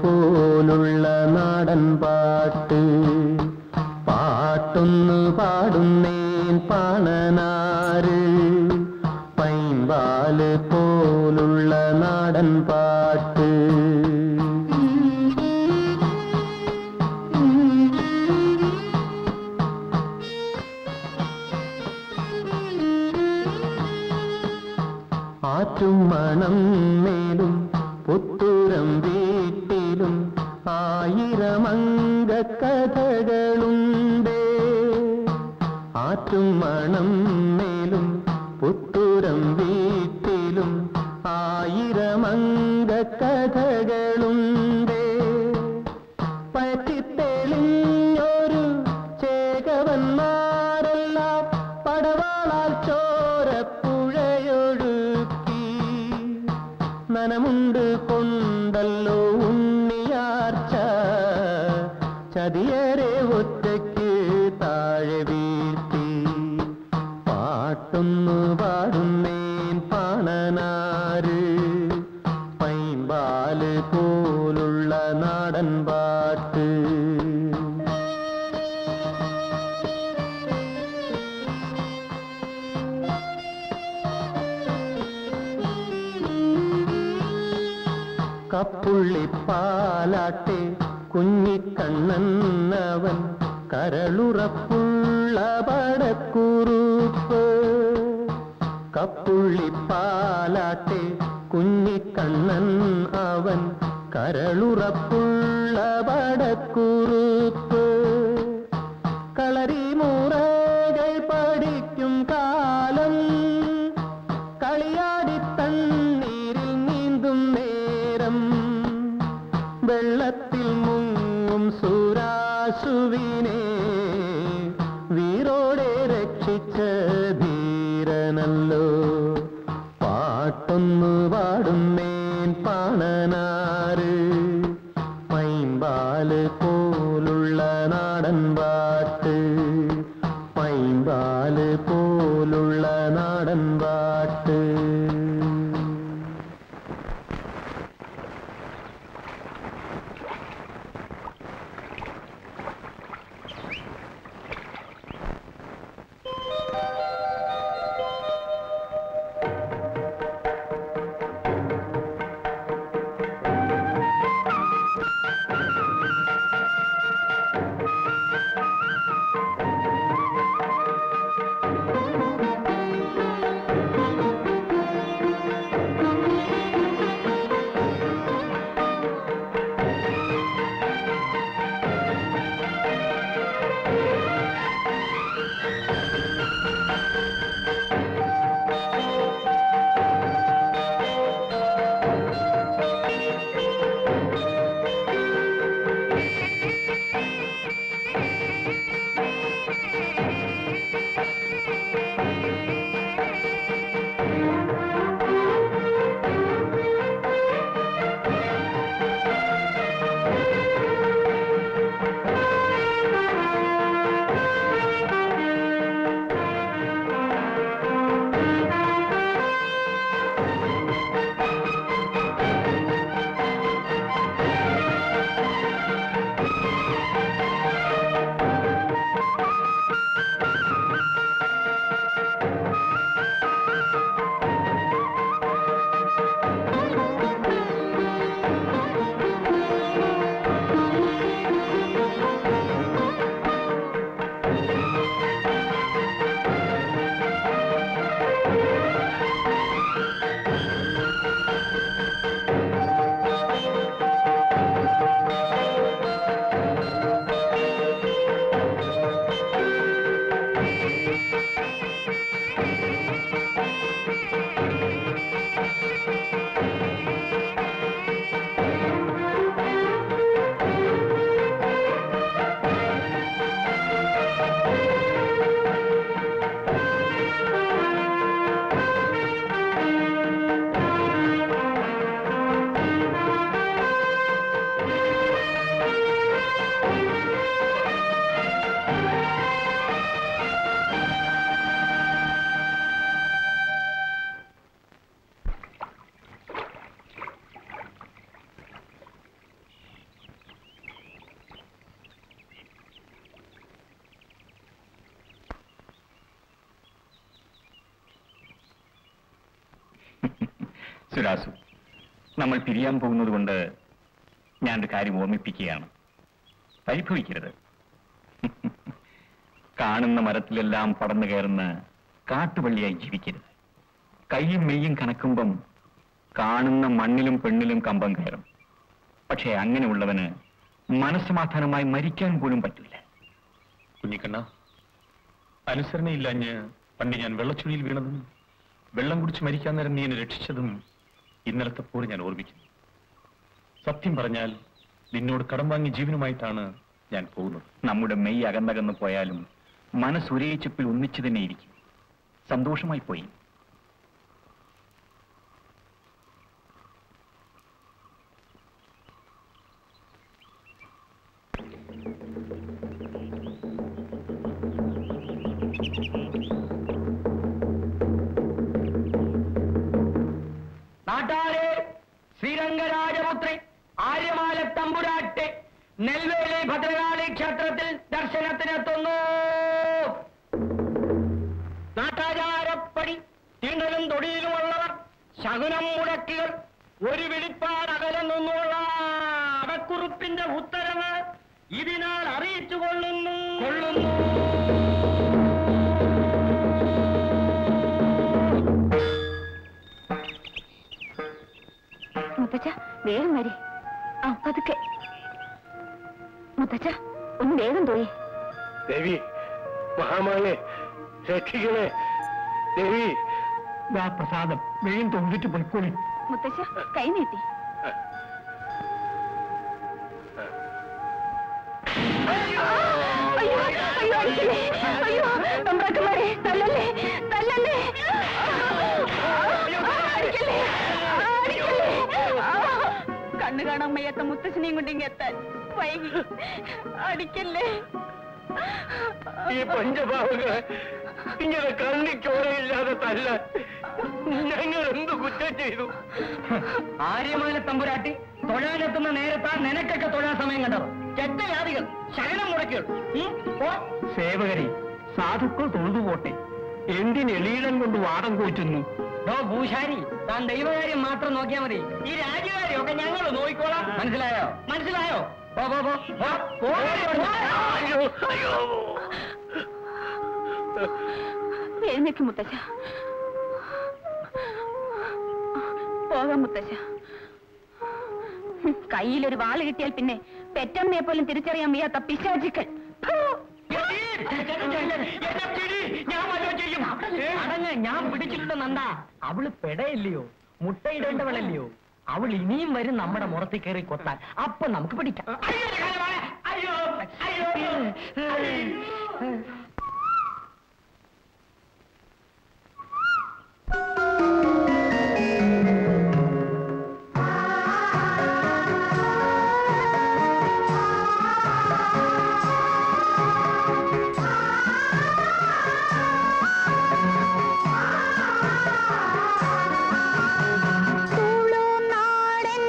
പോലുള്ള നാടൻ പാട്ട് പാട്ടൊന്നു പാടുന്നേൻ പാണനാര് പൈമ്പാല് പോലുള്ള നാടൻ പാട്ട് ആറ്റും മണം മേലും പുത്തൂരം വീട്ടിലും ആയിരമംഗ കഥകളുണ്ട് ആറ്റും മണം മേലും പുത്തൂരം വീട്ടിലും ആയിരമംഗ കഥകളുണ്ട് പറ്റിത്തെളിഞ്ഞൊരു ചേകവന്മാരെല്ലാം പടവാളാൽ ചോരപ്പുഴയൊഴുക്കി നനമുണ്ട് കൊണ്ടല്ലോ ഉണ്ണിയാർച്ച ചതിയരെ ഒറ്റയ്ക്ക് താഴെ വീഴ്ത്തി പാട്ടൊന്നു പാടുന്നേൻ പാണനാര് പൈമ്പാല് പോലുള്ള നാടൻ പാട്ട് കപ്പുള്ളിപ്പാലാട്ടെ കുഞ്ഞിക്കണ്ണന്നവൻ കരളുറപ്പുള്ള പടക്കുറുപ്പ് കപ്പുള്ളിപ്പാലാട്ടെ കുഞ്ഞിക്കണ്ണൻ അവൻ കരളുറപ്പുള്ള പടക്കുറുപ്പ് കളരി മുറകൾ പഠിക്കും കാലം കളിയാടി തണ്ണീരിൽ നീന്തും നേരം വെള്ളത്തിൽ മുങ്ങും സുരാസുവിനെ വീരോടെ രക്ഷിച്ച ധീരനല്ലോ പാട്ടൊന്നു പാടുന്നേൻ പാണനാര് പൈമ്പാല് പോലുള്ള നാടൻ പാട്ട് പൈമ്പാല് പോലുള്ള നാടൻ പാട്ട് സുരാസു നമ്മൾ പിരിയാൻ പോകുന്നത് കൊണ്ട് ഞാനൊരു കാര്യം ഓർമ്മിപ്പിക്കുകയാണ് പരിഭവിക്കരുത് കാണുന്ന മരത്തിലെല്ലാം പടന്നു കയറുന്ന കാട്ടുപള്ളിയായി ജീവിക്കരുത് കൈയും മെയ്യും കണക്കുമ്പം കാണുന്ന മണ്ണിലും പെണ്ണിലും കമ്പം കയറും പക്ഷേ അങ്ങനെയുള്ളവന് മനസ്സമാധാനമായി മരിക്കാൻ പോലും പറ്റില്ല കുഞ്ഞിക്കണ്ണ അനുസരണയില്ലാഞ്ഞ് പണ്ട് ഞാൻ വെള്ളച്ചുഴിയിൽ വീണതും വെള്ളം കുടിച്ച് മരിക്കാൻ നേരം നീ എന്നെ രക്ഷിച്ചതും ഇന്നലത്തെ പോലെ ഞാൻ ഓർമ്മിക്കുന്നു സത്യം പറഞ്ഞാൽ നിന്നോട് കടം വാങ്ങിയ ജീവനുമായിട്ടാണ് ഞാൻ പോകുന്നത് നമ്മുടെ മെയ് അകന്നകന്ന് പോയാലും മനസ്സ് ഒരേ ചുപ്പിൽ ഒന്നിച്ചു തന്നെ ഇരിക്കും സന്തോഷമായി പോയി നാട്ടാരെ ശ്രീരംഗരാജപുത്രി ആര്യമാല തമ്പുരാട്ടെ നെൽവേലി ഭദ്രകാളി ക്ഷേത്രത്തിൽ ദർശനത്തിനെത്തുന്നു നാട്ടാചാരപ്പടി തീണ്ടലും തൊടിയിലുമുള്ളവർ ശകുനം മുടക്കികൾ ഒരു വിളിപ്പാട് അകലെ നിന്നുള്ള അടക്കുറിപ്പിന്റെ ഉത്തരവ് ഇതിനാൽ അറിയിച്ചു കൊള്ളുന്നു കൊള്ളുന്നു മുത്തച്ഛ വേഗം വരി ആ പതുക്കെ മുത്തച്ഛ ഒന്ന് വേഗം പോയി ദേവി മഹാമായെ രക്ഷിക്കണേ ദേവി വാ പ്രസാദം വേഗം തൊണ്ടിട്ട് പൊയ്ക്കോളി മുത്തച്ഛ കൈ നീട്ടി അയ്യോ അയ്യോ അടിക്കല്ലേ അയ്യോ തമ്പ്രാക്കന്മാരെ തല്ലല്ലേ തല്ലല്ലേ അടിക്കല്ലേ അടിക്കല്ലേ കണ്ണു കാണാൻ വയ്യാത്ത മുത്തച്ഛനെയും കൊണ്ട് ഇങ്ങ് എത്താൻ വൈകി അടിക്കല്ലേ ഈ പഞ്ചഭാവങ്ങളെ ഇങ്ങനെ കണ്ണി ചോരയില്ലാതെ തല്ല ഞങ്ങൾ എന്ത് കുറ്റം ചെയ്തു ആര്യമാല തമ്പുരാട്ടി തൊഴാനെത്തുന്ന നേരത്താ നിനക്കൊക്കെ തൊഴാൻ സമയം കണ്ടത് ചെറ്റജാതികൾ ശകലം മുടക്കികൾ സേവകരെ സാധുക്കൾ തൊഴുതുപോട്ടെ എന്തിന് എളിയിടം കൊണ്ട് വാദം കോറ്റുന്നു ഡോ ഭൂശാരി താൻ ദൈവകാര്യം മാത്രം നോക്കിയാ മതി ഈ രാജ്യകാര്യമൊക്കെ ഞങ്ങൾ നോക്കിക്കോളാം മനസ്സിലായോ മനസ്സിലായോ പോ പോ പോ പോ. പോരെ ഇവിടുന്ന്. അയ്യോ അയ്യോ എഴുന്നേക്ക് മുത്തശ്ശ പോകാം മുത്തശ്ശ കയ്യിലൊരു വാള് കിട്ടിയാൽ പിന്നെ പെറ്റമ്മയെ പോലും തിരിച്ചറിയാൻ വയ്യാത്ത പിശാചിക്കൽ ഫു! എന്നെ പിടി, ഞാൻ വല്ലതും ചെയ്യും. അടങ്ങ് ഞാൻ പിടിച്ചിട്ടുണ്ട് നന്ദ അവള് പെടയില്ലയോ മുട്ടയിടേണ്ടവളല്ലയോ അവൾ ഇനിയും വരും നമ്മുടെ മുറത്തിൽ കയറി കൊത്താൻ അപ്പൊ നമുക്ക് പിടിക്കാം അയ്യോ അയ്യോ തുളുനാടൻ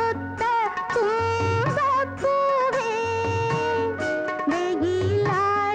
പട്ടുടുത്ത തുമ്പപ്പൂവേ, വെയിലാ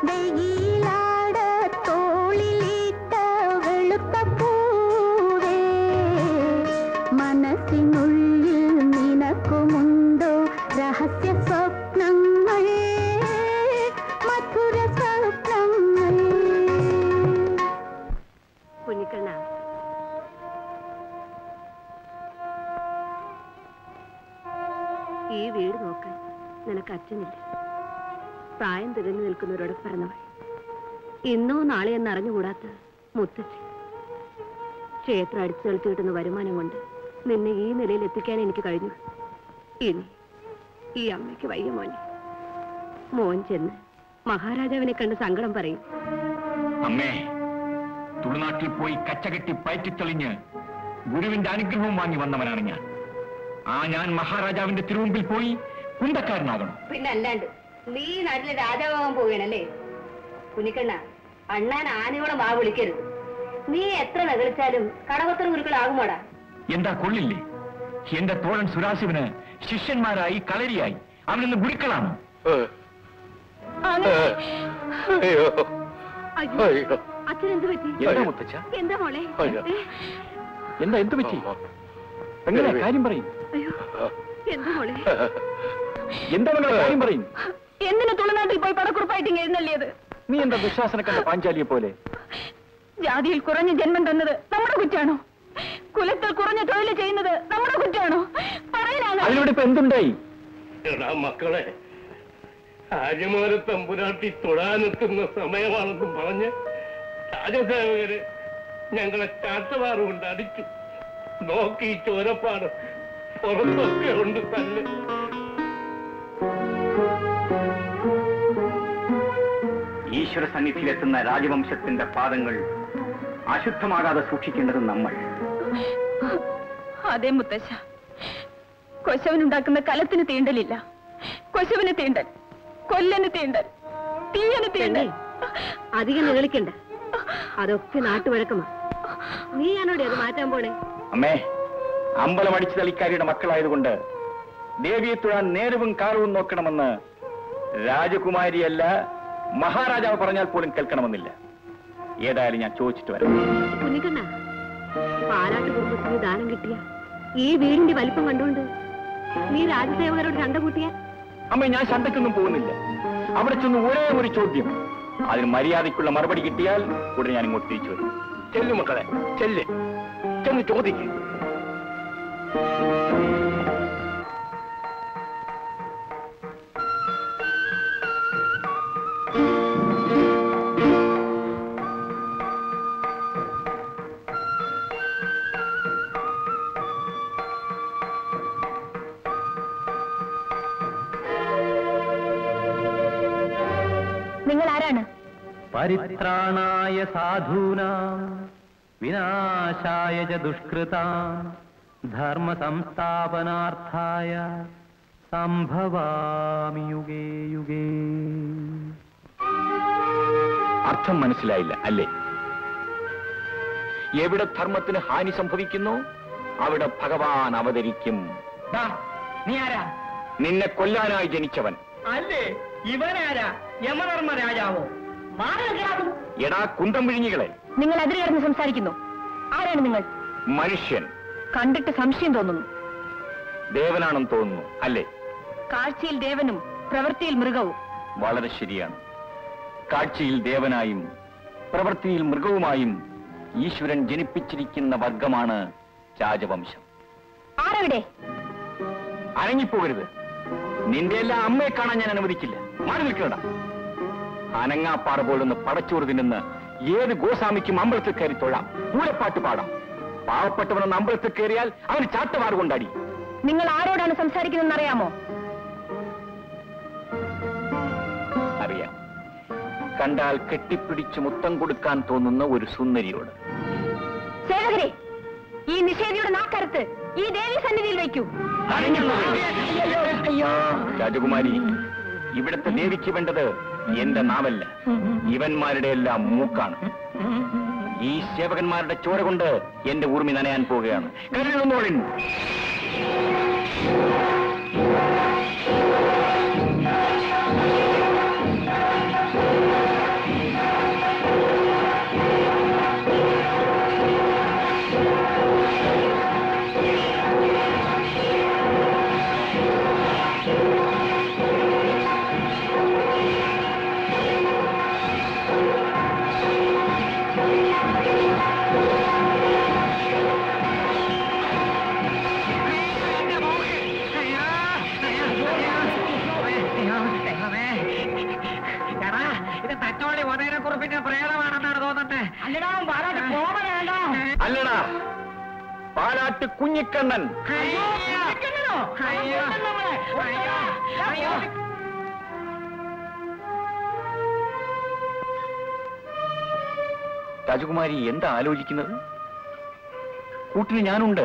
വെയിലാട തോളിലിട്ട വെളുത്ത പൂവേ മനസ്സിനുള്ളിൽ നിനക്കുമുണ്ടോ രഹസ്യ സ്വപ്നങ്ങൾ മധുര സ്വപ്നങ്ങൾ കുഞ്ഞിക്കണ്ണ ഈ വീട് നോക്കാൻ നിനക്ക് അച്ഛനില്ല പ്രായം തികഞ്ഞു നിൽക്കുന്നവരോട് പറഞ്ഞവൾ ഇന്നോ നാളെ എന്നറിഞ്ഞുകൂടാത്ത മുത്തച്ഛൻ ക്ഷേത്രം അടിച്ചു കളിച്ചു കിട്ടുന്ന വരുമാനം കൊണ്ട് നിന്നെ ഈ നിലയിൽ എത്തിക്കാൻ എനിക്ക് കഴിഞ്ഞു ഇനി ഈ അമ്മയ്ക്ക് വയ്യ മോനെ മോൻ ചെന്ന് മഹാരാജാവിനെ കണ്ട് സങ്കടം പറയും അമ്മേ തുളുനാട്ടിൽ പോയി കച്ചകെട്ടി പയറ്റിത്തെളിഞ്ഞ് ഗുരുവിന്റെ അനുഗ്രഹവും വാങ്ങി വന്നവനാണ് ഞാൻ ആ ഞാൻ മഹാരാജാവിന്റെ തിരുമുമ്പിൽ പോയി കുന്തക്കാരനാകണം പിന്നെ അല്ലാണ്ട് നീ നാട്ടിലെ രാജാവാകാൻ പോവുകയാണല്ലേ കുഞ്ഞിക്കണ്ണ അണ്ണാൻ ആനയോളം വാ വിളിക്കരുത് നീ എത്ര നകളിച്ചാലും കടവത്ര ഗുരുക്കളാകുമോടാ എന്താ കൊള്ളില്ലേ എന്റെ തോഴൻ സുരാശിവന് ശിഷ്യന്മാരായി കളരിയായി അവനിന്ന് ഗുരുക്കളാണ് അയ്യോ അയ്യോ അയ്യോ അച്ഛൻ എന്ത് പറ്റി എന്താ മുത്തച്ഛ എന്താ മോളെ അയ്യോ. ഏ? എന്താ എന്ത് പറ്റി എങ്ങനെ കാര്യം പറയും അയ്യോ എന്താ മോളെ എന്താ നിങ്ങളെ കാര്യം പറയും എന്തിനു തുളുനാട്ടിൽ പോയി പടക്കുറിപ്പായിട്ട് ഇങ്ങ് എഴുന്നള്ളിയത് നീ എന്താ ദുശാസന കണ്ട പാഞ്ചാലിയെ പോലെ ജാതിയിൽ കുറഞ്ഞ ജന്മം തന്നത് നമ്മുടെ കുറ്റാണോ കുലത്തിൽ കുറഞ്ഞ തൊഴിൽ ചെയ്യുന്നത് നമ്മുടെ കുറ്റാണോ പറയാനാണ് അതിലൂടെ ഇപ്പൊ എന്തുണ്ടായി എടാ മക്കളെ ആര്യമാര തമ്പുരാട്ടി തൊഴാനെത്തുന്ന സമയമാണെന്നും പറഞ്ഞ് രാജസേവകര് ഞങ്ങളെ ചാട്ടവാറ് കൊണ്ട് അടിച്ചു നോക്കി ഈ ചോരപ്പാട് പുറത്തൊക്കെ ഉണ്ട് തല്ല് ഈശ്വര സന്നിധിയിലെത്തുന്ന രാജവംശത്തിന്റെ പാദങ്ങൾ അശുദ്ധമാകാതെ സൂക്ഷിക്കേണ്ടത് നമ്മൾ അതെ മുത്തശ്ശ കൊശവനുണ്ടാക്കുന്ന കലത്തിന് തീണ്ടലില്ല കൊശവന് തീണ്ടൽ കൊല്ലന് തീണ്ടൽ തീയന് തീണ്ടൽ അധികം നികളിക്കണ്ട അതൊക്കെ നാട്ടുവഴക്കമാ നീയാണോടെ അത് മാറ്റാൻ പോണേ അമ്മേ അമ്പലം അടിച്ചു തളിക്കാരിയുടെ മക്കളായതുകൊണ്ട് ദേവിയെ തൊഴാൻ നേരവും കാലവും നോക്കണമെന്ന് രാജകുമാരിയല്ല മഹാരാജാവ് പറഞ്ഞാൽ പോലും കേൾക്കണമെന്നില്ല ഏതായാലും ഞാൻ ചോദിച്ചിട്ട് വരാം കുഞ്ഞിക്കണ്ണ പാലാട്ട് കുടുംബത്തിന് ദാനം കിട്ടിയ ഈ വീടിന്റെ വലിപ്പം കണ്ടുകൊണ്ട് നീ രാജസേവകരോട് ചണ്ട കൂട്ടിയ അമ്മ ഞാൻ ശന്തക്കൊന്നും പോകുന്നില്ല അവിടെ ചെന്ന് ഒരേ ഒരു ചോദ്യം അതിന് മര്യാദയ്ക്കുള്ള മറുപടി കിട്ടിയാൽ ഉടനെ ഞാൻ ഇങ്ങോട്ട് തിരിച്ചു വരും ചെല്ലു മക്കളെ ചെല്ല് ചെന്ന് ചോദിക്കും നിങ്ങൾ ആരാണ് പരിത്രാണായ സാധൂനാം വിനാശായ ച ദുഷ്കൃതാം ധർമ്മ സംസ്ഥാപനാർത്ഥായ സംഭവാമി യുഗേ യുഗേ അർത്ഥം മനസ്സിലായില്ല അല്ലേ എവിടെ ധർമ്മത്തിന് ഹാനി സംഭവിക്കുന്നു അവിടെ ഭഗവാൻ അവതരിക്കും നീ ആരാ നിന്നെ കൊല്ലാനായി ജനിച്ചവൻ അല്ലേ ഇവനാരാ യമധർമ്മ രാജാവോ മാറാകും എടാ കുന്തം വിഴിഞ്ഞികളെ നിങ്ങൾ അതിര് കിടന്ന് സംസാരിക്കുന്നു ആരാണ് നിങ്ങൾ മനുഷ്യൻ കണ്ടിട്ട് സംശയം തോന്നുന്നു ദേവനാണെന്ന് തോന്നുന്നു അല്ലേ കാഴ്ചയിൽ ദേവനും പ്രവൃത്തിയിൽ മൃഗവും വളരെ ശരിയാണ് കാഴ്ചയിൽ ദേവനായും പ്രവൃത്തിയിൽ മൃഗവുമായും ഈശ്വരൻ ജനിപ്പിച്ചിരിക്കുന്ന വർഗമാണ് രാജവംശം ആരവിടെ അനങ്ങിപ്പോകരുത് നിന്റെ എല്ലാ അമ്മയെ കാണാൻ ഞാൻ അനുവദിക്കില്ല മാറി നിൽക്കണ അനങ്ങാപ്പാറ പോലൊന്ന് പടച്ചോറ് തിന്നുന്ന ഏത് ഗോസ്വാമിക്കും അമ്പലത്തിൽ കയറി തൊഴാം പൂരപ്പാട്ട് പാടാം പാവപ്പെട്ടവനൊന്ന് അമ്പലത്തിൽ കയറിയാൽ അവന് ചാട്ടവാറ് കൊണ്ടാടി നിങ്ങൾ ആരോടാണ് സംസാരിക്കുന്നതെന്ന് അറിയാമോ അറിയാം കണ്ടാൽ കെട്ടിപ്പിടിച്ച് മുത്തം കൊടുക്കാൻ തോന്നുന്ന ഒരു സുന്ദരിയോട് സേവകരെ ഈ നിഷേധിയുടെ നാക്കരത്ത് ഈ ദേവി സന്നിധിയിൽ വയ്ക്കൂ രാജകുമാരി ഇവിടുത്തെ ദേവിക്ക് വേണ്ടത് എന്റെ നാവല്ല ഇവന്മാരുടെ എല്ലാം മൂക്കാണ് ഈ സേവകന്മാരുടെ ചോര കൊണ്ട് എന്റെ ഊർമി നനയാൻ പോവുകയാണ് കരുതുന്നോളിൻ കോമനക്കുറിപ്പിന്റെ പ്രേതമാണെന്നാണ് തോന്നുന്നത് അല്ലടാ പാലാട്ട് കോമനാണ്ടോ അല്ലടാ പാലാട്ട് കുഞ്ഞിക്കണ്ണൻ അയ്യോ അയ്യോ അയ്യോ അയ്യോ രാജകുമാരി എന്താ ആലോചിക്കുന്നത് കൂട്ടിന് ഞാനുണ്ട്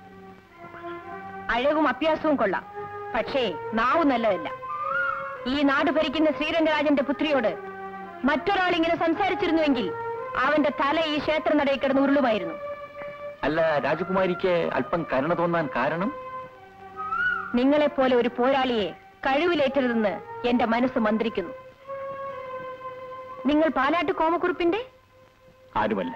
അഴകും അഭ്യാസവും കൊള്ളാം പക്ഷേ നാവ് നല്ലതല്ല ഈ നാട് ഭരിക്കുന്ന ശ്രീരംഗരാജന്റെ പുത്രിയോട് മറ്റൊരാൾ ഇങ്ങനെ സംസാരിച്ചിരുന്നുവെങ്കിൽ അവന്റെ തല ഈ ക്ഷേത്ര നടയിൽ കിടന്ന് ഉരുളുമായിരുന്നു അല്ല രാജകുമാരിക്ക് അല്പം കരുണ തോന്നാൻ കാരണം നിങ്ങളെപ്പോലെ ഒരു പോരാളിയെ കഴിവിലേറ്റരുതെന്ന് എന്റെ മനസ്സ് മന്ത്രിക്കുന്നു നിങ്ങൾ പാലാട്ട് കോമക്കുറിപ്പിന്റെ ആരുമല്ല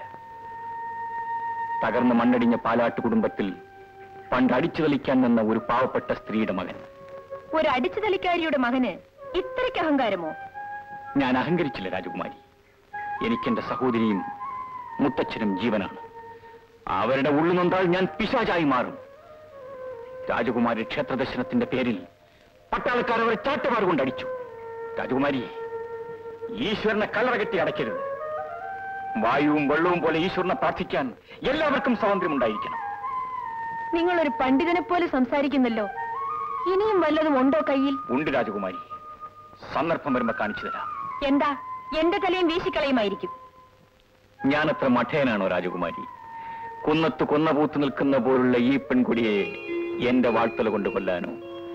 തകർന്ന് മണ്ണടിഞ്ഞ പാലാട്ട് കുടുംബത്തിൽ പണ്ട് അടിച്ചു കളിക്കാൻ നിന്ന ഒരു പാവപ്പെട്ട സ്ത്രീയുടെ മകൻ ഒരു അടിച്ചു തലിക്കാരിയുടെ മകന് ഇത്രയ്ക്ക് അഹങ്കാരമോ ഞാൻ അഹങ്കരിച്ചില്ല രാജകുമാരി എനിക്കെന്റെ സഹോദരിയും മുത്തച്ഛനും ജീവനാണ് അവരുടെ ഉള്ളു നൊന്താൽ ഞാൻ പിശാചായി മാറും രാജകുമാരി ക്ഷേത്ര ദർശനത്തിന്റെ പേരിൽ പട്ടാളക്കാർ അവരെ ചാട്ടമാർ കൊണ്ട് അടിച്ചു രാജകുമാരി ഈശ്വരനെ കല്ലറ കെട്ടി അടയ്ക്കരുത് വായുവും വെള്ളവും പോലെ ഈശ്വരനെ പ്രാർത്ഥിക്കാൻ എല്ലാവർക്കും സ്വാതന്ത്ര്യം ഉണ്ടായിരിക്കണം നിങ്ങൾ ഒരു പണ്ഡിതനെ പോലെ സംസാരിക്കുന്നല്ലോ ഇനിയും വല്ലതും ഉണ്ടോ കയ്യിൽ ഉണ്ട് രാജകുമാരി സന്ദർഭം വരുമ്പോ കാണിച്ചു തരാം എന്താ എന്റെ തലയും വീശിക്കളയുമായിരിക്കും ഞാനത്ര മഠയനാണോ രാജകുമാരി കുന്നത്ത് കൊന്നപൂത്ത് നിൽക്കുന്ന പോലുള്ള ഈ പെൺകുടിയെ എന്റെ വാഴ്ത്തല കൊണ്ട് കൊല്ലാനോ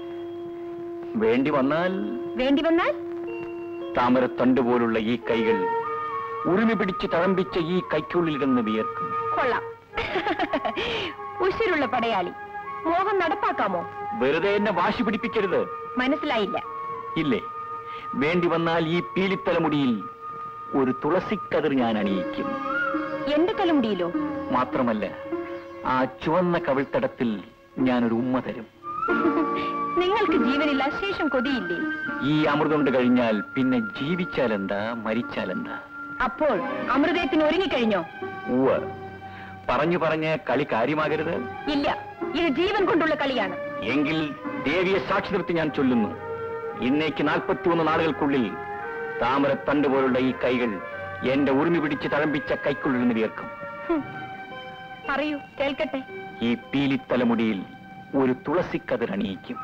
വേണ്ടി വന്നാൽ വേണ്ടി വന്നാൽ താമരത്തണ്ട് പോലുള്ള ഈ കൈകൾ ഉരുമി പിടിച്ച് തഴമ്പിച്ച ഈ കൈക്കുള്ളിലിരുന്ന് വിയർക്കും കൊള്ളാം ഉശിരുള്ള പടയാളി മോഹം നടപ്പാക്കാമോ വെറുതെ എന്നെ വാശി പിടിപ്പിക്കരുത് മനസ്സിലായില്ല ഇല്ലേ വേണ്ടി വന്നാൽ ഈ പീലിത്തലമുടിയിൽ ഒരു തുളസിക്കതിർ ഞാൻ അണിയിക്കും എന്റെ തലമുടിയിലോ മാത്രമല്ല ആ ചുവന്ന കവിൾത്തടത്തിൽ ഞാനൊരു ഉമ്മ തരും നിങ്ങൾക്ക് ജീവനില്ല ശേഷം കൊതിയില്ലേ ഈ അമൃതുണ്ട് കഴിഞ്ഞാൽ പിന്നെ ജീവിച്ചാലെന്താ മരിച്ചാലെന്താ അപ്പോൾ അമൃതത്തിന് ഒരുങ്ങിക്കഴിഞ്ഞോ ഉവ്വ് പറഞ്ഞു പറഞ്ഞ് കളി കാര്യമാകരുത് ഇല്ല ഇത് ജീവൻ കൊണ്ടുള്ള കളിയാണ് എങ്കിൽ ദേവിയെ സാക്ഷി നിർത്തി ഞാൻ ചൊല്ലുന്നു ഇന്നേക്ക് നാൽപ്പത്തിയൊന്ന് നാളുകൾക്കുള്ളിൽ താമരത്തണ്ട് പോലുള്ള ഈ കൈകൾ എന്റെ ഉറുമി പിടിച്ച് തഴമ്പിച്ച കൈക്കുള്ളിൽ നിന്ന് വിയർക്കും ഹും. പറയൂ കേൾക്കട്ടെ ഈ പീലിത്തലമുടിയിൽ ഒരു തുളസിക്കതിർ അണിയിക്കും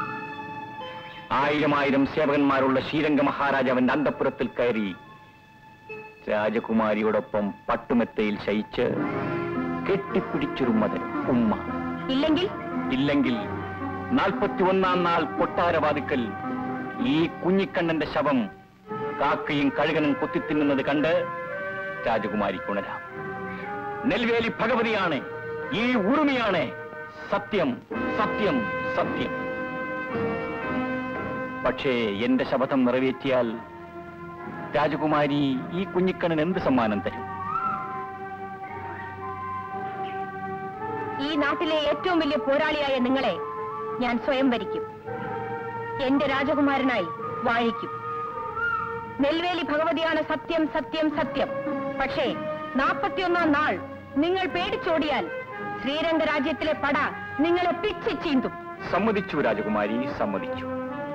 ആയിരം ആയിരം സേവകന്മാരുള്ള ശ്രീരംഗ മഹാരാജാവിന്റെ അന്തപുരത്തിൽ കയറി രാജകുമാരിയോടൊപ്പം പട്ടുമെത്തയിൽ ശയിച്ച് കെട്ടിപ്പിടിച്ചൊരു മതൻ ഉമ്മ ഇല്ലെങ്കിൽ ഇല്ലെങ്കിൽ നാൽപ്പത്തി ഒന്നാം നാൾ കൊട്ടാരവാതിക്കൽ ഈ കുഞ്ഞിക്കണ്ണന്റെ ശവം കാക്കയും കഴുകനും കുത്തിത്തിന്നുന്നത് കണ്ട് രാജകുമാരിക്ക് ഉണരാം നെൽവേലി ഭഗവതിയാണ് ഈ ഉറുമിയാണ് സത്യം സത്യം സത്യം പക്ഷേ എന്റെ ശപഥം നിറവേറ്റിയാൽ രാജകുമാരി ഈ കുഞ്ഞിക്കണ്ണൻ എന്ത് സമ്മാനം തരും ഈ നാട്ടിലെ ഏറ്റവും വലിയ പോരാളിയായ നിങ്ങളെ ഞാൻ സ്വയം വരിക്കും എന്റെ രാജകുമാരനായി വാഴിക്കും നെൽവേലി ഭഗവതിയാണ് സത്യം സത്യം സത്യം പക്ഷേ നാൽപ്പത്തിയൊന്നാം നാൾ നിങ്ങൾ പേടിച്ചോടിയാൽ ശ്രീരംഗ രാജ്യത്തിലെ പട നിങ്ങളെ പിച്ചി ചീന്തും സമ്മതിച്ചു രാജകുമാരി സമ്മതിച്ചു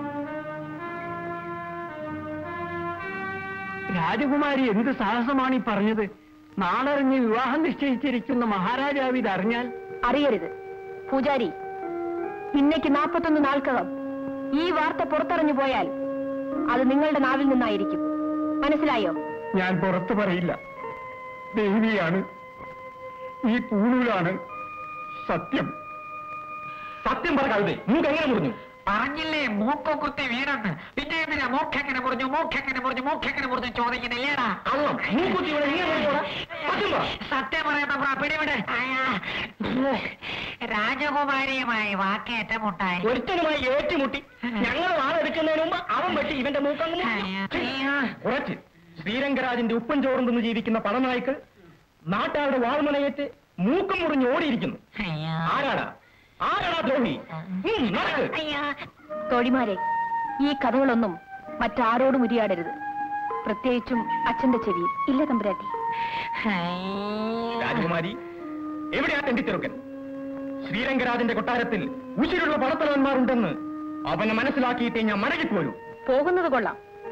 രാജകുമാരി എന്ത് സാഹസമാണ് ഈ പറഞ്ഞത് നാളറിഞ്ഞ് വിവാഹം നിശ്ചയിച്ചിരിക്കുന്ന മഹാരാജാവ് ഇതറിഞ്ഞാൽ അറിയരുത് പൂജാരി ഇന്നേക്ക് നാൽപ്പത്തൊന്ന് നാൾക്കകം ഈ വാർത്ത പുറത്തറിഞ്ഞു പോയാൽ അത് നിങ്ങളുടെ നാവിൽ നിന്നായിരിക്കും മനസ്സിലായോ ഞാൻ പുറത്തു പറയില്ല ദേവിയാണ് ഈ പൂണൂലാണ് സത്യം സത്യം പറ കഴുതേ മൂക്ക് എങ്ങനെ മുറിഞ്ഞു പറഞ്ഞില്ലേ മൂക്കോ കുത്തി വീണെന്ന് പിന്നെ എന്തിനാ മൂക്കെങ്ങനെ മുറിഞ്ഞു മൂക്കെങ്ങനെ മുറിഞ്ഞു മൂക്കെങ്ങനെ മുറിഞ്ഞു ചോദിക്കുന്നില്ലേടാ കള്ളം മൂക്കുത്തി ഇവിടെ ഇങ്ങനെ മുറിഞ്ഞോടാ? സത്യം പറ. സത്യം പറയണ്ട പിടിവിട് അയ്യാ. രാജകുമാരിയുമായി വാക്കേറ്റമുണ്ടായി ഒരുത്തനുമായി ഏറ്റുമുട്ടി ഞങ്ങൾ വാളെടുക്കുന്നതിന് മുമ്പ് അവൻ വെട്ടി ഇവന്റെ മൂക്കങ്ങ് അയ്യാ. അയ്യാ. കുറച്ച് ശ്രീരംഗരാജന്റെ ഉപ്പൻ ചോറും തിന്ന് ജീവിക്കുന്ന പടനായ്ക്കൾ നാട്ടാരുടെ വാൾമനയേറ്റ് മൂക്കും മുറിഞ്ഞ് ഓടിയിരിക്കുന്നു അയ്യാ. ആരാടാ ആരാടാ ദ്രോഹി ഉം, നടക്ക്. അയ്യാ. തോഴിമാരെ ഈ കഥകളൊന്നും മറ്റാരോടും ഉരിയാടരുത് പ്രത്യേകിച്ചും അച്ഛന്റെ ചെവിയിൽ ഇല്ല തമ്പുരാട്ടി അയ്യാ. രാജകുമാരി എവിടെയാ തെണ്ടിത്തെറുക്കൻ ശ്രീരംഗരാജന്റെ കൊട്ടാരത്തിൽ ഉശിരുള്ള പടത്തലവന്മാരുണ്ടെന്ന് അവനെ മനസ്സിലാക്കിയിട്ടേ ഞാൻ മടങ്ങിപ്പോരൂ പോകുന്നത് കൊള്ളാം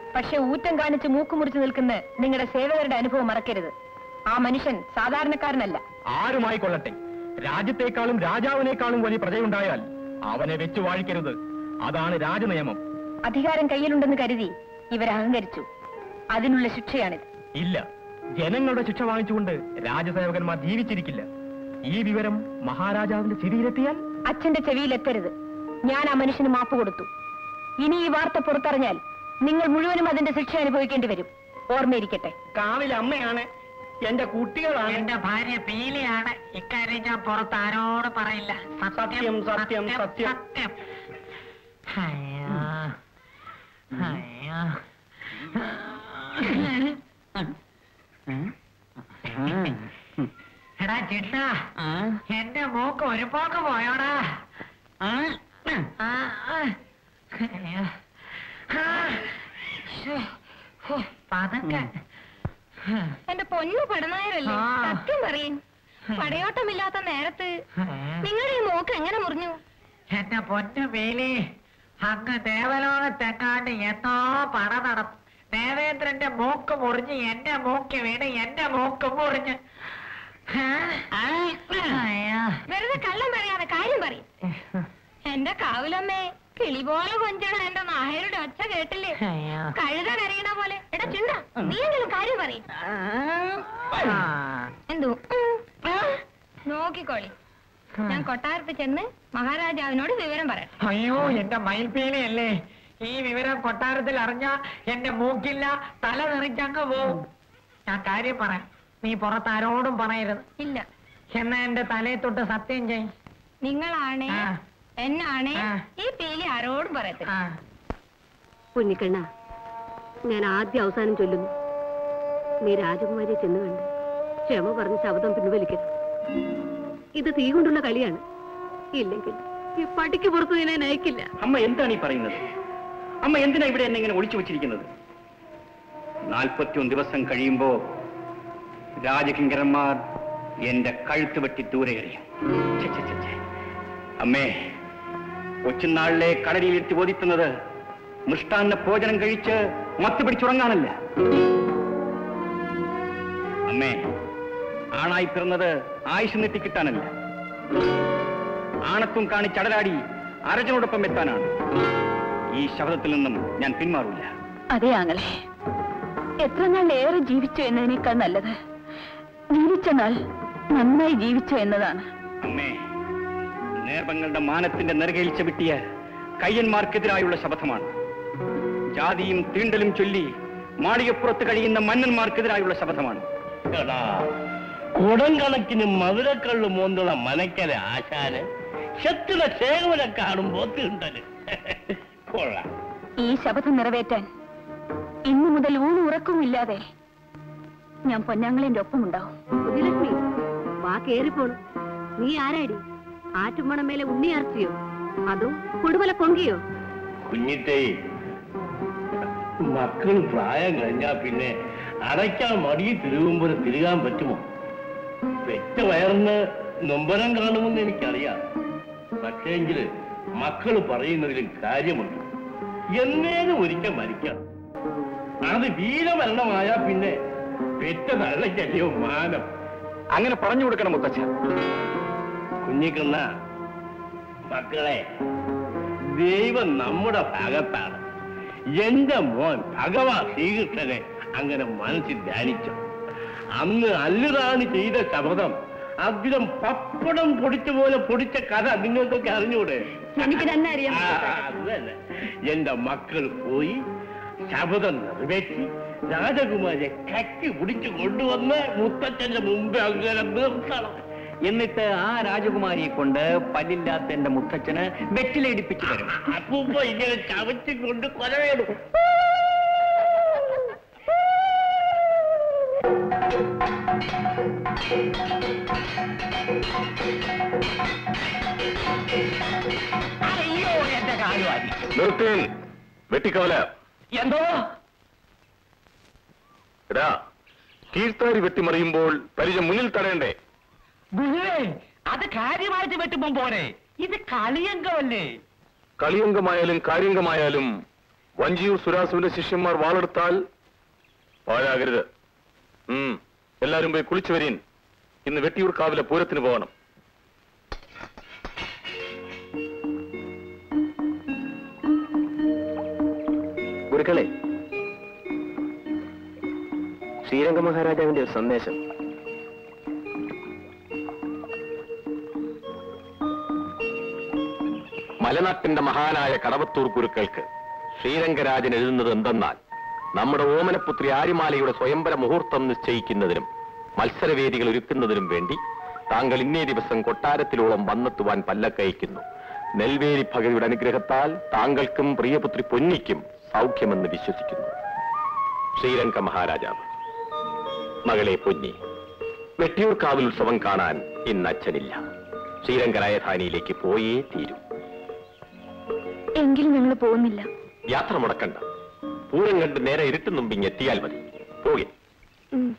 പക്ഷെ ഊറ്റം കാണിച്ച് മൂക്കുമുറിച്ച് നിൽക്കുന്ന നിങ്ങളുടെ സേവകരുടെ അനുഭവം മറക്കരുത് ആ മനുഷ്യൻ സാധാരണക്കാരനല്ല ആരുമായിക്കൊള്ളട്ടെ രാജ്യത്തെക്കാളും രാജാവിനേക്കാളും വലിയ പ്രജയുണ്ടായാൽ അവനെ വെച്ചു വാഴിക്കരുത് അതാണ് രാജനിയമം അധികാരം കയ്യിലുണ്ടെന്ന് കരുതി ഇവർ അഹങ്കരിച്ചു അതിനുള്ള ശിക്ഷയാണിത് ഇല്ല ജനങ്ങളുടെ ശിക്ഷ വാങ്ങിച്ചുകൊണ്ട് രാജസേവകന്മാർ ജീവിച്ചിരിക്കില്ല ഈ വിവരം മഹാരാജാവിന്റെ ചെവിയിലെത്തിയാൽ അച്ഛന്റെ ചെവിയിലെത്തരുത് ഞാൻ ആ മനുഷ്യന് മാപ്പ് കൊടുത്തു ഇനി ഈ വാർത്ത പുറത്തറിഞ്ഞാൽ നിങ്ങൾ മുഴുവനും അതിന്റെ ശിക്ഷ അനുഭവിക്കേണ്ടി വരും ഓർമ്മയിരിക്കട്ടെ കാവിലെ അമ്മയാണ് എന്റെ കുട്ടികളാണ് എന്റെ ഭാര്യ പീലിയാണ് ഇക്കാര്യം ഞാൻ പുറത്ത് ആരോട് പറയില്ല സത്യം, സത്യം, സത്യം. സത്യം അയ്യോ അയ്യോ എടാ ചിട്ട എന്റെ മൂക്ക് ഒരു പോക്ക് പോയോടാ ആ, ആ. അയ്യോ. ആ. ശ്ശോ. ഹോ, പതുക്കെ എന്റെ പൊന്നു പടനായരല്ലേ ആ. സത്യം പറയും പടയോട്ടമില്ലാത്ത നേരത്ത് നിങ്ങളുടെ ഈ മോക്ക് എങ്ങനെ മുറിഞ്ഞു എന്റെ പൊന്നു വേലി അങ്ങ് ദേവലോകത്തെങ്ങാണ്ട് എന്നോ പട നടന്നു ദേവേന്ദ്രന്റെ മൂക്ക് മുറിഞ്ഞ് എന്റെ മൂക്ക് വീണ് എന്റെ മൂക്ക് മുറിഞ്ഞ് അയ്യോ. വെറുതെ കള്ളം പറയാതെ കാര്യം പറയും എന്റെ കാവിലമ്മേ കിളി പോലെ കൊഞ്ചണ എന്റെ നായരുടെ ഒച്ച കേട്ടില്ലേ അയ്യോ. കഴുത കരയണ പോലെ എടാ ചിന്ത നീ എങ്കിലും കാര്യം പറയും ആ. എന്തോ നോക്കിക്കോളി ഞാൻ കൊട്ടാരത്തിൽ ചെന്ന് മഹാരാജാവിനോട് വിവരം പറയട്ടെ അയ്യോ എന്റെ മയിൽപീലിയല്ലേ ഈ വിവരം കൊട്ടാരത്തിൽ അറിഞ്ഞ എന്റെ മൂക്കില്ല തല നിറച്ചങ്ങ് പോവും ഞാൻ കാര്യം പറയാം നീ പുറത്ത് ആരോടും പറയരുത് ഇല്ല എന്നാ എന്റെ തലയെ തൊട്ട് സത്യം ചെയ് നിങ്ങളാണേ ആ. എന്നാണേ ആ. ഈ പേലി ആരോടും പറയത്തില്ല ആ കുഞ്ഞിക്കണ്ണ ഞാൻ ആദ്യം അവസാനം ചൊല്ലുന്നു നീ രാജകുമാരിയെ ചെന്ന് കണ്ട് ക്ഷമ പറഞ്ഞ് ശബ്ദം പിൻവലിക്കരുത് ഇത് തീ കൊണ്ടുള്ള കളിയാണ് ഇല്ലെങ്കിൽ ഈ പടിക്ക് പുറത്ത് നിന്നെ നയിക്കില്ല അമ്മ എന്താണ് ഈ പറയുന്നത് അമ്മ എന്തിനാ ഇവിടെ എന്നെ ഇങ്ങനെ ഒളിച്ചു വെച്ചിരിക്കുന്നത് നാൽപ്പത്തിയൊന്ന് ദിവസം കഴിയുമ്പോ രാജകിങ്കരന്മാർ എന്റെ കഴുത്ത് വെട്ടി ദൂരെ എറിയും ഛെ, ഛെ, ഛെ, ഛെ. അമ്മേ കൊച്ചുനാളിലെ കടലിലെത്തി ബോധിക്കുന്നത് മൃഷ്ടാന്ന ഭോജനം കഴിച്ച് മത്ത് പിടിച്ചുറങ്ങാനല്ല അമ്മേ ആണായി പിറന്നത് ആയുഷ് നീട്ടിക്കിട്ടാനല്ല ആണത്വം കാണിച്ചടലാടി അരജനോടൊപ്പം എത്താനാണ് ഈ ശബ്ദത്തിൽ നിന്നും ഞാൻ പിന്മാറില്ല അതെ ആങ്ങളെ എത്ര നാൾ ഏറെ ജീവിച്ചു എന്നതിനേക്കാൾ നല്ലത് ജീവിച്ച നാൾ നന്നായി ജീവിച്ചു എന്നതാണ് അമ്മേ നേർവങ്ങളുടെ മാനത്തിന്റെ നെറുകയിൽ ചവിട്ടിയ കയ്യന്മാർക്കെതിരായുള്ള ശപഥമാണ് ജാതിയും തീണ്ടലും ചൊല്ലി മാളികപ്പുറത്ത് കഴിയുന്ന മന്നന്മാർക്കെതിരായുള്ള ശപഥമാണ് കുടം കണക്കിന് മധുരക്കള്ളു മോന്തുള്ള മനക്കര ആശാന് ശത്രുത ശേഖവനെ കാണുമ്പോ തീണ്ടല് കൊള്ളാം ഈ ശപഥം നിറവേറ്റാൻ ഇന്നു മുതൽ ഊണ് ഉറക്കവുമില്ലാതെ ഞാൻ പൊന്നാങ്ങളിന്റെ ഒപ്പമുണ്ടാവും ബുദ്ധിലക്ഷ്മി വാ കേറിപ്പോണു നീ ആരാടി ആറ്റുമണം മേലെ ഉണ്ണിയാർച്ചയോ അതോ കൊടുവല കൊങ്കിയോ കുഞ്ഞിട്ടേ മക്കൾ പ്രായം കഴിഞ്ഞാ പിന്നെ അടയ്ക്കാൻ മടിയിൽ തിരുകുമ്പോൾ തിരുകാൻ പറ്റുമോ പെറ്റ വയറിന് നൊമ്പരം കാണുമെന്ന് എനിക്കറിയാം പക്ഷേങ്കില് മക്കൾ പറയുന്നതിലും കാര്യമുണ്ട് എന്നേലും ഒരിക്കൽ മരിക്കണം അത് വീരമരണമായ പിന്നെ പെറ്റ തള്ളയ്ക്കല്ലയോ മാനം അങ്ങനെ പറഞ്ഞു കൊടുക്കണം മുത്തച്ഛ കുഞ്ഞിക്കണ്ണ മക്കളെ ദൈവം നമ്മുടെ ഭാഗത്താണ് എന്റെ മോൻ ഭഗവാൻ ശ്രീകൃഷ്ണനെ അങ്ങനെ മനസ്സിൽ ധ്യാനിച്ചു അന്ന് അല്ലുറാണി ചെയ്ത ശപഥം അദ്യം പപ്പടം പൊടിച്ച പോലെ പൊടിച്ച കഥ നിങ്ങൾക്കൊക്കെ അറിഞ്ഞൂടെ എനിക്ക് തന്നെ അറിയാം ആ, അത് തന്നെ. എന്റെ മക്കൾ പോയി ശപഥം നിറവേറ്റി രാജകുമാരിയെ കക്കി പിടിച്ചു കൊണ്ടുവന്ന് മുത്തച്ഛന്റെ മുമ്പ് അങ്ങനെ നിർത്തണം എന്നിട്ട് ആ രാജകുമാരിയെ കൊണ്ട് പല്ലില്ലാത്ത എന്റെ മുത്തച്ഛന് വെറ്റിലയിടിപ്പിച്ചു തരും അപ്പൂപ്പ ഇങ്ങനെ ചവച്ചു കൊണ്ട് കൊലവേടും അയ്യോ എന്റെ കാലുവാരി നിർത്തേൻ വെട്ടിക്കവല എന്തോ എടാ കീഴ്ത്താരി വെട്ടിമറിയുമ്പോൾ പരിചയം മുന്നിൽ തടയണ്ടേ ഗുരുവേ അത് കാര്യമായിട്ട് വെട്ടുമ്പോ പോരെ ഇത് കളിയങ്കമല്ലേ കളിയംഗമായാലും കാര്യംഗമായാലും വഞ്ചിയൂർ സുരാസുവിന്റെ ശിഷ്യന്മാർ വാളെടുത്താൽ പാഴാകരുത് ഉം. എല്ലാരും പോയി കുളിച്ചു വരീൻ ഇന്ന് വെട്ടിയൂർ കാവിലെ പൂരത്തിന് പോകണം ഗുരുക്കളെ ശ്രീരംഗ മഹാരാജാവിന്റെ ഒരു സന്ദേശം മലനാട്ടിന്റെ മഹാനായ കടവത്തൂർ ഗുരുക്കൾക്ക് ശ്രീരംഗരാജൻ എഴുതുന്നത് എന്തെന്നാൽ നമ്മുടെ ഓമനപുത്രി ആര്യമാലയുടെ സ്വയംവര മുഹൂർത്തം നിശ്ചയിക്കുന്നതിനും മത്സരവേദികൾ ഒരുക്കുന്നതിനും വേണ്ടി താങ്കൾ ഇന്നേ ദിവസം കൊട്ടാരത്തിലോളം വന്നെത്തുവാൻ പല്ലക്കയക്കുന്നു നെൽവേലി ഭഗതിയുടെ അനുഗ്രഹത്താൽ താങ്കൾക്കും പ്രിയപുത്രി പൊന്നിക്കും സൗഖ്യമെന്ന് വിശ്വസിക്കുന്നു ശ്രീരംഗ മഹാരാജാവ് മകളെ പൊന്നി വെട്ടിയൂർ കാവിൽ ഉത്സവം കാണാൻ ഇന്ന് അച്ഛനില്ല ശ്രീരംഗ രാജധാനിയിലേക്ക് പോയേ തീരൂ എങ്കിലും ഞങ്ങൾ പോകുന്നില്ല യാത്ര മുടക്കണ്ട പൂരം കണ്ട് നേരെ ഇരുട്ടും മുമ്പിങ് എത്തിയാൽ മതി പോകെ ഉം.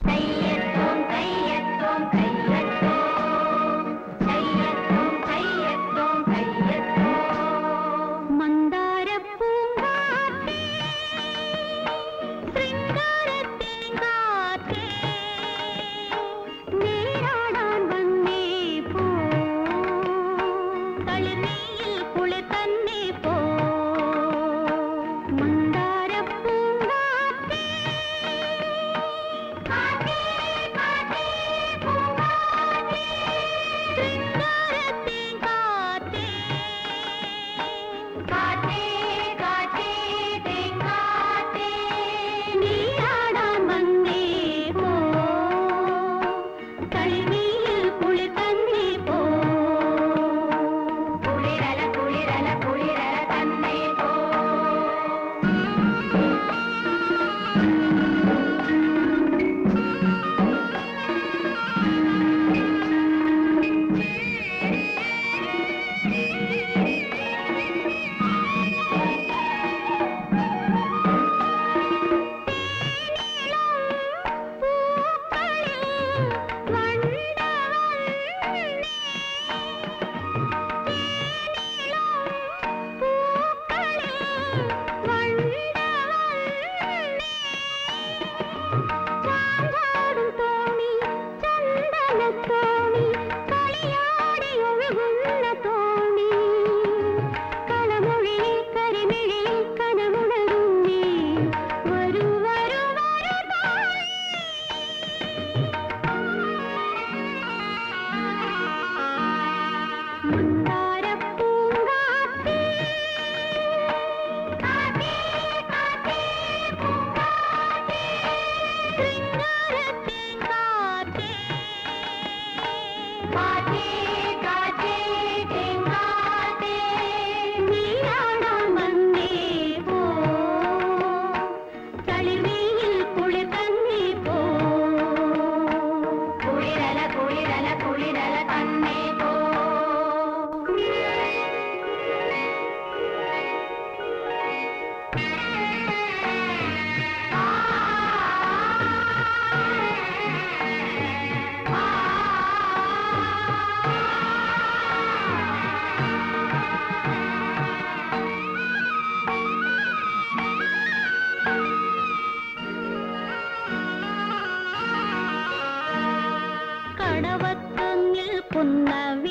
കടവത്ത് നിൽക്കുന്ന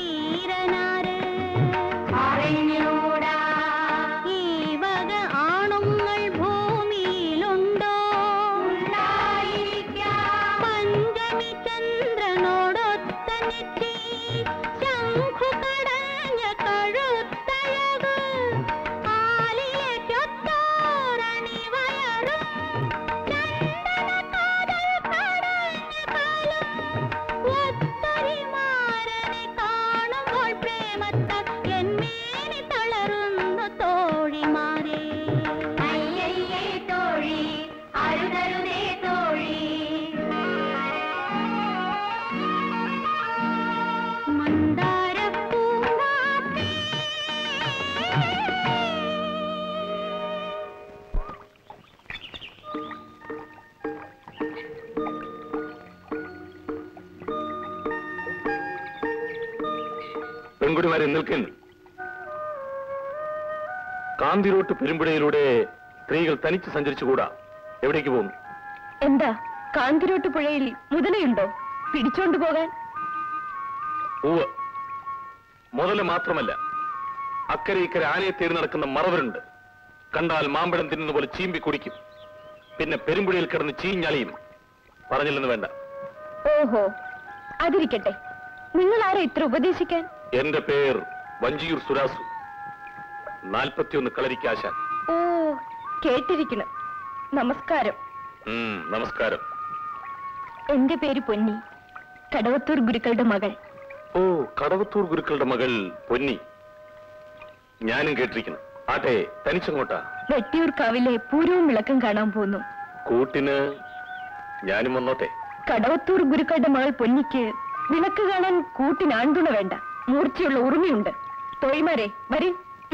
വീരനാര് ഈ വക ആണുങ്ങൾ ഭൂമിയിലുണ്ടോ പഞ്ചമി ചന്ദ്രനോടൊത്ത നെറ്റി ശംഖു കടഞ്ഞ കഴുത്തഴക് ആലിലേക്കൊത്തോരണി വയറും ചന്ദന കാതൽ കടഞ്ഞ കാലം ഒത്തരിമാരനെ കാണുമ്പോൾ പ്രേമത്താൽ എന്മേനി തളരുന്നു തോഴിമാരെ അയ്യയ്യേ തോഴി അരുതരുതേ തോഴി മന്ദാരപ്പൂങ്കാറ്റേ പെൺകുടിമാരെ നിൽക്കുന്നു കാന്തിരോട്ട് പെരുമ്പുഴയിലൂടെ സ്ത്രീകൾ തനിച്ച് സഞ്ചരിച്ചുകൂടാ എവിടേക്ക് പോകുന്നു എന്താ കാന്തിരോട്ട് പുഴയിൽ മുതലയുണ്ടോ പിടിച്ചോണ്ടു പോകാൻ പൂവ് മുതല് മാത്രമല്ല അക്കരെ ഇക്കരെ ആനയെ തേടി നടക്കുന്ന മറവരുണ്ട് കണ്ടാൽ മാമ്പഴം തിന്നുന്ന പോലെ ചീമ്പി കുടിക്കും പിന്നെ പെരുമ്പുഴയിൽ കിടന്ന് ചീഞ്ഞളിയും പറഞ്ഞില്ലെന്ന് വേണ്ട ഓഹോ അതിരിക്കട്ടെ നിങ്ങൾ ആരാ ഇത്ര ഉപദേശിക്കാൻ എന്റെ പേർ വഞ്ചിയൂർ സുരാസു നാൽപ്പത്തിയൊന്ന് കളരിക്കാശാൻ ഓ കേട്ടിരിക്കണം നമസ്കാരം ഉം, നമസ്കാരം എന്റെ പേര് പൊന്നി കടവത്തൂർ ഗുരുക്കളുടെ മകൾ ഓ കടവത്തൂർ ഗുരുക്കളുടെ മകൾ പൊന്നി ഞാനും കേട്ടിരിക്കുന്നു ആട്ടെ തനിച്ചങ്ങോട്ടാ വെട്ടിയൂർക്കാവിലെ പൂരവും വിളക്കം കാണാൻ പോന്നു കൂട്ടിന് ഞാനും വന്നോട്ടെ കടവത്തൂർ ഗുരുക്കളുടെ മകൾ പൊന്നിക്ക് വിളക്ക് കാണാൻ കൂട്ടിന് ആൺതുണ വേണ്ട മൂർച്ചയുള്ള ഉറുമിയുണ്ട് തൊഴിമാരെ വരി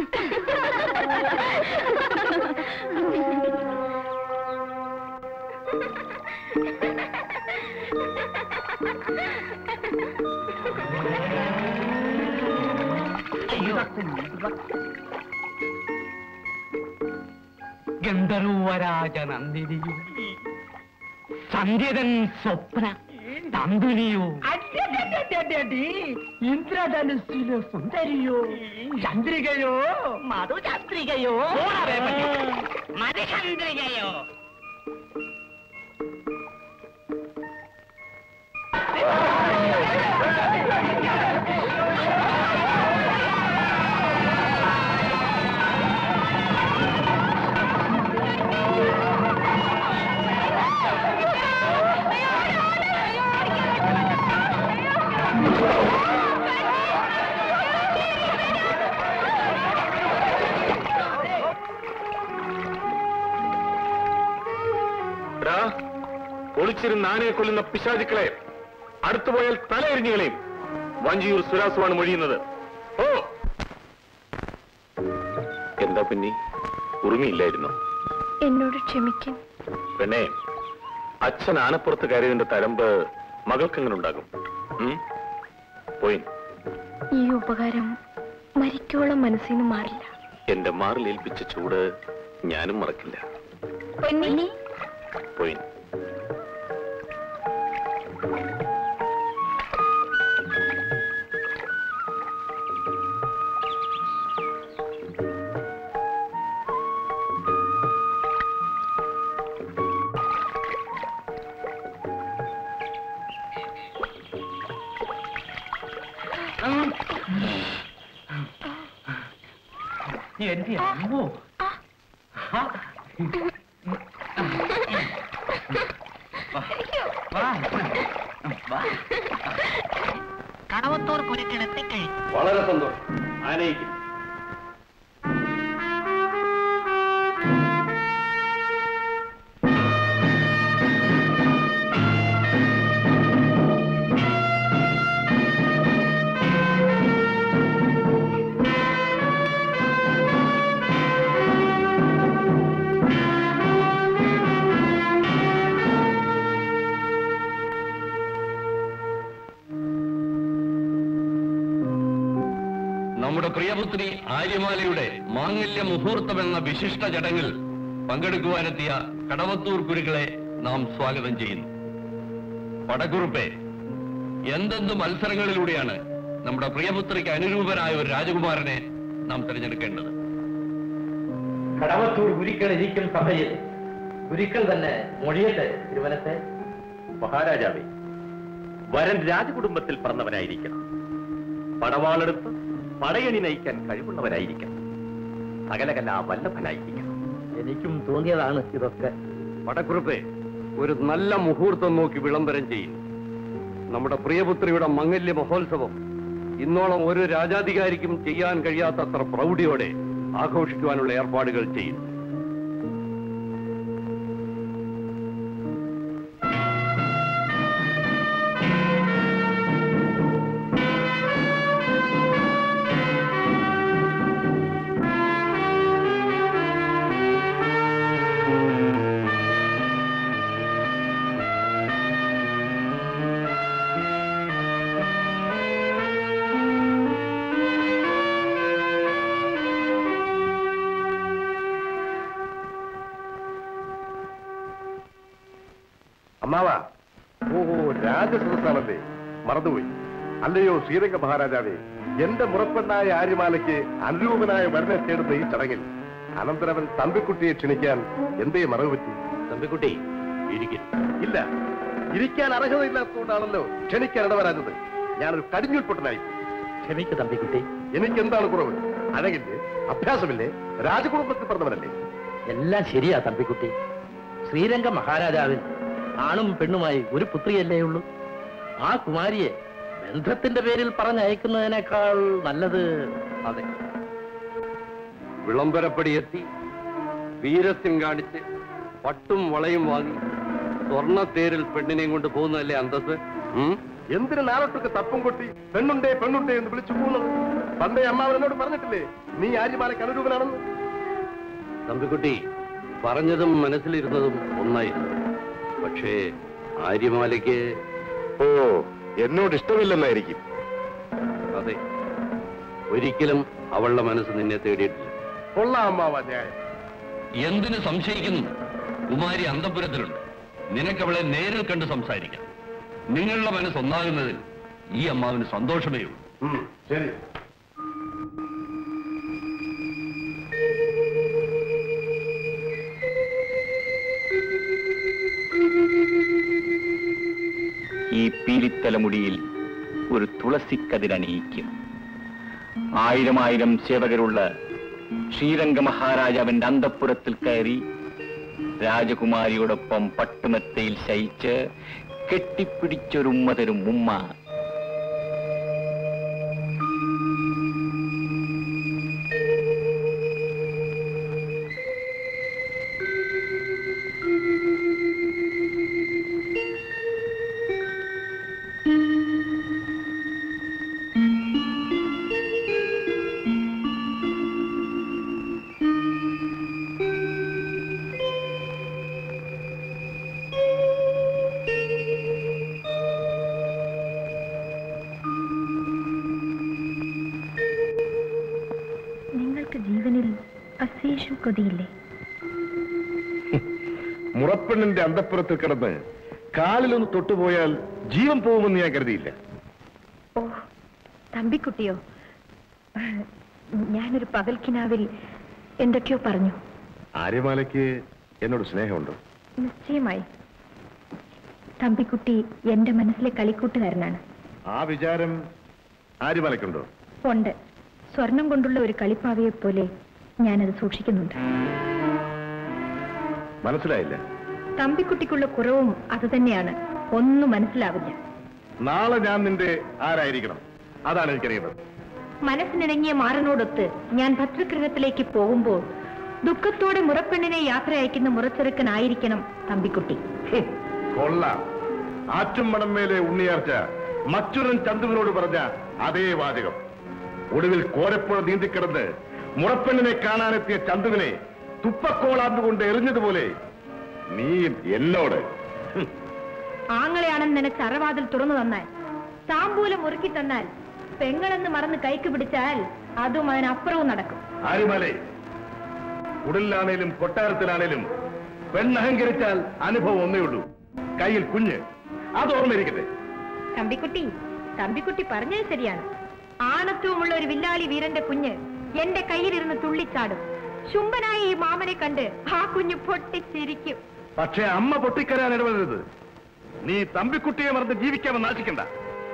ഗന്ധർവരാജ നന്ദിനിയോ സന്ധ്യതൻ സ്വപ്ന തന്തുനിയോ ഇന്ദ്രധനുസിലെ സുന്ദരിയോ ചന്ദ്രികയോ മധുചന്ദ്രികയോ മധുചന്ദ്രികയോ എടാ, ഒളിച്ചിരുന്ന് ആനയെ കൊല്ലുന്ന പിശാചുക്കളെ അടുത്തുപോയാൽ തല എറിഞ്ഞുകളെയും വഞ്ചിയൂർ സുരാസുവാണ് മൊഴിയുന്നത് ഓ എന്താ പിന്നി ഉറുമിയില്ലായിരുന്നു എന്നോട് ക്ഷമിക്കും പെണ്ണെ അച്ഛൻ ആനപ്പുറത്ത് കയറിയതിന്റെ തരമ്പ് മകൾക്ക് എങ്ങനെ ഉണ്ടാകും ഉം? പോയി ഈ ഉപകാരം മരിക്കോളം മനസ്സിൽ നിന്ന് മാറില്ല എന്റെ മാറിലേൽപ്പിച്ച ചൂട് ഞാനും മറക്കില്ല പൊന്നി പോയി എന്റെ അമ്മോ ആ. വാ. വാ. കടവത്തൂർ കുരുക്കൾ എത്തിക്കഴിഞ്ഞു വളരെ സന്തോഷം ആനയിക്കും നമ്മുടെ പ്രിയപുത്രി ആര്യമാലയുടെ മാംഗല്യ മുഹൂർത്തം എന്ന വിശിഷ്ട ചടങ്ങിൽ പങ്കെടുക്കുവാനെത്തിയ കടവത്തൂർ കുരുക്കളെ നാം സ്വാഗതം ചെയ്യുന്നു പടക്കുറുപ്പെ എന്തെന്ത് മത്സരങ്ങളിലൂടെയാണ് നമ്മുടെ പ്രിയപുത്രിക്ക് അനുരൂപനായ ഒരു രാജകുമാരനെ നാം തിരഞ്ഞെടുക്കേണ്ടത് കടവത്തൂർ ഗുരുക്കൾ ഇരിക്കും സഭയിൽ ഗുരുക്കൾ തന്നെ മൊഴിയട്ടെ തിരുവനത്തെ മഹാരാജാവേ വരൻ രാജകുടുംബത്തിൽ പറഞ്ഞവനായിരിക്കണം പടവാളെടുത്ത് പടയണി നയിക്കാൻ കഴിവുള്ളവരായിരിക്കണം സകലകലാ വല്ലഭനായിരിക്കണം എനിക്കും തോന്നിയതാണ് ഇതൊക്കെ പടക്കുറിപ്പെ ഒരു നല്ല മുഹൂർത്തം നോക്കി വിളംബരം ചെയ്യും നമ്മുടെ പ്രിയപുത്രിയുടെ മംഗല്യ മഹോത്സവം ഇന്നോളം ഒരു രാജാധികാരിക്കും ചെയ്യാൻ കഴിയാത്തത്ര പ്രൗഢിയോടെ ആഘോഷിക്കുവാനുള്ള ഏർപ്പാടുകൾ ചെയ്യും അമ്മാവ ഓഹോ രാജസദസ്സാണല്ലേ മറന്നുപോയി അല്ലയോ ശ്രീരംഗ മഹാരാജാവേ എന്റെ മുറപ്പെണ്ണായ ആര്യമാലയ്ക്ക് അനുരൂപനായ വരനെ തേടുന്ന ഈ ചടങ്ങിൽ അനന്തരവൻ തമ്പിക്കുട്ടിയെ ക്ഷണിക്കാൻ എന്തേ മറവ് പറ്റി തമ്പിക്കുട്ടി ഇരിക്കും ഇല്ല ഇരിക്കാൻ അർഹതയില്ലാത്തതുകൊണ്ടാണല്ലോ ക്ഷണിക്കാൻ ഇടവരാഞ്ഞത് ഞാനൊരു കടിഞ്ഞുൾപ്പൊട്ടനായി ക്ഷമിക്കു തമ്പിക്കുട്ടി എനിക്ക് എന്താണ് കുറവ് അഴകില്ലേ അഭ്യാസമില്ലേ രാജകുടുംബത്തിൽ പറഞ്ഞവനല്ലേ എല്ലാം ശരിയാ തമ്പിക്കുട്ടി ശ്രീരംഗ മഹാരാജാവിന് ആണും പെണ്ണുമായി ഒരു പുത്രിയല്ലേ ഉള്ളൂ ആ കുമാരിയെ ബന്ധത്തിന്റെ പേരിൽ പറഞ്ഞയക്കുന്നതിനേക്കാൾ നല്ലത് അതെ വിളംബരപ്പടിയെത്തി വീരത്യം കാണിച്ച് പട്ടും വളയും വാങ്ങി സ്വർണ്ണത്തേരിൽ പെണ്ണിനെയും കൊണ്ട് പോകുന്നതല്ലേ അന്തസ് ഉം? എന്തിന് നാളൊട്ടൊക്കെ തപ്പും കൊട്ടി പെണ്ണുണ്ടേ പെണ്ണുണ്ടേ എന്ന് വിളിച്ചു പോകുന്നത് പണ്ടേ അമ്മാവൻ എന്നോട് പറഞ്ഞിട്ടില്ലേ നീ ആര്യമാലയ്ക്ക് അനുരൂപനാണെന്ന് തമ്പിക്കുട്ടി പറഞ്ഞതും മനസ്സിലിരുന്നതും ഒന്നായിരുന്നു പക്ഷേ ആര്യമാലയ്ക്ക് ഓ എന്നോട് ഇഷ്ടമില്ലെന്നായിരിക്കും അതെ ഒരിക്കലും അവളുടെ മനസ്സ് നിന്നെ തേടിയിട്ടില്ല കൊള്ളാം അമ്മാവ ന്യായം എന്തിനു സംശയിക്കുന്നു കുമാരി അന്തപുരത്തിലുണ്ട് നിനക്കവളെ നേരിൽ കണ്ട് സംസാരിക്കാം നിങ്ങളുടെ മനസ്സ് ഒന്നാകുന്നതിൽ ഈ അമ്മാവിന് സന്തോഷമേ ഉള്ളൂ ഉം, ശരി ഈ പീലിത്തലമുടിയിൽ ഒരു തുളസിക്കതിരണിയിക്കും ആയിരം ആയിരം സേവകരുള്ള ശ്രീരംഗ മഹാരാജാവിന്റെ അന്തപ്പുരത്തിൽ കയറി രാജകുമാരിയോടൊപ്പം പട്ടുമെത്തയിൽ ശയിച്ച് കെട്ടിപ്പിടിച്ചൊരുമ്മ തരും ഉമ്മ നിങ്ങൾക്ക് ജീവനിൽ അശേഷം കൊതിയില്ലേ മുറപ്പെണ്ണിന്റെ അന്തപ്പുറത്തിൽ കിടന്ന് കാലിലൊന്ന് തൊട്ടുപോയാൽ ജീവൻ പോകുമെന്ന് ഞാൻ കരുതിയില്ല ഓ തമ്പിക്കുട്ടിയോ ഞാനൊരു പകൽക്കിനാവിൽ എന്തൊക്കെയോ പറഞ്ഞു ആര്യമാലയ്ക്ക് എന്നോട് സ്നേഹമുണ്ടോ നിശ്ചയമായി തമ്പിക്കുട്ടി എന്റെ മനസ്സിലെ കളിക്കൂട്ടുകാരനാണ് ആ വിചാരം ആര്യമാലയ്ക്കുണ്ടോ ഉണ്ട് സ്വർണം കൊണ്ടുള്ള ഒരു കളിപ്പാവയെ പോലെ ഞാനത് സൂക്ഷിക്കുന്നുണ്ട് മനസ്സിലായില്ല തമ്പിക്കുട്ടിക്കുള്ള കുറവും അതുതന്നെയാണ് ഒന്നും മനസ്സിലാവില്ല നാളെ ഞാൻ നിന്റെ ആരായിരിക്കണം അതാണ് എനിക്കറിയുന്നത് മനസ്സിനിണങ്ങിയ മാറനോടൊത്ത് ഞാൻ ഭദ്രഗൃഹത്തിലേക്ക് പോകുമ്പോൾ ദുഃഖത്തോടെ മുറപ്പെണ്ണിനെ യാത്ര അയക്കുന്ന മുറച്ചെറുക്കനായിരിക്കണം തമ്പിക്കുട്ടി ഹും, കൊള്ളാം ആറ്റുംമണം മേലെ ഉണ്ണിയാർച്ച മറ്റൊരു ചന്തുവിനോട് പറഞ്ഞ അതേ വാചകം ഒടുവിൽ കോരപ്പുഴ നീന്തിക്കിടന്ന് മുറപ്പെണ്ണിനെ കാണാനെത്തിയ ചന്തുവിനെ തുപ്പക്കോളാമ്പുകൊണ്ട് എറിഞ്ഞതുപോലെ നീ എന്നോട് ഹും, ആങ്ങളെയാണെന്ന് നിനക്ക് അറവാതിൽ തുറന്നു തന്നാൽ താമ്പൂലം ഉറുക്കി തന്നാൽ പെങ്ങളെന്ന് മറന്ന് കൈക്ക് പിടിച്ചാൽ അതും അതിനപ്പുറവും നടക്കും ആരുമലേ കുടിലാണേലും കൊട്ടാരത്തിലാണേലും പെണ്ണഹങ്കരിച്ചാൽ അനുഭവം ഒന്നേ ഉള്ളൂ കയ്യിൽ കുഞ്ഞ് അത് ഓർമ്മയിരിക്കട്ടെ തമ്പിക്കുട്ടി തമ്പിക്കുട്ടി പറഞ്ഞത് ശരിയാണ് ആണത്വമുള്ള ഒരു വില്ലാളി വീരന്റെ കുഞ്ഞ് എന്റെ കയ്യിലിരുന്ന് തുള്ളിച്ചാടും ശുംഭനായ ഈ മാമനെ കണ്ട് ആ കുഞ്ഞ് പൊട്ടിച്ചിരിക്കും പക്ഷേ അമ്മ പൊട്ടിക്കരാൻ ഇടവരുത് നീ തമ്പിക്കുട്ടിയെ മറന്ന് ജീവിക്കാമെന്ന് ആശിക്കണ്ട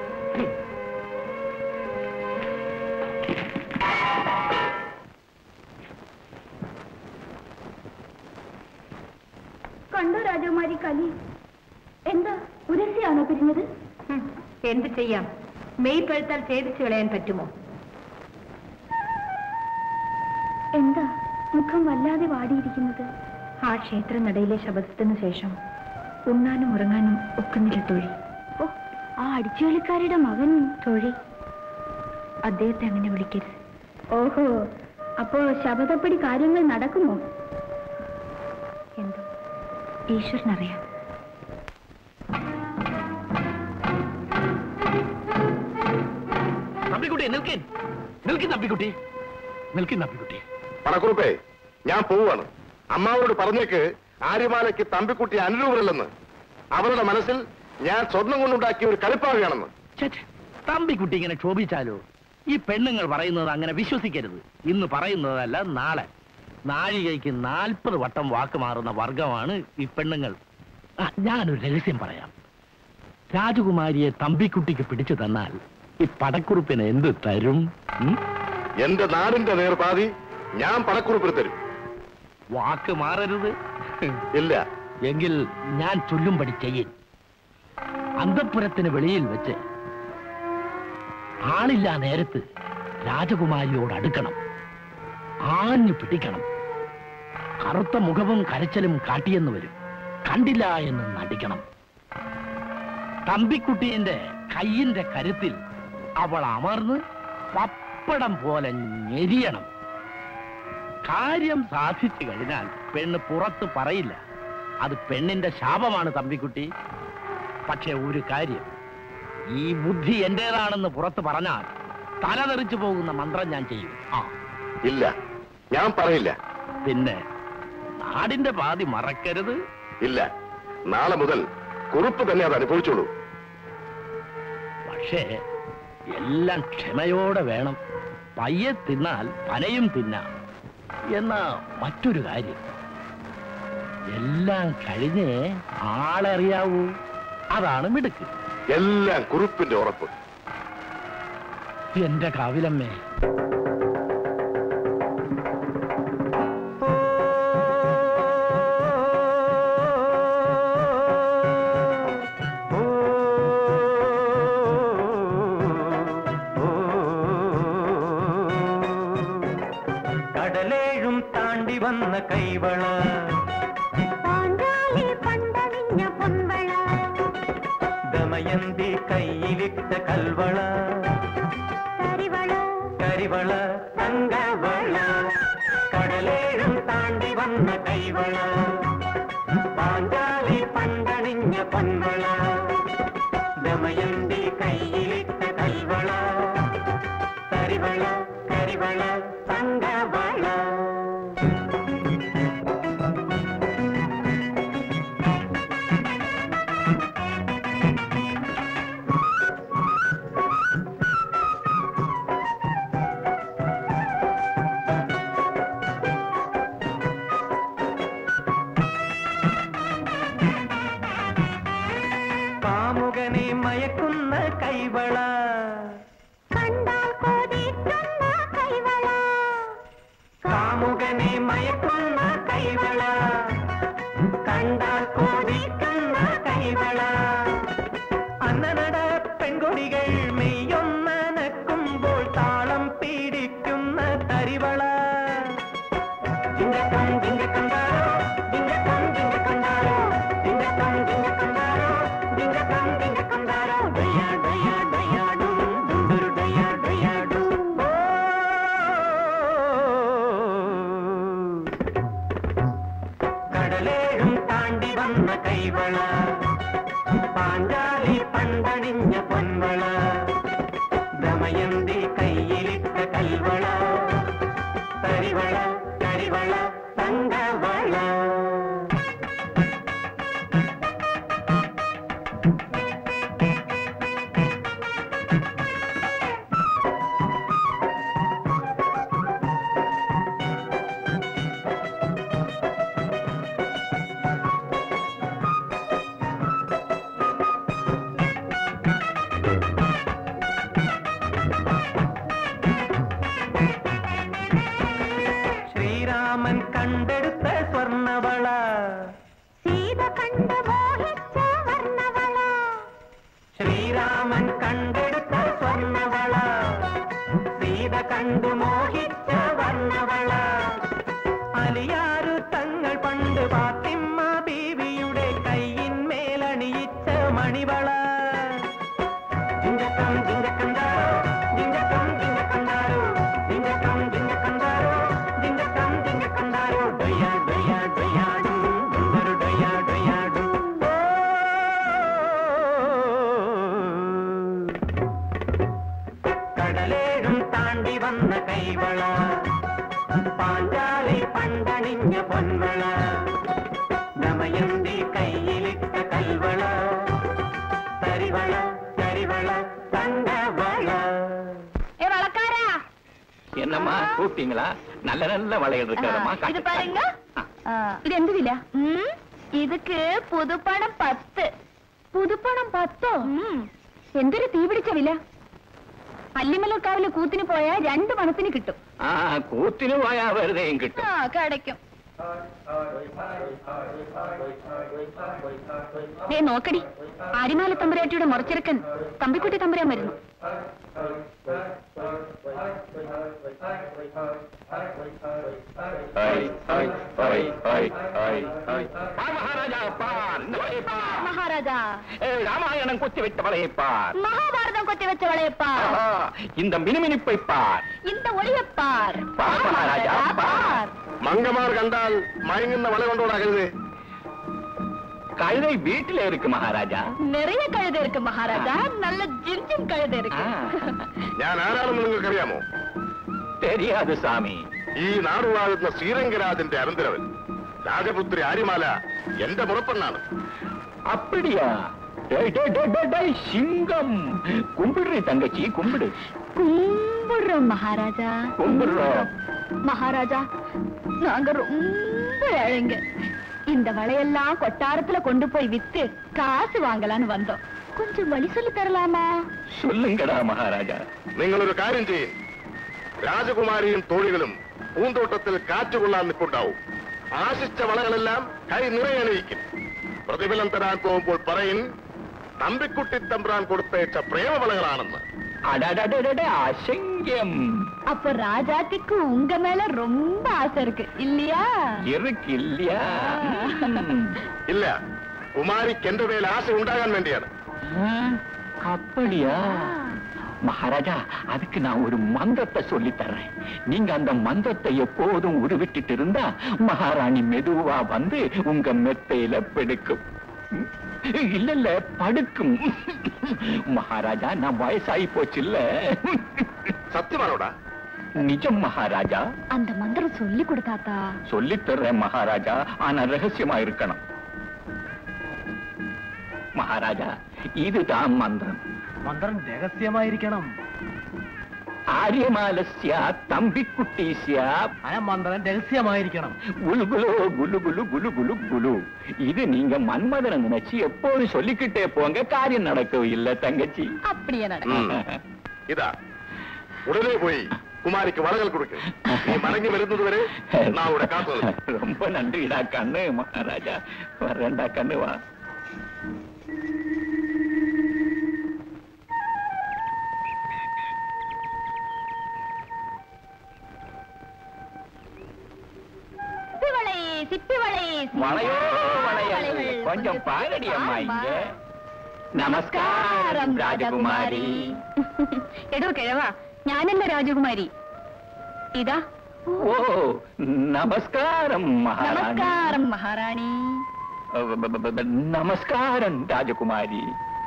കണ്ടോ രാജകുമാരി കലി എന്താ ഉരസിയാണോ പിരിഞ്ഞത് എന്ത് ചെയ്യാം മെയ് പഴുത്താൽ ഛേദിച്ചു കളയാൻ പറ്റുമോ എന്താ മുഖം വല്ലാതെ വാടിയിരിക്കുന്നത് ആ ക്ഷേത്രനടയിലെ ശബദത്തിന് ശേഷം ഉണ്ണാനും ഉറങ്ങാനും ഒക്കുന്നില്ല തൊഴി ഓ ആ അടിച്ചുകളിക്കാരുടെ മകൻ തൊഴി അദ്ദേഹത്തെ അങ്ങനെ വിളിക്കരുത് ഓഹോ അപ്പോ ശബദപ്പടി കാര്യങ്ങൾ നടക്കുമോ എന്തോ ഈശ്വരനറിയാം തമ്പിക്കുട്ടി നിൽക്കിൻ നിൽക്കിൻ തമ്പിക്കുട്ടി നിൽക്കിൻ തമ്പിക്കുട്ടി പണക്കുറുപ്പേ ഞാൻ പോവാണ് അമ്മാവോട് പറഞ്ഞേക്ക് ആര്യമാലയ്ക്ക് തമ്പിക്കുട്ടി അനുരൂപരല്ലെന്ന് അവരുടെ മനസ്സിൽ ഞാൻ സ്വർണം കൊണ്ടുണ്ടാക്കിയ ഒരു കളിപ്പാവുകയാണെന്ന് തമ്പിക്കുട്ടി ഇങ്ങനെ ക്ഷോഭിച്ചാലോ ഈ പെണ്ണുങ്ങൾ പറയുന്നത് അങ്ങനെ വിശ്വസിക്കരുത് ഇന്ന് പറയുന്നതല്ല നാളെ നാഴികയ്ക്ക് നാൽപ്പത് വട്ടം വാക്ക് മാറുന്ന വർഗമാണ് ഈ പെണ്ണുങ്ങൾ ആ, ഞാനൊരു രഹസ്യം പറയാം രാജകുമാരിയെ തമ്പിക്കുട്ടിക്ക് പിടിച്ചു തന്നാൽ ഈ പടക്കുറുപ്പിന് എന്ത് തരും ഉം? എന്റെ നാടിന്റെ നേർപാതി ഞാൻ പടക്കുറിപ്പിൽ തരും വാക്ക് മാറരുത് ഇല്ല എങ്കിൽ ഞാൻ ചൊല്ലുംപടി ചെയ്യും അന്തപ്പുരത്തിന് വെളിയിൽ വെച്ച് ആളില്ലാ നേരത്ത് രാജകുമാരിയോട് അടുക്കണം ആഞ്ഞു പിടിക്കണം കറുത്ത മുഖവും കരച്ചലും കാട്ടിയെന്ന് വരും കണ്ടില്ല എന്ന് നടിക്കണം തമ്പിക്കുട്ടീന്റെ കയ്യിന്റെ കരുത്തിൽ അവൾ അമർന്ന് പപ്പടം പോലെ ഞെരിയണം കാര്യം സാധിച്ചു കഴിഞ്ഞാൽ പെണ്ണ് പുറത്ത് പറയില്ല അത് പെണ്ണിന്റെ ശാപമാണ് തമ്പിക്കുട്ടി പക്ഷെ ഒരു കാര്യം ഈ ബുദ്ധി എന്റേതാണെന്ന് പുറത്ത് പറഞ്ഞാൽ തലതെറിച്ചു പോകുന്ന മന്ത്രം ഞാൻ ചെയ്യും ആ ഇല്ല ഞാൻ പറയില്ല പിന്നെ നാടിന്റെ പാതി മറക്കരുത് ഇല്ല നാളെ മുതൽ കുറുപ്പ് തന്നെ അത് അനുഭവിച്ചോളൂ പക്ഷേ എല്ലാം ക്ഷമയോടെ വേണം പയ്യെ തിന്നാൽ പനയും തിന്നാം എന്ന മറ്റൊരു കാര്യം എല്ലാം കഴിഞ്ഞേ ആളറിയാവൂ അതാണ് മിടുക്ക് എല്ലാം കുറുപ്പിന്റെ ഉറപ്പ് എന്റെ കാവിലമ്മേ കടലേഴും താണ്ടി വന്ന കൈവള ദമയന്തി കയ്യിലിട്ട കൽവള കരിവള തങ്കവള കടലേഴും താണ്ടി വന്ന കൈവള പാഞ്ചാലി പണ്ടണിഞ്ഞ പൊൻവള ദമയന്തി കയ്യിലിട്ട കൽവള കരിവള കരിവള തങ്കവള കാമുകനെ മയക്കുന്ന കൈവള കാമുകനെ മയക്കുന്ന കൈവള കണ്ടാൽ കോടിക്കുന്ന കൈവള അന്നനട പെൺകൊടികൾ മെയ്യൊന്നനക്കുമ്പോൾ താളം പീഡിക്കുന്ന തരിവള ജിങ്കക്കം ജിങ്കക്കണ്ടാരോ ജിങ്കക്കം ജിങ്കക്കണ്ടാരോ ജിങ്കക്കം ജിങ്കക്കണ്ടാരോ ജിങ്കക്കം ജിങ്കക്കണ്ടാരോ ഡയ ഡയ ഡയാഡും ദുണ്ടൊരു ഡയ ഡയാഡും കടലേഴും താണ്ടി വന്ന കൈവള പാഞ്ചാലി പണ്ടണിഞ്ഞ പൊൻവള ദമയന്തി കയ്യിലിട്ട കൽവള തരിവള കരിവള തങ്കവള ശ്രീരാമൻ കണ്ടെടുത്ത സ്വർണവള സീത കണ്ട് മോഹിച്ച വർണ്ണവള ശ്രീരാമൻ കണ്ടെടുത്ത സ്വർണവള സീത കണ്ടു മോഹിച്ച വർണ്ണവള അലിയാരു തങ്ങൾ പണ്ട് പാത്തിമ്മ ബീവിയുടെ കൈയിന്മേലണിയിച്ച മണിവള ജിങ്കക്കം ജിങ്കക്കണ്ടാരോ ജിങ്കക്കം ജിങ്കക്കണ്ടാരോ ജിങ്കക്കം ജിങ്കക്കണ്ടാരോ ജിങ്കക്കം ജിങ്കക്കണ്ടാരോ ഡയ ഡയ ഡയാഡും ദുണ്ടൊരു ഡയ ഡയാഡും കടലേഴും താണ്ടി വന്ന കൈവള പാഞ്ചാലി പണ്ടണിഞ്ഞ പൊൻവള ദമയന്തി കയ്യിലിട്ട കൽ கல்வள தரிவள தரிவள தங்கவள ஏ வழக்காரா என்னம்மா கூப்பிட்டீங்களா நல்ல நல்ல வளையல் இருக்கிறதம்மா இது பாருங்க இது എന്ത് വില ഇതൊക്കെ പുതുപ്പണം പത്ത് പുതുപ്പണം പത്തോ എന്തൊരു തീ പിടിച്ച വില അല്ലിമലക്കാവിലെ കൂത്തിന് പോയാ രണ്ട് പണത്തിന് കിട്ടും ആ കൂത്തിന് പോയാ വെറുതെയും കിട്ടും ആ കിടക്കും ദേ നോക്കടി ആരിമാല തമ്പുരാട്ടിയുടെ മുറച്ചിറക്കൻ തമ്പിക്കുട്ടി തമ്പുരാൻ വരുന്നു hi, hi, hi, hi, hi, hi. பார் மகாராஜா பார் இந்த வளையை பார் மகாராஜா ஏய், ராமாயணம் குத்திவிட்ட வளையை பார் மகாபாரதம் கொத்தி வச்ச வளையப்பார் ஆஹா, இந்த மினுமினுப்பை பார் இந்த ஒளியப்பார் பார் மகாராஜா பார் മംഗമാർ കണ്ടാൽ മയങ്ങുന്ന വല കൊണ്ടോടാകരുത് கழுதை வீட்டில இருக்கு மகாராஜா நிறைய கழுதை இருக்கு மகாராஜா நல்ல ஜிம் ஜிம் கழுதை இருக்கு ഞാൻ ആരാണെന്ന് നിങ്ങൾക്കറിയാമോ தெரியாது சாமி ഈ നാടുവാഴുന്ന ശ്രീരംഗരാജന്റെ അനന്തരവൻ രാജപുത്രി ആര്യമാല എന്റെ മുറപ്പെണ്ണാണ് அப்படியா டேய், டேய், டேய், டேய், டேய், சிங்கம் கும்பிடுறி தங்கச்சி கும்பிடு கும்பிடுறோம் மகாராஜா கும்பிடுறோம் மகாராஜா நாங்க ரொம்ப ஏழைங்க இந்த வளையெல்லாம் கொட்டாரத்துல கொண்டு போய் வித்து காசு வாங்கலான்னு வந்தோம் கொஞ்சம் வழி சொல்லி தரலாமா சொல்லுங்கடா மகாராஜா നിങ്ങളൊരു കാര്യം ചെയ്യും രാജകുമാരിയും തോഴികളും പൂന്തോട്ടത്തിൽ കാറ്റുകൊള്ളാൻ നിൽപ്പുണ്ടാവും ആശിച്ച വളകളെല്ലാം കൈ നിറയണിയിക്കും പ്രതിഫലം തരാൻ പോകുമ്പോൾ പറയും തമ്പിക്കുട്ടി തമ്പ്രാൻ കൊടുത്തയച്ച പ്രേമവളകളാണെന്ന് அடடடடட அசங்கியம் அப்ப ராஜாத்திக்கு உங்க மேல ரொம்ப ஆசை இருக்கு இல்லையா இருக்கு இல்லையா ഇല്ല കുമാരിക്ക് എന്റെ മേൽ ആശ ഉണ്ടാകാൻ വേണ്ടിയാണ് அப்படியா மகாராஜா அதுக்கு நான் ஒரு மந்திரத்தை சொல்லி தர்றேன் நீங்க அந்த மந்திரத்தை எப்போதும் உருவிட்டுட்டு இருந்தா மகாராணி மெதுவா வந்து உங்க மெத்தையில பிடிக்கும் இல்ல இல்ல படுக்கும் மகாராஜா நான் வயசாகி போச்சு இல்ல சத்தியமானோடா நிஜம் மகாராஜா அந்த மந்திரம் சொல்லி கொடுத்தாத்தா சொல்லித் தர்றேன் மகாராஜா ஆனா ரகசியமா இருக்கணும் மகாராஜா இதுதான் மந்திரம் മന്ത്രം രഹസ്യമായിരിക്കണം ആര്യമാലസ്യ തമ്പിക്കുട്ടീസ്യ ആ മന്ത്രം രഹസ്യമായിരിക്കണം குலுகுலோ குலு குலு குலு குலு குலு இது நீங்க மன்மதனை நினைச்சு எப்போதும் சொல்லிக்கிட்டே போங்க காரியம் நடக்கவும் இல்ல தங்கச்சி அப்படியே ഉം. ഇതാ ഉടനെ പോയി കുമാരിക്ക് വളകൾ കൊടുക്കും നീ മടങ്ങി വരുന്നത് വരെ നാ ഇവിടെ കാത്തു നിൽക്കും. ரொம்ப நன்றிடா கண்ணு மகாராஜா வரேன்டா கண்ணு வா சிப்பிவளை சிப்பிவளை வளையோ வளையல் கொஞ்சம் பாரடி அம்மா இங்க நமஸ்காரம் ராஜகுமாரி എടോ കിഴവാ ഞാനല്ല രാജകുമാരി ഇതാ ஓ நமஸ்காரம் மகாராணி നമസ്കാരം മഹാറാണി நமஸ்காரம் ராஜகுமாரி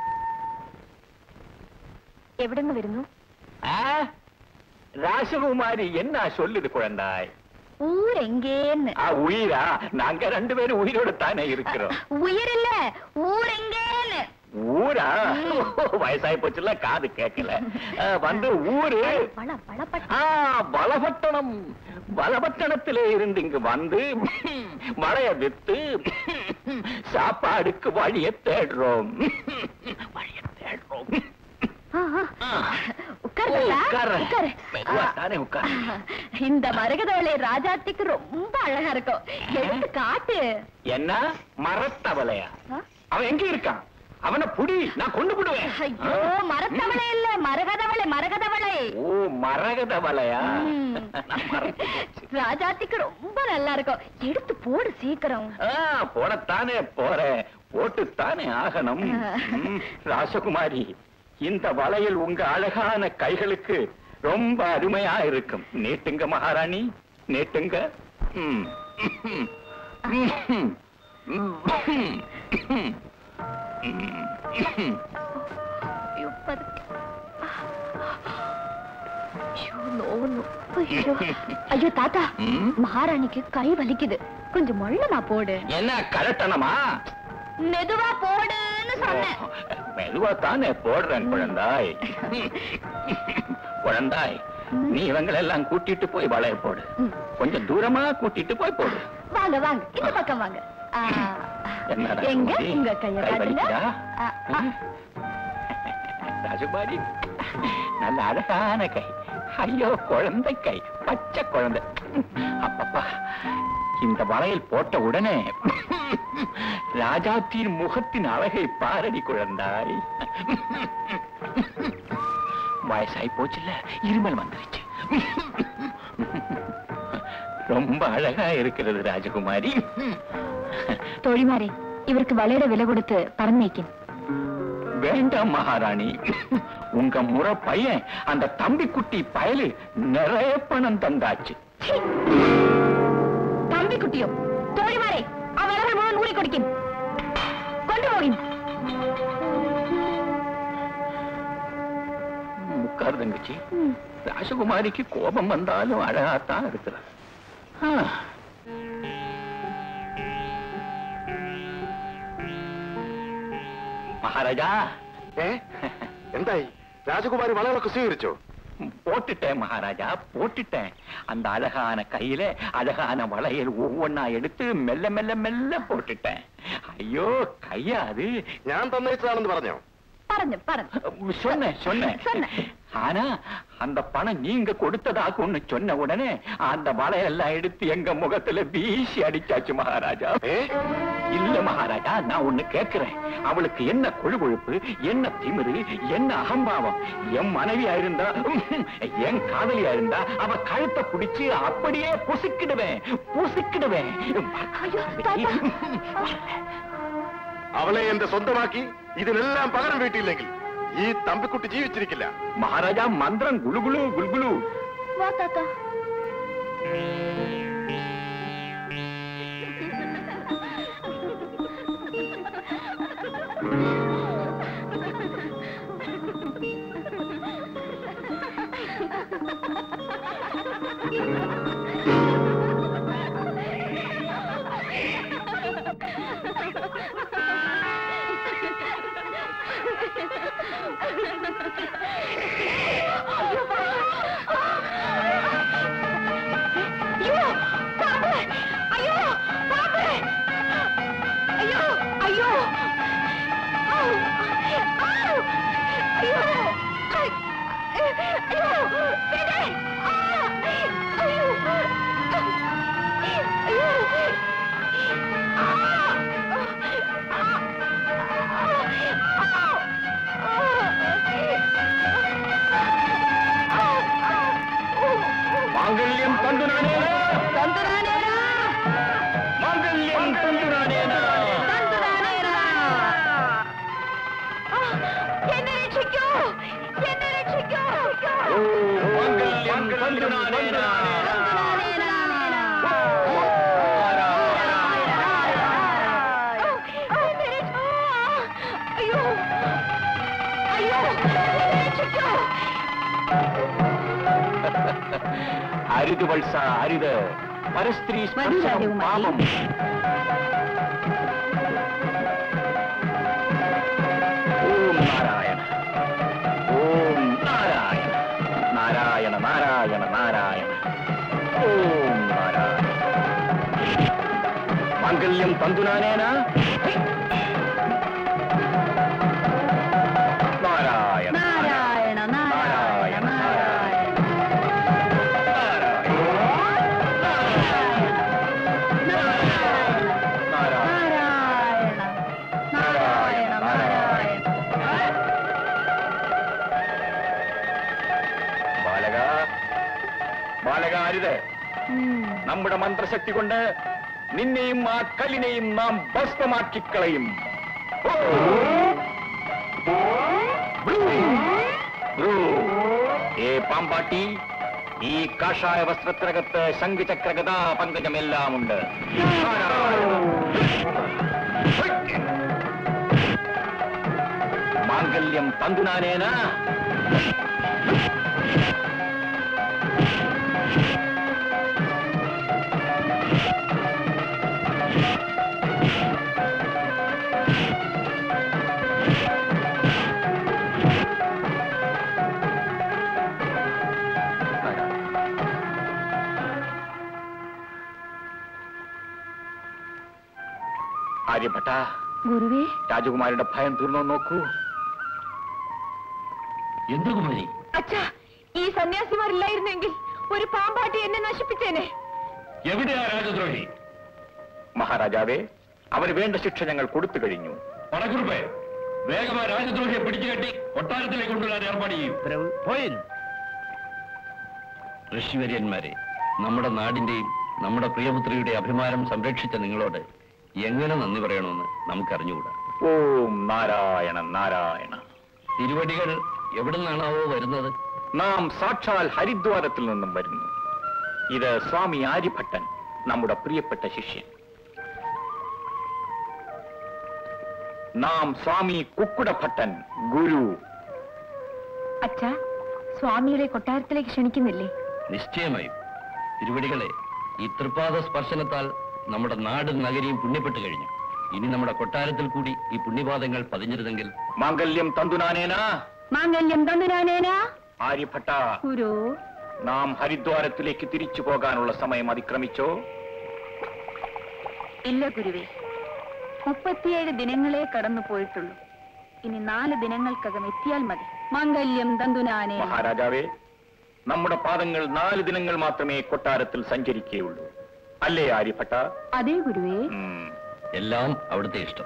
എവിടെന്ന് വരുന്നു ஆ, ராசகுமாரி என்ன சொல்லுது குழந்தாய் ഊരെങ്കേന്ന് ஆ, உயிரா நாங்க ரெண்டு பேரும் உயிரோட தானே இருக்கிறோம் ഉയരില്ല ഊരെങ്കേന്ന് ஊரா வயசாகி போச்சுல காது கேட்கல ஆ, வந்து ஊரு വള വളപ്പട്ട ஆ, பலபட்டணம் பலபட்டணத்திலே இருந்து இங்கு வந்து மழைய வித்து சாப்பாடுக்கு வழிய தேடுறோம் வழிய தேடுறோம் உட்காருங்களா? உட்கார்றேன். உட்காரு. மெதுவா தானே உட்காரு. இந்த மரகதவளை ராஜாத்திக்கு ரொம்ப அழகா இருக்கும் எடுத்து காட்டு என்ன மரத்தவளையா ஆ? அவன் எங்க இருக்கான் அவனை புடி நான் கொண்டு போடுவேன் ஐயோ மரத்தவளை இல்ல மரகதவளை மரகதவளை ஓ மரகத வலையா ம். நான் மறந்து போச்சு. ராஜாத்திக்கு ரொம்ப நல்லா இருக்கும் எடுத்து போடு சீக்கிரம் ஆ, போடத்தானே போறேன் போட்டுத்தானே ஆகணும் ம், ராசகுமாரி இந்த வலையில் உங்க அழகான கைகளுக்கு ரொம்ப அருமையா இருக்கும் நீட்டுங்க மகாராணி நீட்டுங்க ம். ம். ம். ம். ஐயோ, பதுக்கு. ஐயோ, நோவு. ஐயோ. ஐயோ தாத்தா ம்? மகாராணிக்கு கை வலிக்குது கொஞ்சம் மொள்ளமா போடு என்ன கலட்டணமா மெதுவா போடுன்னு சொன்னேன் மெதுவா தானே போடுறேன் குழந்தாய் குழந்தாய் நீ இவங்களெல்லாம் கூட்டிட்டு போய் வளைய போடு கொஞ்சம் தூரமா கூட்டிட்டு போய் போடு வாங்க வாங்க இந்த பக்கம் வாங்க ஆ, என்னடா எங்க குமரி? உங்க கைய கை காட்டுங்க வலிக்குதா? ஆ, ஆ. ராஜகுமாரி நல்ல அழகான கை ஐயோ குழந்தை கை பச்சை குழந்தை அப்பப்பா இந்த வளையல் போட்ட உடனே ராஜாத்தின் முகத்தின் அழகை பாரடி குழந்தாய் வயசாய் போச்சுல்ல இருமல் வந்துருச்சு ரொம்ப அழகா இருக்கிறது ராஜகுமாரி தோழிமாரே இவருக்கு வளையட விலை கொடுத்து பணம் வைக்கும் வேண்டாம் மகாராணி உங்க முறை பையன் அந்த தம்பி குட்டி பயலு நிறைய பணம் தந்தாச்சு தம்பி குட்டியோ தோழிமாரே அவரவர் முழுவன் ஊறி கொடுக்கும் கொண்டு போகும் முக்கார் தங்கச்சி ராசகுமாரிக்கு கோபம் வந்தாலும் அழகாத்தான் இருக்கிறார் ஆ. മഹാരാജാ ഏ എന്തായി രാജകുമാരി വളകളൊക്കെ സ്വീകരിച്ചോ போட்டுட்டேன் மகாராஜா போட்டுட்டேன் அந்த அழகான கையில அழகான வளையல் ஒவ்வொன்னா எடுத்து மெல்ல மெல்ல மெல்ல போட்டுட்டேன் ஐயோ கையா அது ഞാൻ തന്നയച്ചതാണെന്ന് പറഞ്ഞോ പറഞ്ഞു പറഞ്ഞു சொன்னேன் சொன்னேன் சொன்னேன். ஆனா அந்த பணம் நீங்க கொடுத்ததாக்குன்னு சொன்ன உடனே அந்த வலையெல்லாம் எடுத்து எங்க முகத்துல வீசி அடிச்சாச்சு மகாராஜா இல்ல மகாராஜா நான் ஒண்ணு கேட்கிறேன் அவளுக்கு என்ன கொழு கொழுப்பு என்ன திமிரு என்ன அகம்பாவம் என் மனைவியா இருந்தா என் காதலியா இருந்தா அவ கழுத்தை பிடிச்சு அப்படியே புசுக்கிடுவேன் புசுக்கிடுவேன் അവളെ എന്റെ സ്വന്തമാക്കി ഇതിനെല്ലാം പകരം വീട്ടിയില്ലെങ്കിൽ ഈ തമ്പിക്കുട്ടി ജീവിച്ചിരിക്കില്ല மகாராஜா மந்திரம் குலுகுலு குலுகுலு வா தாத்தா ஐயோ பாம்பு ஐயோ பாம்பு ஐயோ ஐயோ ஆவ்! ஆவ்! ஐயோ ஐ- ஐயோ விடு! ஆ! ஐயோ ஐயோ ஆ! மாங்கல்யம் தந்து நானேனா தந்துரானேரா மாங்கல்யம் தந்து நானேனா தந்துரானேரா என்னை ரட்சிக்கோ என்னை ரட்சிக்கோ மாங்கல்யம் தந்து நானேனா ஐயோ ஐயோ என்னை ரட்சிக்கோ அரிது வல்சா அரிது பரஸ்திரீ மதி ஸ்பர்சனம் ராஜகுமாரி. பாவம் ஓம் நாராயண ஓம் நாராயண நாராயண நாராயண நாராயண ஓம் நாராயண மாங்கல்யம் தந்து நானேனா நாராயண நாராயண நாராயண நாராயண நாராயண நாராயண நாராயண ബാലക ബാലക അരുത് നമ്മുടെ മന്ത്രശക്തി കൊണ്ട് നിന്നെയും ആ കല്ലിനെയും നാം ഭസ്മമാക്കിക്കളയും ഓ! ബ്രൂ. ഏ പാമ്പാട്ടി ഈ കാഷായ വസ്ത്രത്തിനകത്ത് ശംഖുചക്ര ഗതാ പങ്കജമെല്ലാം ഉണ്ട് മാംഗല്യം തന്തുനാനേന ആര്യഭട്ട ഗുരുവേ രാജകുമാരിയുടെ ഭയം തീർന്നോ നോക്കൂ എന്തു കുമാരി അച്ഛാ ഈ സന്യാസിമാരില്ലായിരുന്നെങ്കിൽ ഒരു പാമ്പാട്ടി എന്നെ നശിപ്പിച്ചേനെ എവിടെയാ രാജദ്രോഹി മഹാരാജാവേ അവന് വേണ്ട ശിക്ഷ ഞങ്ങൾ കൊടുത്തു കഴിഞ്ഞു പടക്കുറുപ്പേ വേഗം ആ രാജദ്രോഹിയെ പിടിച്ചു കെട്ടി കൊട്ടാരത്തിലേക്ക് കൊണ്ടുവരാൻ ഏർപ്പാട് ചെയ്യും ഋഷിവര്യന്മാരെ നമ്മുടെ നാടിന്റെയും നമ്മുടെ പ്രിയപുത്രിയുടെ അഭിമാനം സംരക്ഷിച്ച നിങ്ങളോട് എങ്ങനെ നന്ദി പറയണമെന്ന് നമുക്കറിഞ്ഞുകൂടാ ഓം നാരായണ നാരായണ തിരുവടികൾ എവിടെ നിന്നാണാവോ വരുന്നത് നാം സാക്ഷാൽ ഹരിദ്വാരത്തിൽ നിന്നും വരുന്നു ഇത് സ്വാമി ആര്യഭട്ടൻ നമ്മുടെ പ്രിയപ്പെട്ട ശിഷ്യൻ നാം സ്വാമി കുക്കുടഭട്ടൻ ഗുരു അച്ഛാ സ്വാമിയുടെ കൊട്ടാരത്തിലേക്ക് ക്ഷണിക്കുന്നില്ലേ നിശ്ചയമായും തിരുവടികളെ ഈ തൃപ്പാദ സ്പർശനത്താൽ നമ്മുടെ നാടും നഗരിയും പുണ്യപ്പെട്ടു കഴിഞ്ഞു ഇനി നമ്മുടെ കൊട്ടാരത്തിൽ കൂടി ഈ പുണ്യപാദങ്ങൾ പതിഞ്ഞിരുന്നെങ്കിൽ മാംഗല്യം തന്തുനാനേന മാംഗല്യം തന്നുരാനേനാ ആര്യഭട്ട ഗുരു നാം ഹരിദ്വാരത്തിലേക്ക് തിരിച്ചു പോകാനുള്ള സമയം അതിക്രമിച്ചോ ഇല്ല ഗുരുവേ മുപ്പത്തിയേഴ് ദിനങ്ങളെ കടന്നു പോയിട്ടുള്ളൂ ഇനി നാല് ദിനങ്ങൾക്കകം എത്തിയാൽ മതി മാംഗല്യം തന്തുനാനേ മഹാരാജാവേ നമ്മുടെ പാദങ്ങൾ നാല് ദിനങ്ങൾ മാത്രമേ കൊട്ടാരത്തിൽ സഞ്ചരിക്കുകയുള്ളൂ അല്ലേ ആര്യഭട്ട അതേ ഗുരുവേ ഉം. എല്ലാം അവിടുത്തെ ഇഷ്ടം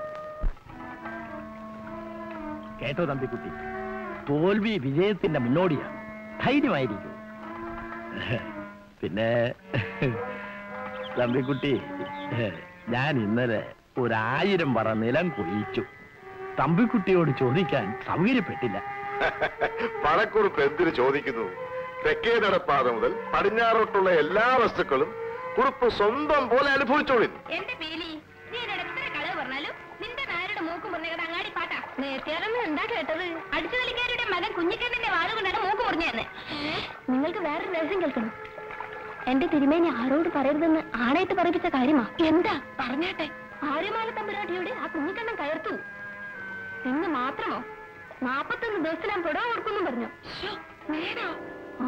കേട്ടോ തമ്പിക്കുട്ടി തോൽവി വിജയത്തിന്റെ മുന്നോടിയാണ് ധൈര്യമായിരിക്കും പിന്നെ തമ്പിക്കുട്ടി ഞാൻ ഇന്നലെ ഒരായിരം പറ നിലം കുഴിച്ചു തമ്പിക്കുട്ടിയോട് ചോദിക്കാൻ സൗകര്യപ്പെട്ടില്ല പണക്കുറിപ്പ് എന്തിനു ചോദിക്കുന്നു തെക്കേ നടപ്പാത മുതൽ പടിഞ്ഞാറോട്ടുള്ള എല്ലാ വസ്തുക്കളും കുറിപ്പ് സ്വന്തം പോലെ അനുഭവിച്ചോളി എന്റെ പേലി നീ എന്നോട് എത്ര കളവ് പറഞ്ഞാലും നിന്റെ നാരുടെ മൂക്കും പറഞ്ഞത് അങ്ങാടി പാട്ടാ നേരത്തെ എന്താ കേട്ടത് അടിച്ചു കളിക്കാരുടെ മകൻ കുഞ്ഞിക്കണ്ണിന്റെ വാളുകൊണ്ടാണ് മൂക്ക് മുറിഞ്ഞതെന്ന് നിങ്ങൾക്ക് വേറൊരു രഹസ്യം കേൾക്കണം എന്റെ തിരുമേനി ആരോട് പറയരുതെന്ന് ആണായിട്ട് പറയിപ്പിച്ച കാര്യമാ എന്താ പറഞ്ഞാട്ടെ ആര്യമാല തമ്പുരാട്ടിയോട് ആ കുഞ്ഞിക്കണ്ണൻ കയർത്തു ഇന്ന് മാത്രമോ നാപ്പത്തൊന്ന് ദിവസത്തിൽ ഞാൻ പൊടാൻ കൊടുക്കുന്നു പറഞ്ഞു ശ്ശോ, നേരാ ആ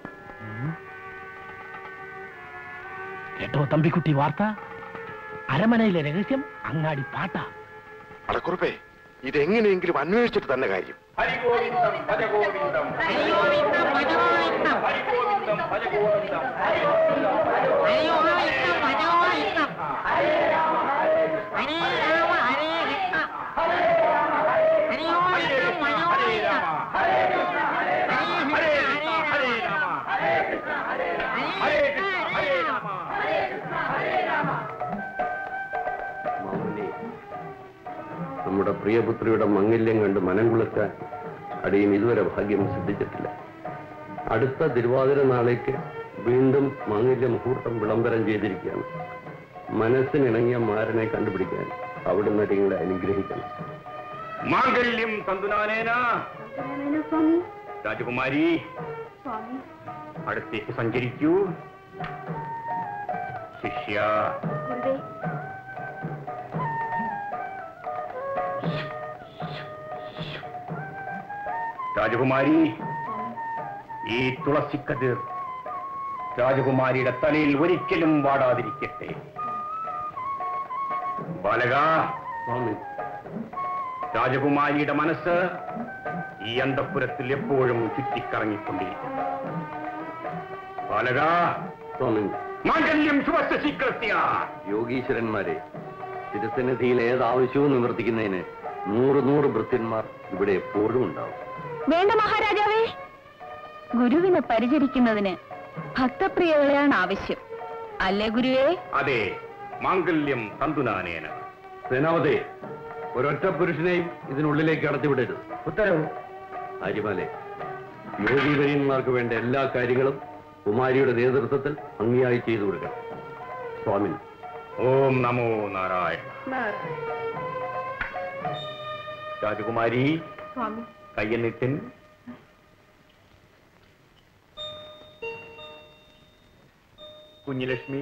കേട്ടോ തമ്പിക്കുട്ടി വാർത്ത അരമനയിലെ രഹസ്യം അങ്ങാടി പാട്ടാ പണക്കുറിപ്പേ ഇതെങ്ങനെയെങ്കിലും അന്വേഷിച്ചിട്ട് തന്നെ കാര്യം മാമുനി, നമ്മുടെ പ്രിയപുത്രിയുടെ മംഗല്യം കണ്ട് മനം കുളിർക്കാൻ അടിയും ഇതുവരെ ഭാഗ്യം സിദ്ധിച്ചിട്ടില്ല അടുത്ത തിരുവാതിര നാളേക്ക് വീണ്ടും മാംഗല്യ മുഹൂർത്തം വിളംബരം ചെയ്തിരിക്കുകയാണ് മനസ്സിനിണങ്ങിയ മാരനെ കണ്ടുപിടിക്കാൻ അവിടുന്ന് നിങ്ങളെ അനുഗ്രഹിക്കണം മാംഗല്യം തന്തുനാനേന രാജകുമാരി അടുത്തേക്ക് സഞ്ചരിക്കൂ ശിഷ്യ രാജകുമാരി ഈ തുളസിക്കതിർ രാജകുമാരിയുടെ തലയിൽ ഒരിക്കലും വാടാതിരിക്കട്ടെ ബാലക സ്വാമി രാജകുമാരിയുടെ മനസ്സ് ഈ അന്തപുരത്തിൽ എപ്പോഴും ചുറ്റിക്കറങ്ങിക്കൊണ്ടിരിക്കും ബാലക സ്വാമി മാംഗല്യം ശുഭസ്യ ശീക്രസ്യ യോഗീശ്വരന്മാരെ തിരുസന്നിധിയിൽ ഏതാവശ്യവും നിവർത്തിക്കുന്നതിന് നൂറ് നൂറ് ഭൃത്യന്മാർ ഇവിടെ എപ്പോഴും ഉണ്ടാവും വേണ്ട മഹാരാജാവേ ഗുരുവിനെ പരിചരിക്കുന്നതിന് ഭക്തപ്രിയകളെയാണ് ആവശ്യം അല്ലേ ഗുരുവേ അതെ മാംഗല്യം തന്തുനാനേന സേനാപതി ഒരൊറ്റ പുരുഷനെയും ഇതിനുള്ളിലേക്ക് കടത്തിവിടരുത് ഉത്തരവ് ആര്യമാലെ യോഗീവര്യന്മാർക്ക് വേണ്ട എല്ലാ കാര്യങ്ങളും കുമാരിയുടെ നേതൃത്വത്തിൽ ഭംഗിയായി ചെയ്തു കൊടുക്കണം സ്വാമി ഓം നമോ നാരായണ രാജകുമാരി സ്വാമി കയ്യന്നിട്ടിൻ കുഞ്ഞുലക്ഷ്മി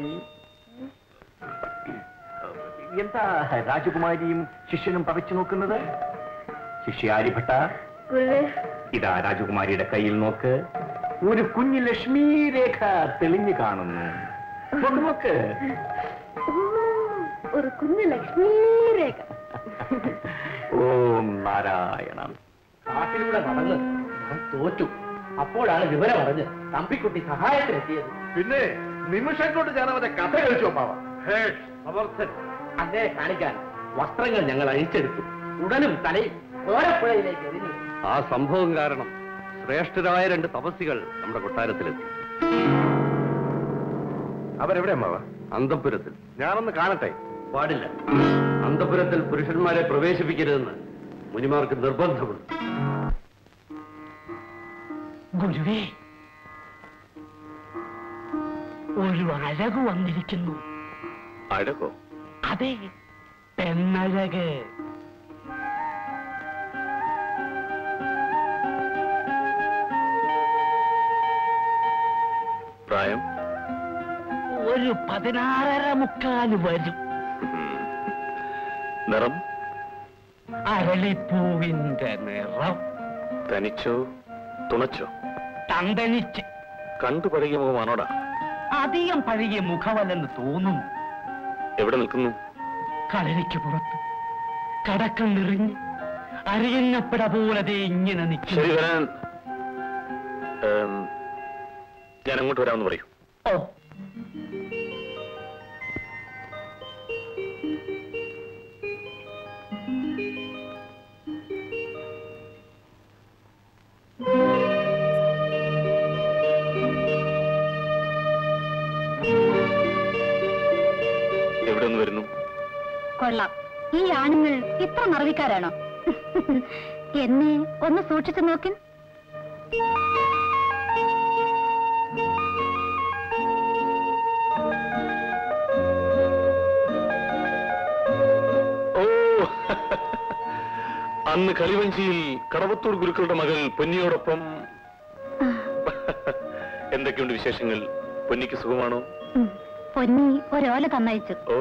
എന്താ രാജകുമാരിയും ശിഷ്യനും പറിച്ചു നോക്കുന്നത് ശിഷ്യാരിഭട്ട ഇതാ രാജകുമാരിയുടെ കയ്യിൽ നോക്ക് ഒരു കുഞ്ഞു ലക്ഷ്മി രേഖ തെളിഞ്ഞു കാണുന്നു നോക്ക് നോക്ക് ഒരു കുഞ്ഞു ലക്ഷ്മി രേഖ ഓം നാരായണ കാട്ടിലൂടെ നടന്ന് ഞാൻ തോറ്റു അപ്പോഴാണ് വിവരം അറിഞ്ഞ് തമ്പിക്കുട്ടി സഹായത്തിനെത്തിയത് പിന്നെ നിമിഷം കൊണ്ട് ഞാൻ അവന്റെ കഥ കഴിച്ചു അമ്മാവ സമർത്ഥൻ അങ്ങനെ കാണിക്കാൻ വസ്ത്രങ്ങൾ ഞങ്ങൾ അഴിച്ചെടുത്തു ഉടലും തലയും കോരപ്പുഴയിലേക്ക് എറിഞ്ഞു ആ സംഭവം കാരണം ശ്രേഷ്ഠരായ രണ്ട് തപസ്സികൾ നമ്മുടെ കൊട്ടാരത്തിലെത്തി അവരെവിടെ അമ്മാവ അന്തപുരത്തിൽ ഞാനൊന്ന് കാണട്ടെ പാടില്ല അന്തപുരത്തിൽ പുരുഷന്മാരെ പ്രവേശിപ്പിക്കരുതെന്ന് മുനിമാർക്ക് നിർബന്ധമുണ്ട് ഗുരുവേ ഒരു അഴക് വന്നിരിക്കുന്നു അഴകോ അതെ പെണ്ണഴക് പ്രായം ഒരു പതിനാറര മുക്കാല് വരും നിറം അരളിപ്പൂവിന്റെ നിറം തനിച്ചോ തുണച്ചോ തന്തനിച്ച് കണ്ടു പഴകിയ മുഖമാണോടാ അധികം പഴകിയ മുഖമല്ലെന്ന് തോന്നുന്നു എവിടെ നിൽക്കുന്നു കളരിക്ക് പുറത്ത് കടക്കം നിറിഞ്ഞ് അരിയുന്നപ്പട പോലെ ദേ ഇങ്ങനെ ശരി നിൽക്കുന്നു വരാൻ ഏം, ഞാൻ അങ്ങോട്ട് വരാമെന്ന് പറയൂ ഓ എവിടെ നിന്ന് വരുന്നു കൊള്ളാം ഈ ആണുങ്ങൾ ഇത്ര മറവിക്കാരാണോ എന്നെ ഒന്ന് സൂക്ഷിച്ചു നോക്കിൻ ഓ അന്ന് കളിവഞ്ചിയിൽ കടവത്തൂർ ഗുരുക്കളുടെ മകൾ പൊന്നിയോടൊപ്പം എന്തൊക്കെയുണ്ട് വിശേഷങ്ങൾ പൊന്നിക്ക് സുഖമാണോ ഉം. പൊന്നി ഒരോല തന്നയച്ചു ഓ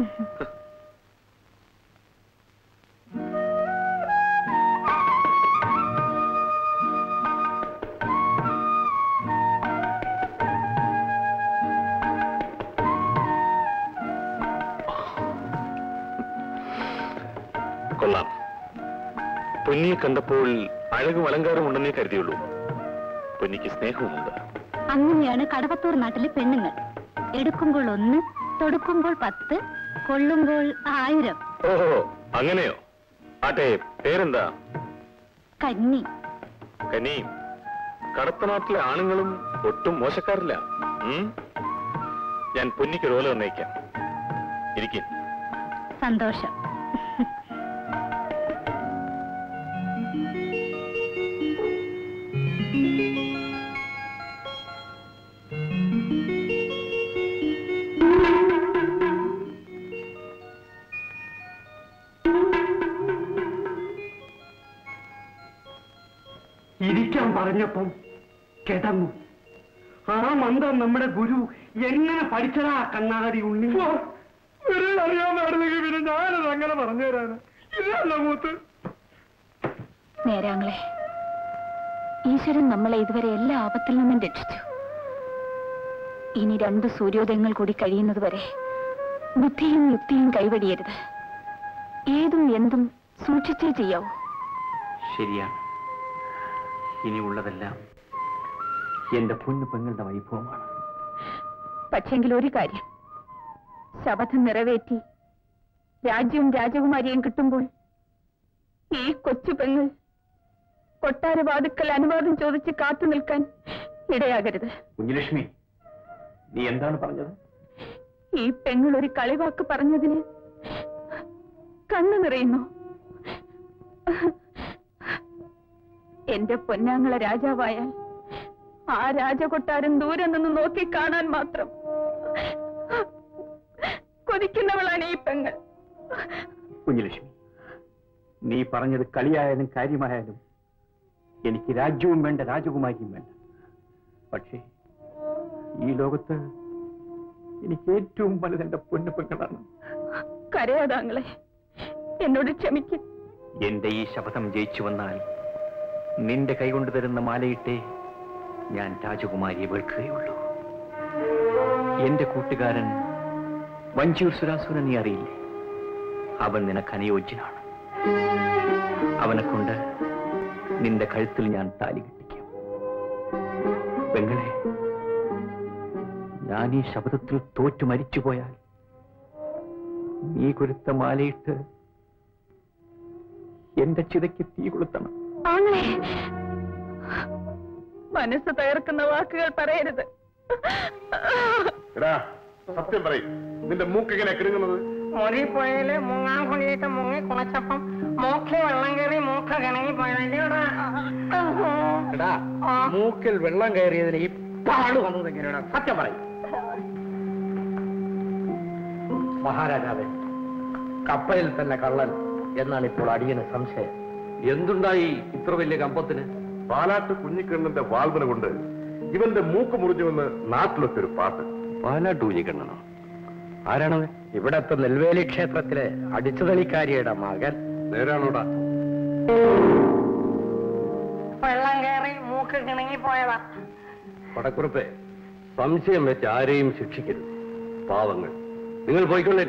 കൊള്ളാം പൊന്നിയെ കണ്ടപ്പോൾ അഴകും അലങ്കാരവും ഉണ്ടെന്നേ കരുതിയുള്ളൂ പൊന്നിക്ക് സ്നേഹവുമുണ്ട് അങ്ങനെയാണ് കടവത്തൂർ നാട്ടിലെ പെണ്ണുങ്ങൾ എടുക്കുമ്പോൾ ഒന്ന് തൊടുക്കുമ്പോൾ പത്ത് കൊള്ളുമ്പോൾ ആയിരം ഓഹോ അങ്ങനെയോ ആട്ടെ പേരെന്താ കന്നി കനി കടത്തനാട്ടിലെ ആണുങ്ങളും ഒട്ടും മോശക്കാരില്ല ഉം? ഞാൻ പൊന്നിക്ക് ഒരു ഓല തന്നേക്കാം ഇരിക്കും സന്തോഷം ഇരിക്കാൻ പറഞ്ഞപ്പം കിടന്നു ആ മന്ത്രം നമ്മുടെ ഗുരു എങ്ങനെ പഠിച്ചതാ കണ്ണാടി ഉണ്ണി അറിയാമായിരുന്നെങ്കിൽ പിന്നെ ഞാനത് അങ്ങനെ പറഞ്ഞു തരാന് ഇല്ലല്ലോ മൂത്ത് നേരാങ്ങളെ ഈശ്വരൻ നമ്മളെ ഇതുവരെ എല്ലാ ആപത്തിൽ നിന്നും രക്ഷിച്ചു ഇനി രണ്ട് സൂര്യോദയങ്ങൾ കൂടി കഴിയുന്നത് വരെ ബുദ്ധിയും യുക്തിയും കൈവടിയരുത് ഏതും എന്തും സൂക്ഷിച്ചേ ചെയ്യാവൂ ശരിയാണ് ഇനിയുള്ളതെല്ലാം എന്റെ പൊന്നു പെങ്ങളുടെ വൈഭവമാണ് പക്ഷെങ്കിൽ ഒരു കാര്യം ശപഥം നിറവേറ്റി രാജ്യവും രാജകുമാരിയും കിട്ടുമ്പോൾ ഈ കൊച്ചു പെങ്ങൾ കൊട്ടാരവാതുക്കൽ അനുവാദം ചോദിച്ച് കാത്തു നിൽക്കാൻ ഇടയാകരുത് കുഞ്ഞുലക്ഷ്മി നീ എന്താണ് പറഞ്ഞത് ഈ പെങ്ങൾ ഒരു കളിവാക്ക് പറഞ്ഞതിന് കണ്ണു നിറയുന്നു എന്റെ പൊന്നാങ്ങളെ രാജാവായാൽ ആ രാജകൊട്ടാരം ദൂരെ നിന്ന് നോക്കി കാണാൻ മാത്രം കൊതിക്കുന്നവളാണ് ഈ പെങ്ങൾ കുഞ്ഞുലക്ഷ്മി നീ പറഞ്ഞത് കളിയായാലും കാര്യമായാലും എനിക്ക് രാജ്യവും വേണ്ട രാജകുമാരിയും വേണ്ട പക്ഷേ ഈ ലോകത്ത് എനിക്ക് ഏറ്റവും വലുത് എന്റെ പൊന്നു പെങ്ങളാണ് കരയാതാങ്ങളെ എന്നോട് ക്ഷമിക്കും എന്റെ ഈ ശപഥം ജയിച്ചു വന്നാൽ നിന്റെ കൈകൊണ്ട് തരുന്ന മാലയിട്ടേ ഞാൻ രാജകുമാരിയെ വെറുക്കുകയുള്ളൂ എന്റെ കൂട്ടുകാരൻ വഞ്ചിയൂർ സുരാസുരൻ നീ അറിയില്ലേ അവൻ നിനക്ക് അനുയോജ്യനാണ് അവനെ കൊണ്ട് നിന്റെ കഴുത്തിൽ ഞാൻ താലി കെട്ടിക്കാം പെങ്ങളെ ഞാൻ ഈ ശബ്ദത്തിൽ തോറ്റു മരിച്ചുപോയാൽ നീ കുരുത്ത മാലയിട്ട് എന്റെ ചിതയ്ക്ക് തീ കൊളുത്തണം ആങ്ങളെ മനസ്സ് തകർക്കുന്ന വാക്കുകൾ പറയരുത് എടാ സത്യം പറയും നിന്റെ മൂക്ക് എങ്ങനെ കിടങ്ങുന്നത് മുറിപ്പുഴയില് മുങ്ങാൻ കുഴിയിട്ട് മുങ്ങി കുളച്ചപ്പം മൂക്കിൽ വെള്ളം കയറി മൂക്ക് കിണങ്ങി പോയതല്ലേടാ എടാ മൂക്കിൽ വെള്ളം കയറിയതിന് ഈ പാട് വന്നത് എങ്ങനെയാണ് സത്യം പറയും മഹാരാജാവേ കപ്പലിൽ തന്നെ കള്ളൻ എന്നാണ് ഇപ്പോൾ അടിയന് സംശയം എന്തുണ്ടായി ഇത്ര വലിയ കമ്പത്തിന് പാലാട്ട് കുഞ്ഞിക്കണ്ണന്റെ വാൾവന കൊണ്ട് ഇവന്റെ മൂക്ക് മുറിഞ്ഞുവെന്ന് നാട്ടിലൊക്കെ ഒരു പാട്ട് പാലാട്ട് കുഞ്ഞിക്കണ്ണനോ ആരാണവൻ ഇവിടത്തെ നെൽവേലി ക്ഷേത്രത്തിലെ അടിച്ചുതളിക്കാരിയുടെ മകൻ നേരാണോടാ വെള്ളം കയറി മൂക്ക് കിണങ്ങി പോയതാ പടക്കുറിപ്പെ സംശയം വെച്ച് ആരെയും ശിക്ഷിക്കരുത് പാവങ്ങൾ നിങ്ങൾ പോയിക്കൊള്ളേ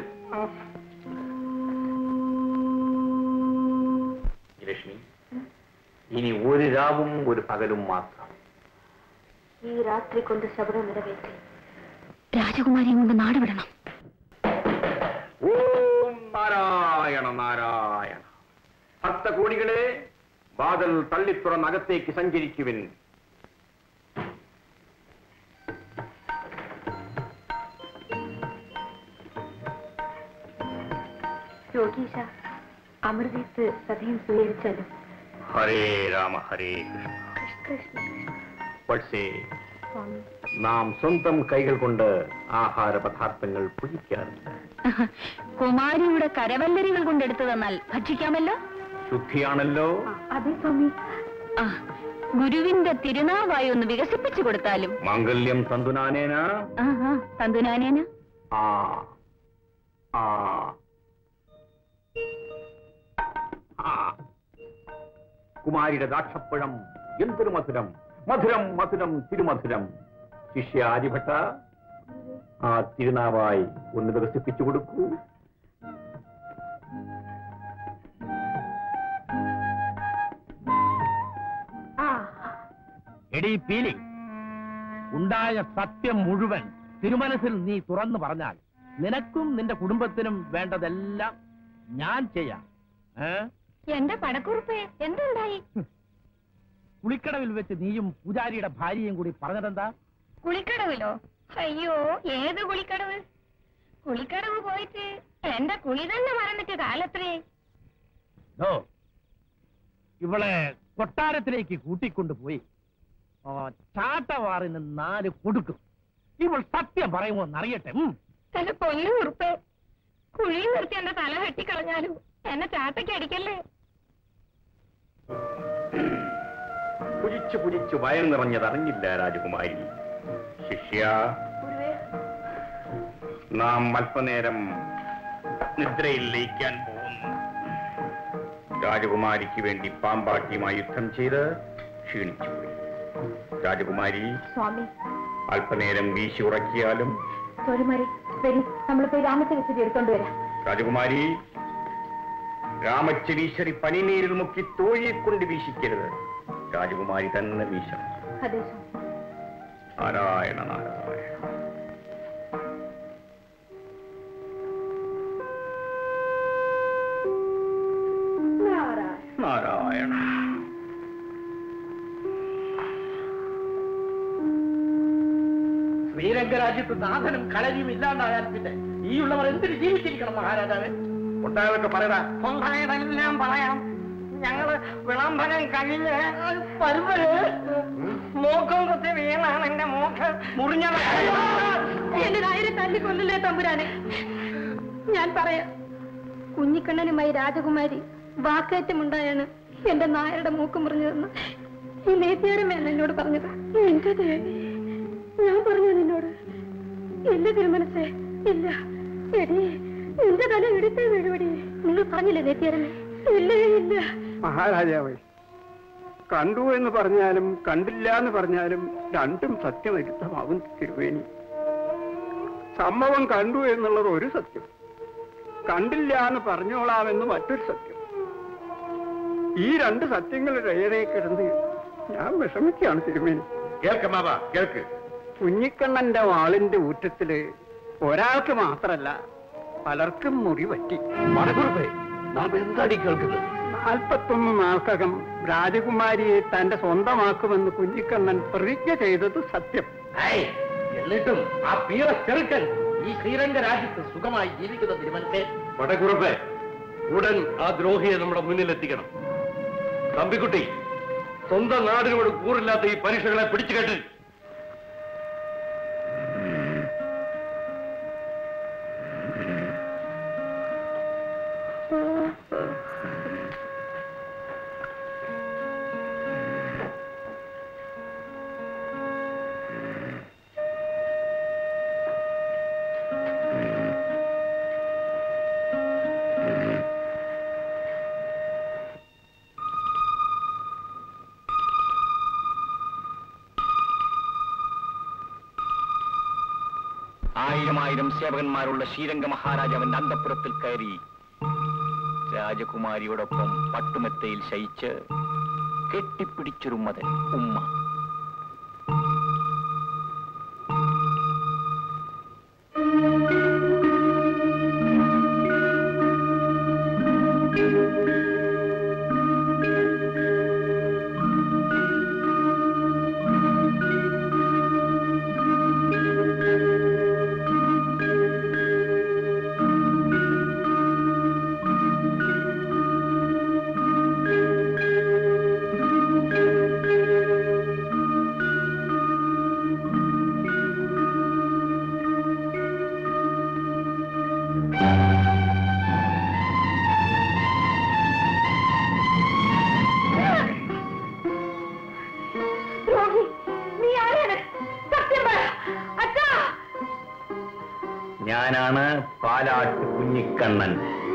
ലക്ഷ്മി ഇനി ഒരു രാവും ഒരു പകലും മാത്രം ഈ രാത്രി കൊണ്ട് ശബദം നിറവേറ്റി രാജകുമാരിയും കൊണ്ട് നാട് വിടണം ഓം നാരായണ നാരായണ ഭക്തകോടികളെ വാതിൽ തള്ളിത്തുറന്നകത്തേക്ക് സഞ്ചരിക്കുവിൻ യോഗീശ അമൃതീത്ത് സദയം സ്വീകരിച്ചാലും ഹരേ രാമ ഹരേ കൃഷ്ണ പക്ഷേ നാം സ്വന്തം കൈകൾ കൊണ്ട് ആഹാര പദാർത്ഥങ്ങൾ പുഴിക്കാറില്ല കുമാരിയുടെ കരവല്ലരികൾ കൊണ്ടെടുത്തു തന്നാൽ ഭക്ഷിക്കാമല്ലോ ശുദ്ധിയാണല്ലോ അതെ സ്വാമി ആ ഗുരുവിന്റെ തിരുനാവായി ഒന്ന് വികസിപ്പിച്ചു കൊടുത്താലും മാംഗല്യം തന്തുനാനേന ആഹാ തന്തുനാനേന ആ ആ ആ. കുമാരിയുടെ ദാക്ഷപ്പഴം എന്തൊരു മധുരം മധുരം മധുരം തിരുമധുരം ശിഷ്യ ആര്യഭട്ട ആ തിരുനാവായി ഒന്ന് വികസിപ്പിച്ചു കൊടുക്കൂ എടീ പീലി ഉണ്ടായ സത്യം മുഴുവൻ തിരുമനസിൽ നീ തുറന്നു പറഞ്ഞാൽ നിനക്കും നിന്റെ കുടുംബത്തിനും വേണ്ടതെല്ലാം ഞാൻ ചെയ്യാം ഏ എന്റെ പടക്കുറുപ്പേ എന്തുണ്ടായി കുളിക്കടവിൽ വെച്ച് നീയും പൂജാരിയുടെ ഭാര്യയും കൂടി പറഞ്ഞതെന്താ കുളിക്കടവിലോ അയ്യോ ഏത് കുളിക്കടവ് കുളിക്കടവ് പോയിട്ട് എന്റെ കുളി തന്നെ മറന്നിട്ട് കാലത്രേ ഓ ഇവളെ കൊട്ടാരത്തിലേക്ക് കൂട്ടിക്കൊണ്ടുപോയി ആ, ചാട്ടവാറിന് നാല് കൊടുക്കും ഇവൾ സത്യം പറയുമോ എന്നറിയട്ടെ ഉം. എന്റെ പൊന്നു കുറുപ്പേ കുഴി നിർത്തി എന്റെ തല വെട്ടിക്കളഞ്ഞാലും എന്നെ ചാട്ടയ്ക്ക് അടിക്കല്ലേ പുജിച്ചു പുജിച്ചു വയൽ നിറഞ്ഞതറിഞ്ഞില്ല രാജകുമാരി ശിഷ്യ നാം അല്പനേരം നിദ്രയിൽ ലയിക്കാൻ പോകുന്നു രാജകുമാരിക്ക് വേണ്ടി പാമ്പാട്ടിയുമായി യുദ്ധം ചെയ്ത് ക്ഷീണിച്ചുപോയി രാജകുമാരി സ്വാമി അല്പനേരം വീശി ഉറക്കിയാലും തൊഴിമറി വരി നമ്മൾ പോയി രാമചരിത്രം എടുത്തോണ്ട് വരാം രാജകുമാരി രാമച്ചരീശ്വരി പനിനീരിൽ മുക്കി തോഴിയെ കൊണ്ട് വീശിക്കരുത് രാജകുമാരി തന്നെ വീശണം അതെ സ്വാമി നാരായണ നാരായണ നാരായണ ശ്രീരംഗരാജ്യത്ത് നാഥനും കളരിയും ഇല്ലാണ്ടായാൽ പിന്നെ ഈ ഉള്ളവർ എന്തിന് ജീവിച്ചിരിക്കണം മഹാരാജാവേ ഉണ്ടായതൊക്കെ പറയടാ ഉണ്ടായതെല്ലാം പറയാം ഞങ്ങള് വിളംബരം കഴിഞ്ഞ് വരുമ്പഴ് മൂക്കും കുത്തി വീണാണ് എന്റെ മൂക്ക് മുറിഞ്ഞത് എന്റെ നായരെ തല്ലിക്കൊല്ലല്ലേ തമ്പുരാനെ ഞാൻ പറയാം കുഞ്ഞിക്കണ്ണനുമായി രാജകുമാരി വാക്കേറ്റമുണ്ടായാണ് എന്റെ നായരുടെ മൂക്ക് മുറിഞ്ഞതെന്ന് ഈ നേത്തിയാരമ്മയാണ് എന്നോട് പറഞ്ഞത് എന്റെ ദേവി ഞാൻ പറഞ്ഞു നിന്നോട് എന്റെ തിരുമനസേ ഇല്ല എടി എന്റെ തല എടുത്തേ വീടുപടി നിങ്ങൾ പറഞ്ഞില്ലേ നേത്തിയാരമ്മ ഇല്ല ഇല്ല മഹാരാജാവേ കണ്ടു എന്ന് പറഞ്ഞാലും കണ്ടില്ല എന്ന് പറഞ്ഞാലും രണ്ടും സത്യവിരുദ്ധമാവും തിരുവേണി സംഭവം കണ്ടു എന്നുള്ളത് ഒരു സത്യം കണ്ടില്ല എന്ന് പറഞ്ഞോളാമെന്ന് മറ്റൊരു സത്യം ഈ രണ്ട് സത്യങ്ങളുടെ ഇടയിൽ കിടന്ന് ഞാൻ വിഷമിക്കുകയാണ് തിരുമേനി കേൾക്കമാവ കേൾക്ക് കുഞ്ഞിക്കണ്ണന്റെ വാളിന്റെ ഊറ്റത്തില് ഒരാൾക്ക് മാത്രല്ല പലർക്കും മുറി പറ്റി മണക്കുറുപ്പേ നാം എന്താടി കേൾക്കുന്നത് നാൽപ്പത്തൊന്ന് നാൾക്കകം രാജകുമാരിയെ തന്റെ സ്വന്തമാക്കുമെന്ന് കുഞ്ഞിക്കണ്ണൻ പ്രതിജ്ഞ ചെയ്തത് സത്യം ഏയ്, എന്നിട്ടും ആ പീറ ചെറുക്കൻ ഈ ശ്രീരംഗ രാജ്യത്ത് സുഖമായി ജീവിക്കുന്ന തിരുമനത്തെ മടക്കുറുപ്പേ ഉടൻ ആ ദ്രോഹിയെ നമ്മുടെ മുന്നിലെത്തിക്കണം തമ്പിക്കുട്ടി സ്വന്തം നാടിനോട് കൂറില്ലാത്ത ഈ പരീക്ഷകളെ പിടിച്ചു കേട്ട് ആയിരം ആയിരം സേവകന്മാരുള്ള ശ്രീരംഗ മഹാരാജാവിന്റെ അന്തപുരത്തിൽ കയറി രാജകുമാരിയോടൊപ്പം പട്ടുമെത്തയിൽ ശയിച്ച് കെട്ടിപ്പിടിച്ചൊരു മതൻ ഉമ്മ ദ്രോഹി നീ ആരാണ് സത്യം പറ അച്ഛാ ഞാനാണ് പാലാട്ട് കുഞ്ഞിക്കണ്ണൻ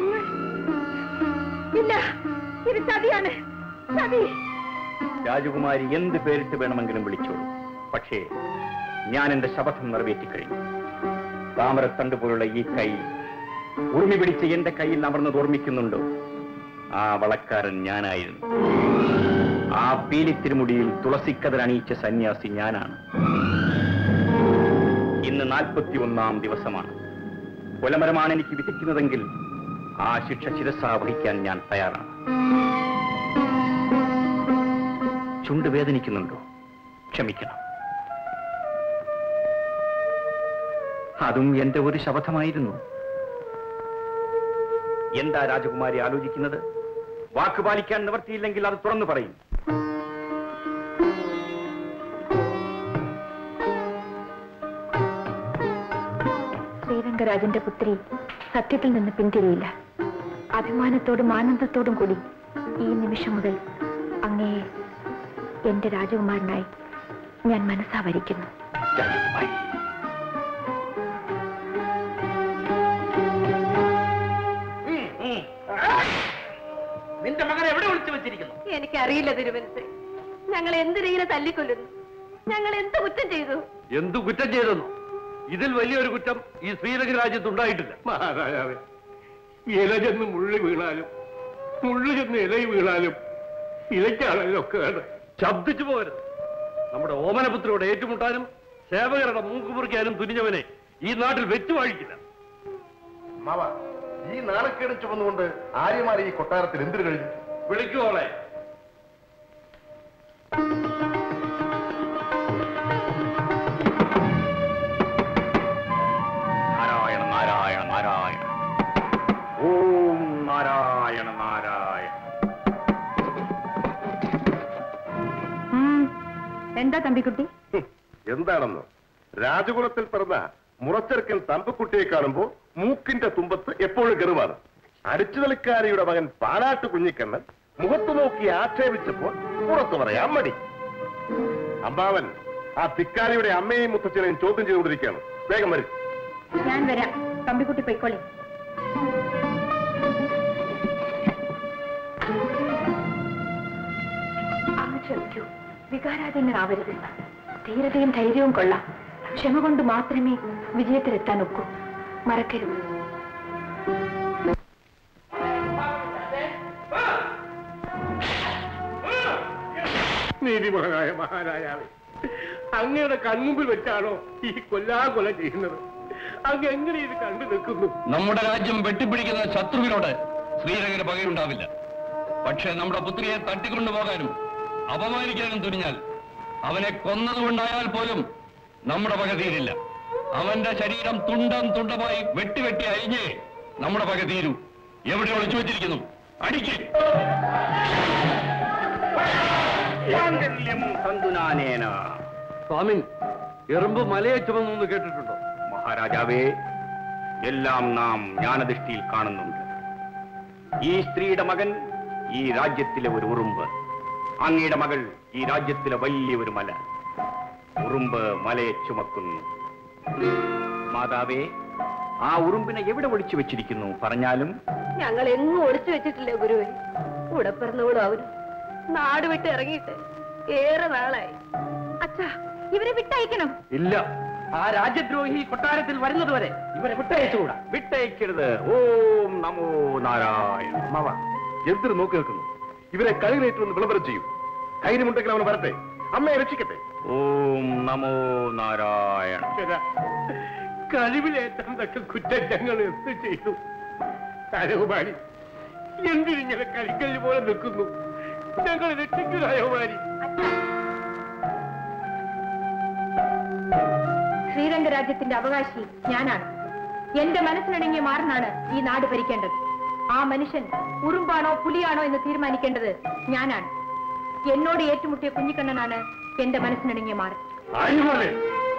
ഇല്ല ഇത് ചതിയാണ് ചതി രാജകുമാരി എന്ത് പേരിട്ട് വേണമെങ്കിലും വിളിച്ചോളൂ പക്ഷേ ഞാൻ എന്റെ ശപഥം നിറവേറ്റിക്കഴിഞ്ഞു താമരത്തണ്ട് പോലുള്ള ഈ കൈ ഉറുമി പിടിച്ച് എന്റെ കയ്യിൽ അമർന്നത് ഓർമ്മിക്കുന്നുണ്ടോ ആ വളക്കാരൻ ഞാനായിരുന്നു ആ പീലിത്തിരുമുടിയിൽ തുളസിക്കതർ അണിയിച്ച സന്യാസി ഞാനാണ് ഇന്ന് നാൽപ്പത്തി ഒന്നാം ദിവസമാണ് കൊലമരമാണ് എനിക്ക് വിധിക്കുന്നതെങ്കിൽ ആ ശിക്ഷ ശിരസാ വഹിക്കാൻ ഞാൻ തയ്യാറാണ് ചുണ്ട് വേദനിക്കുന്നുണ്ടോ ക്ഷമിക്കണം അതും എന്റെ ഒരു ശപഥമായിരുന്നു എന്താ രാജകുമാരി ആലോചിക്കുന്നത് വാക്ക് പാലിക്കാൻ നിവർത്തിയില്ലെങ്കിൽ അത് തുറന്നു പറയും ശ്രീരംഗരാജന്റെ പുത്രി സത്യത്തിൽ നിന്ന് പിന്തിരിയില്ല അഭിമാനത്തോടും ആനന്ദത്തോടും കൂടി ഈ നിമിഷം മുതൽ അങ്ങയെ എന്റെ രാജകുമാരനായി ഞാൻ മനസ്സാ വരിക്കുന്നു രാജകുമാരി നിന്റെ മകനെ എവിടെ വിളിച്ചു വെച്ചിരിക്കുന്നു എനിക്കറിയില്ല തിരുവനന്തപുരം ഞങ്ങൾ എന്തിനിങ്ങനെ തല്ലിക്കൊല്ലുന്നു ഞങ്ങൾ എന്ത് കുറ്റം ചെയ്തു എന്തു കുറ്റം ചെയ്തെന്നു ഇതിൽ വലിയൊരു കുറ്റം ഈ ശ്രീരംഗ രാജ്യത്ത് ഉണ്ടായിട്ടില്ല മഹാരാജാവേ ഇല ചെന്ന് മുള്ളി വീണാലും മുള്ളി ചെന്ന് ഇല വീണാലും ഇലയ്ക്കാണല്ലോ കേട് ശബ്ദിച്ചു പോകരുത് നമ്മുടെ ഓമനപുത്രിയോട് ഏറ്റുമുട്ടാനും സേവകരുടെ മൂക്ക് മുറിക്കാനും തുനിഞ്ഞവനെ ഈ നാട്ടിൽ വെച്ചു വാഴിക്കില്ല മാവ ഈ നാണക്കേട് ചുമന്നുകൊണ്ട് ആര്യമാർ ഈ കൊട്ടാരത്തിൽ എന്തിനു കഴിഞ്ഞു വിളിക്കുവോളെ നാരായണ നാരായണ നാരായണ ഓം നാരായണ നാരായണ എന്താ തമ്പിക്കുട്ടി എന്താണെന്ന് രാജകുലത്തിൽ പിറന്ന മുറച്ചെറുക്കൻ തമ്പക്കുട്ടിയെ കാണുമ്പോ മൂക്കിന്റെ തുമ്പത്ത് എപ്പോഴും ഗർവാണ് അടിച്ചുതളിക്കാരിയുടെ മകൻ പാലാട്ട് കുഞ്ഞിക്കണ്ണൻ മുഖത്ത് നോക്കി ആക്ഷേപിച്ചപ്പോൾ പുറത്തു പറയാൻ മടി അമ്മാവൻ ആ തിക്കാരിയുടെ അമ്മയെയും മുത്തച്ഛനെയും ചോദ്യം ചെയ്തുകൊണ്ടിരിക്കുകയാണ് വേഗം വരും ഞാൻ വരാം തമ്പിക്കുട്ടി പൊയ്ക്കോളി അങ്ങ് ക്ഷമിക്കൂ വികാരാധീനരാവരുത് ധീരതയും ധൈര്യവും കൊള്ളാം ക്ഷമ കൊണ്ട് മാത്രമേ വിജയത്തിലെത്താൻ ഒക്കൂ മറക്കരുത് നീതിമഹാനായ മഹാരാജാവേ അങ്ങയുടെ കൺമുമ്പിൽ വെച്ചാണോ ഈ കൊല്ലാകൊല ചെയ്യുന്നത് അങ്ങ് എങ്ങനെ ഇത് കണ്ടു നിൽക്കുന്നു നമ്മുടെ രാജ്യം വെട്ടിപ്പിടിക്കുന്ന ശത്രുവിനോട് ശ്രീരംഗന് പകയുണ്ടാവില്ല പക്ഷേ നമ്മുടെ പുത്രിയെ തട്ടിക്കൊണ്ടുപോകാനും അപമാനിക്കാനും തുനിഞ്ഞാൽ അവനെ കൊന്നതുകൊണ്ടായാൽ പോലും നമ്മുടെ പക തീരില്ല അവന്റെ ശരീരം തുണ്ടം തുണ്ടമായി വെട്ടി വെട്ടി അരിഞ്ഞേ നമ്മുടെ പക തീരൂ എവിടെ ഒളിച്ചു വെച്ചിരിക്കുന്നു അടിക്ക് സ്വാമി എറുമ്പ് മലയെ ചുമന്നു കേട്ടിട്ടുണ്ടോ മഹാരാജാവേ എല്ലാം നാം ജ്ഞാനദൃഷ്ടിയിൽ കാണുന്നുണ്ട് ഈ സ്ത്രീയുടെ മകൻ ഈ രാജ്യത്തിലെ ഒരു ഉറുമ്പ് അങ്ങയുടെ മകൾ ഈ രാജ്യത്തിലെ വലിയ ഒരു മല ഉറുമ്പ് മലയെ ചുമക്കുന്നു മാതാവേ ആ ഉറുമ്പിനെ എവിടെ ഒളിച്ചു വെച്ചിരിക്കുന്നു പറഞ്ഞാലും ഞങ്ങൾ എങ്ങും ഒളിച്ചു വെച്ചിട്ടില്ല ഗുരുവേ കൂടെ പിറന്നവളും അവരും നാട് വിട്ട് ഇറങ്ങിയിട്ട് ഏറെ നാളായി അച്ഛാ ഇവരെ വിട്ടയക്കണം ഇല്ല ആ രാജ്യദ്രോഹി കൊട്ടാരത്തിൽ വരുന്നതുവരെ ഇവരെ വിട്ടയച്ചുകൂടാ വിട്ടയക്കരുത് ഓം നമോ നാരായണ മാവ എന്തിനു നോക്കി നിൽക്കുന്നു ഇവരെ കഴിവേറ്റുമെന്ന് വിളംബരം ചെയ്യും ധൈര്യമുണ്ടെങ്കിൽ അവന് വരട്ടെ അമ്മയെ രക്ഷിക്കട്ടെ ഓം നമോ നാരായണ കഴിവിലേറ്റാൻ തക്ക കുറ്റം ഞങ്ങൾ എന്ത് ചെയ്തു രാജകുമാരി എന്തിനിങ്ങനെ കളിക്കല്ല് പോലെ നിൽക്കുന്നു ഞങ്ങൾ രക്ഷിക്കൂ രാജകുമാരി ശ്രീരംഗ രാജ്യത്തിന്റെ അവകാശി ഞാനാണ് എന്റെ മനസ്സിനിണങ്ങിയ മാറിനാണ് ഈ നാട് ഭരിക്കേണ്ടത് ആ മനുഷ്യൻ ഉറുമ്പാണോ പുലിയാണോ എന്ന് തീരുമാനിക്കേണ്ടത് ഞാനാണ് എന്നോട് ഏറ്റുമുട്ടിയ കുഞ്ഞിക്കണ്ണനാണ് എന്റെ മനസ്സിനിണങ്ങിയ മാറൻ ആര്യമാരെ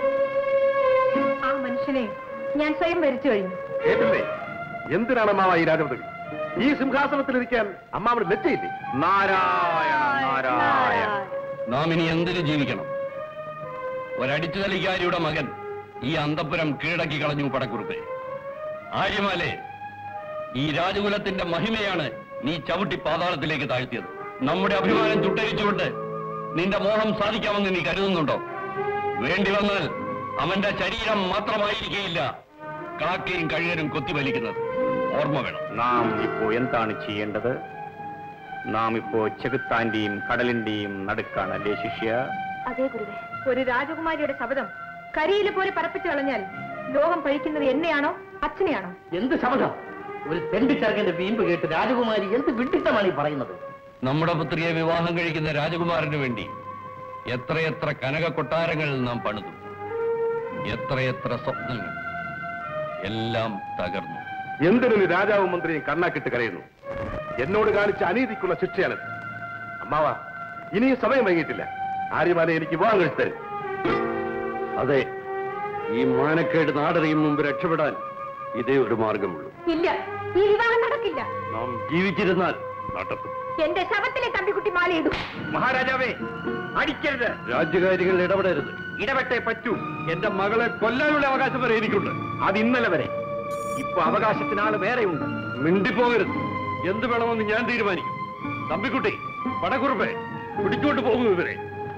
ആ മനുഷ്യനെ ഞാൻ സ്വയം വരിച്ചു കഴിഞ്ഞു കേട്ടില്ലേ എന്തിനാണ് അമ്മാവ ഈ രാജപദവി ഈ സിംഹാസനത്തിലിരിക്കാൻ അമ്മാവന് ലജ്ജയില്ലേ നാരായണ നാരായണ നാം ഇനി എന്തിനു ജീവിക്കണം ഒരടിച്ചുതലിക്കാരിയുടെ മകൻ ഈ അന്തപുരം കീഴടക്കി കളഞ്ഞു പടക്കുറുപ്പെ ആര്യമാലെ ഈ രാജകുലത്തിന്റെ മഹിമയാണ് നീ ചവിട്ടി പാതാളത്തിലേക്ക് താഴ്ത്തിയത് നമ്മുടെ അഭിമാനം ചുട്ടരിച്ചുകൊണ്ട് നിന്റെ മോഹം സാധിക്കാമെന്ന് നീ കരുതുന്നുണ്ടോ വേണ്ടി വന്നാൽ അവന്റെ ശരീരം മാത്രമായിരിക്കുകയില്ല കാക്കയും കഴുകനും കൊത്തിവലിക്കുന്നത് ഓർമ്മ വേണം നാം ഇപ്പോ എന്താണ് ചെയ്യേണ്ടത് നാം ഇപ്പോ ചെകുത്താന്റെയും കടലിന്റെയും നടുക്കാണ് അല്ലേ ശിഷ്യ അതേ ഗുരുവേ ഒരു രാജകുമാരിയുടെ ശബ്ദം കരിയില പോലെ പറപ്പിച്ചു കളഞ്ഞാൽ ലോകം പഴിക്കുന്നത് എന്നെയാണോ അച്ഛനെയാണോ എന്ത് ശബ്ദം ഒരു തെണ്ടിച്ചെറുക്കന്റെ വീമ്പ് കേട്ട് രാജകുമാരി എന്ത് വിഡിത്തമാണ് ഈ പറയുന്നത് നമ്മുടെ പുത്രിയെ വിവാഹം കഴിക്കുന്ന രാജകുമാരന് വേണ്ടി എത്രയെത്ര കനക കൊട്ടാരങ്ങൾ നാം പണിതു എത്രയെത്ര സ്വപ്നങ്ങൾ എല്ലാം തകർന്നു എന്തിനു നീ രാജാവും മന്ത്രിയും കണ്ണാക്കിട്ട് കരയുന്നു എന്നോട് കാണിച്ച അനീതിക്കുള്ള ശിക്ഷയാണിത് അമ്മാവ ഇനിയും സമയം വൈകിട്ടില്ല ആര്യമാലെ എനിക്ക് വിവാഹം കഴിച്ചു തരും അതെ ഈ മാനക്കേട് നാടറിയും മുമ്പ് രക്ഷപ്പെടാൻ ഇതേ ഒരു മാർഗമുള്ളൂ ഇല്ല ഈ വിവാഹം നടക്കില്ല നാം ജീവിച്ചിരുന്നാൽ നടത്തും എന്റെ ശവത്തിലെ തമ്പിക്കുട്ടി മാലയിടും മഹാരാജാവേ അടിക്കരുത് രാജ്യകാര്യങ്ങൾ ഇടപെടരുത് ഇടപെട്ടേ പറ്റൂ എന്റെ മകളെ കൊല്ലാനുള്ള അവകാശം വരെ എനിക്കുണ്ട് അത് ഇന്നലെ വരെ ഇപ്പൊ അവകാശത്തിനാള് വേറെയുണ്ട് മിണ്ടിപ്പോകരുത് എന്ത് വേണമെന്ന് ഞാൻ തീരുമാനിക്കും തമ്പിക്കുട്ടി പടക്കുറുപ്പെ പിടിച്ചോണ്ട് പോകുന്നു ഇവരെ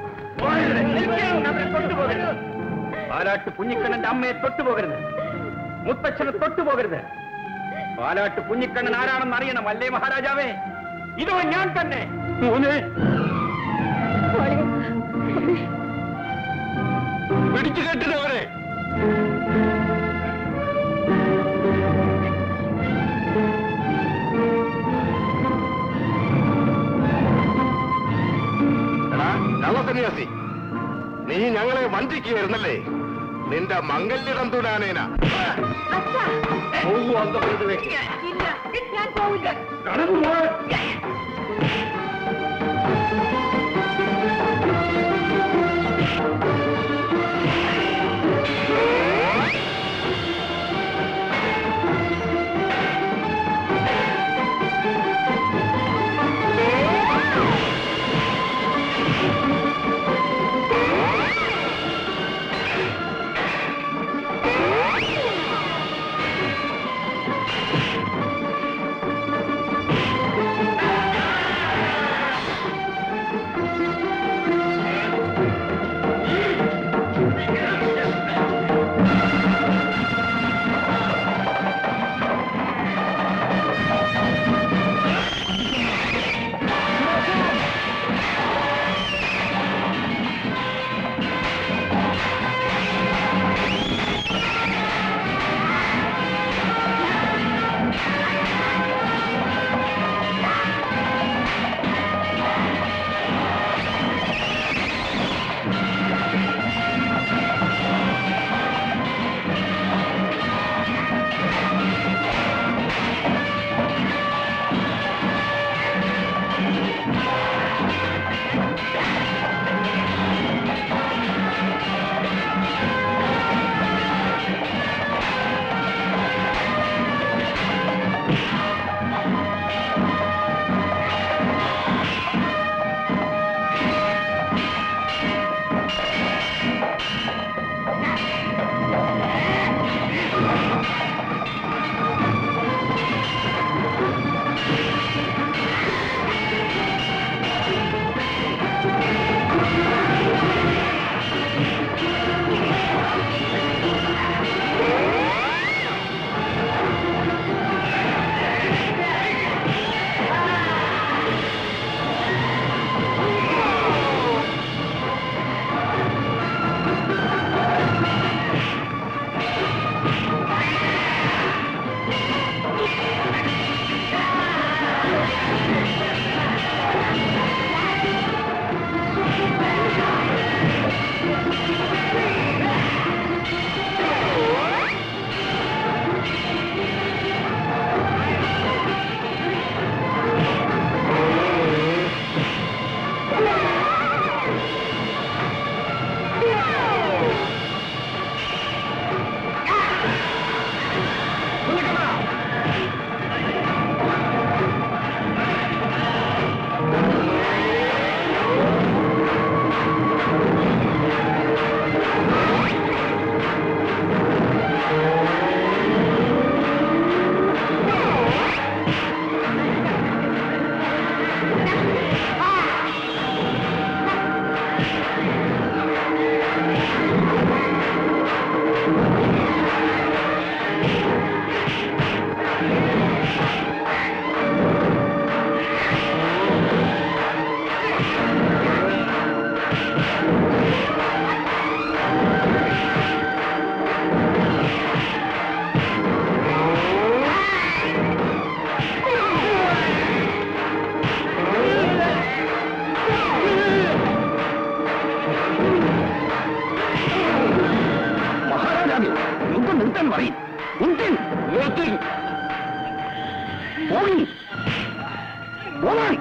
അവരെ തൊട്ടുപോകരുത് പാലാട്ട് കുഞ്ഞിക്കണ്ണന്റെ അമ്മയെ തൊട്ടുപോകരുത് മുത്തച്ഛനെ തൊട്ടുപോകരുത് പാലാട്ട് കുഞ്ഞിക്കണ്ണൻ ആരാണെന്ന് അറിയണം അല്ലേ മഹാരാജാവേ ഇതോ ഞാൻ തന്നെ മോനെ പിടിച്ചു കെട്ടിനവരെ നവസന്യാസി നീ ഞങ്ങളെ വഞ്ചിക്കുകയായിരുന്നല്ലേ നിന്റെ മംഗല്യടം തുനാനേന പോകൂ അന്തപുരത്തിലേക്ക് ഇല്ല ഞാൻ പോവില്ല കടന്നു പോകാൻ ആ മഹാരാജാവേ യുദ്ധം നിർത്താൻ പറയും നിർത്തൻ നിർത്തൻ പോയി പോകാൻ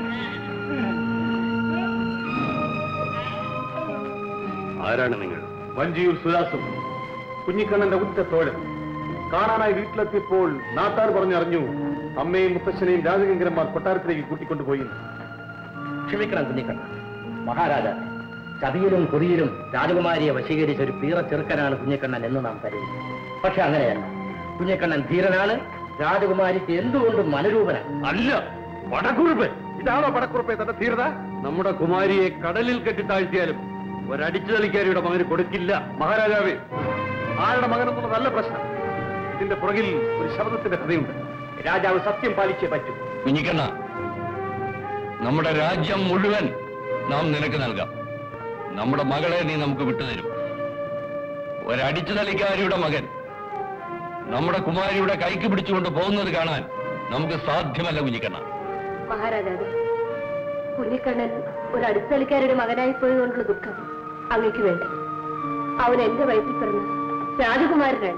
ആരാണ് നിങ്ങൾ വഞ്ചിയൂർ സുരാസും കുഞ്ഞിക്കണ്ണന്റെ ഉറ്റ തോഴൻ കാണാനായി വീട്ടിലെത്തിയപ്പോൾ നാട്ടാർ പറഞ്ഞറിഞ്ഞു അമ്മയും മുത്തശ്ശനെയും രാജകിങ്കരന്മാർ കൊട്ടാരത്തിലേക്ക് കൂട്ടിക്കൊണ്ടുപോയി ക്ഷമിക്കണം കുഞ്ഞിക്കണ്ണ മഹാരാജാവ് ചതിയിലും കൊതിയിലും രാജകുമാരിയെ വശീകരിച്ച ഒരു പീറ ചെറുക്കനാണ് കുഞ്ഞിക്കണ്ണൻ എന്ന് നാം കരുതി പക്ഷെ അങ്ങനെയല്ല കുഞ്ഞിക്കണ്ണൻ ധീരനാണ് രാജകുമാരിക്ക് എന്തുകൊണ്ടും മനരൂപനാണ് അല്ല പടക്കുറിപ്പ് ഇതാണോ പടക്കുറപ്പേ തന്റെ ധീരത നമ്മുടെ കുമാരിയെ കടലിൽ കെട്ടിത്താഴ്ത്തിയാലും ഒരടിച്ചു തളിക്കാരിയുടെ മകന് കൊടുക്കില്ല മഹാരാജാവേ ആരുടെ മകനെന്നുള്ള നല്ല പ്രശ്നം ഇതിന്റെ പുറകിൽ ഒരു ശബ്ദത്തിന്റെ കഥയുണ്ട് രാജാവ് സത്യം പാലിച്ചേ പറ്റൂ കുഞ്ഞിക്കണ്ണ നമ്മുടെ രാജ്യം മുഴുവൻ നാം നിനക്ക് നൽകാം നമ്മുടെ മകളെ നീ നമുക്ക് വിട്ടുതരും ഒരടിച്ചു തലിക്കാരിയുടെ മകൻ നമ്മുടെ കുമാരിയുടെ കൈക്ക് പിടിച്ചുകൊണ്ട് പോകുന്നത് കാണാൻ നമുക്ക് സാധ്യമല്ല കുഞ്ഞിക്കണ്ണ മഹാരാജാവേ കുഞ്ഞിക്കണ്ണൻ ഒരു അടുത്തളിക്കാരുടെ മകനായി പോയതുകൊണ്ടുള്ള ദുഃഖം അങ്ങയ്ക്ക് വേണ്ട അവൻ എന്റെ വയറ്റിൽ പിറന്ന രാജകുമാരനാണ്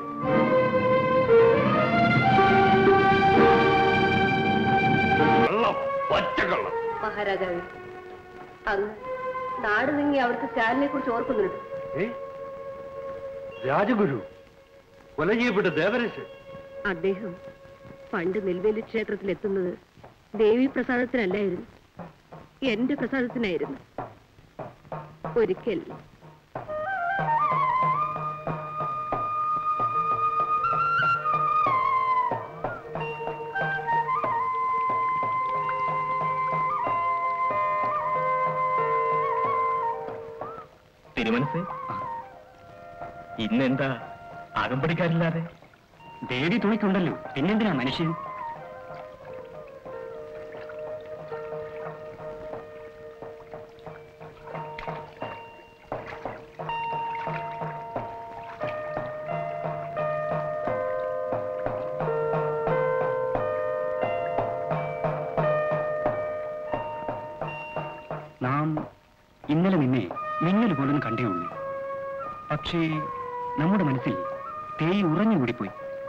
കള്ളം പച്ചക്കള്ളം മഹാരാജാവേ അങ്ങ് നാട് നീങ്ങി അവിടുത്തെ സ്റ്റാലിനെ കുറിച്ച് ഓർക്കുന്നുണ്ട് ഏ രാജഗുരു കൊല ചെയ്യപ്പെട്ട ദേവരശ് അദ്ദേഹം പണ്ട് നെൽവേലി ക്ഷേത്രത്തിൽ എത്തുന്നത് ദേവി പ്രസാദത്തിനല്ലായിരുന്നു എന്റെ പ്രസാദത്തിനായിരുന്നു ഒരിക്കൽ തിരുമനസ് ഇന്നെന്താ അകമ്പടിക്കാരില്ലാതെ ദേവി തുണിക്കുണ്ടല്ലോ പിന്നെന്തിനാ മനുഷ്യൻ നാം ഇന്നലെ നിന്നെ മിന്നൽ പോലും കണ്ടേ ഉള്ളൂ പക്ഷേ നമ്മുടെ മനസ്സിൽ തേയി ഉറഞ്ഞുകൂടിപ്പോയി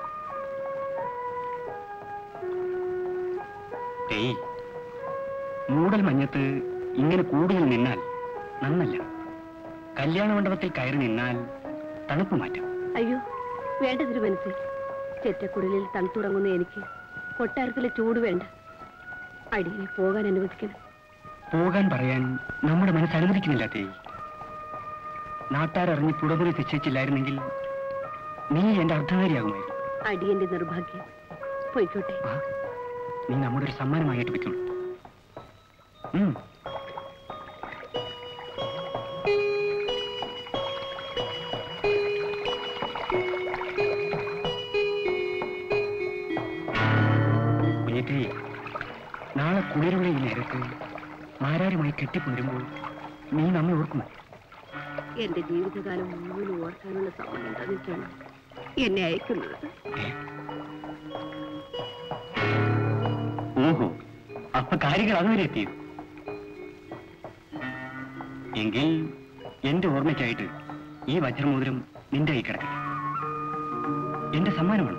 തേയി മൂടൽ മഞ്ഞത്ത് ഇങ്ങനെ കൂടുതൽ നിന്നാൽ നന്നല്ല കല്യാണ മണ്ഡപത്തിൽ കയറി നിന്നാൽ തണുപ്പ് മാറ്റാം അയ്യോ വേണ്ട തിരുമനസ് ചെറ്റക്കുടലിൽ തണുത്തുറങ്ങുന്ന എനിക്ക് കൊട്ടാരത്തിലെ ചൂട് വേണ്ട അടിയിൽ പോകാൻ അനുവദിക്കണം പോകാൻ പറയാൻ നമ്മുടെ മനസ്സ് അനുവദിക്കുന്നില്ല തേയി നാട്ടാരറിഞ്ഞ് പുടമുറി നിശ്ചയിച്ചില്ലായിരുന്നെങ്കിൽ നീ എന്റെ അർദ്ധകാരിയാകുമായിരുന്നു അടിയന്റെ നിർഭാഗ്യം പോയിക്കോട്ടെ ആ, നീ നമ്മുടെ ഒരു സമ്മാനമായിട്ട് വെക്കുള്ളൂ ഉം. കുഞ്ഞിട്ടേ നാളെ കുളിരുടെ ഈ നേരത്ത് മാരാരുമായി കെട്ടിപ്പോരുമ്പോൾ നീ നമ്മെ ഓർക്കുമോ എന്റെ ജീവിതകാലം മുഴുവൻ ഓർക്കാനുള്ള സമ്മതം തന്നിട്ടാണ് എന്നെ അയക്കുന്നത് ഓഹോ അപ്പൊ കാര്യങ്ങൾ അതുവരെ എത്തിയോ എങ്കിൽ എന്റെ ഓർമ്മയ്ക്കായിട്ട് ഈ വജ്രമോതിരം നിന്റെ കൈ കിടക്കട്ടെ എന്റെ സമ്മാനമാണ്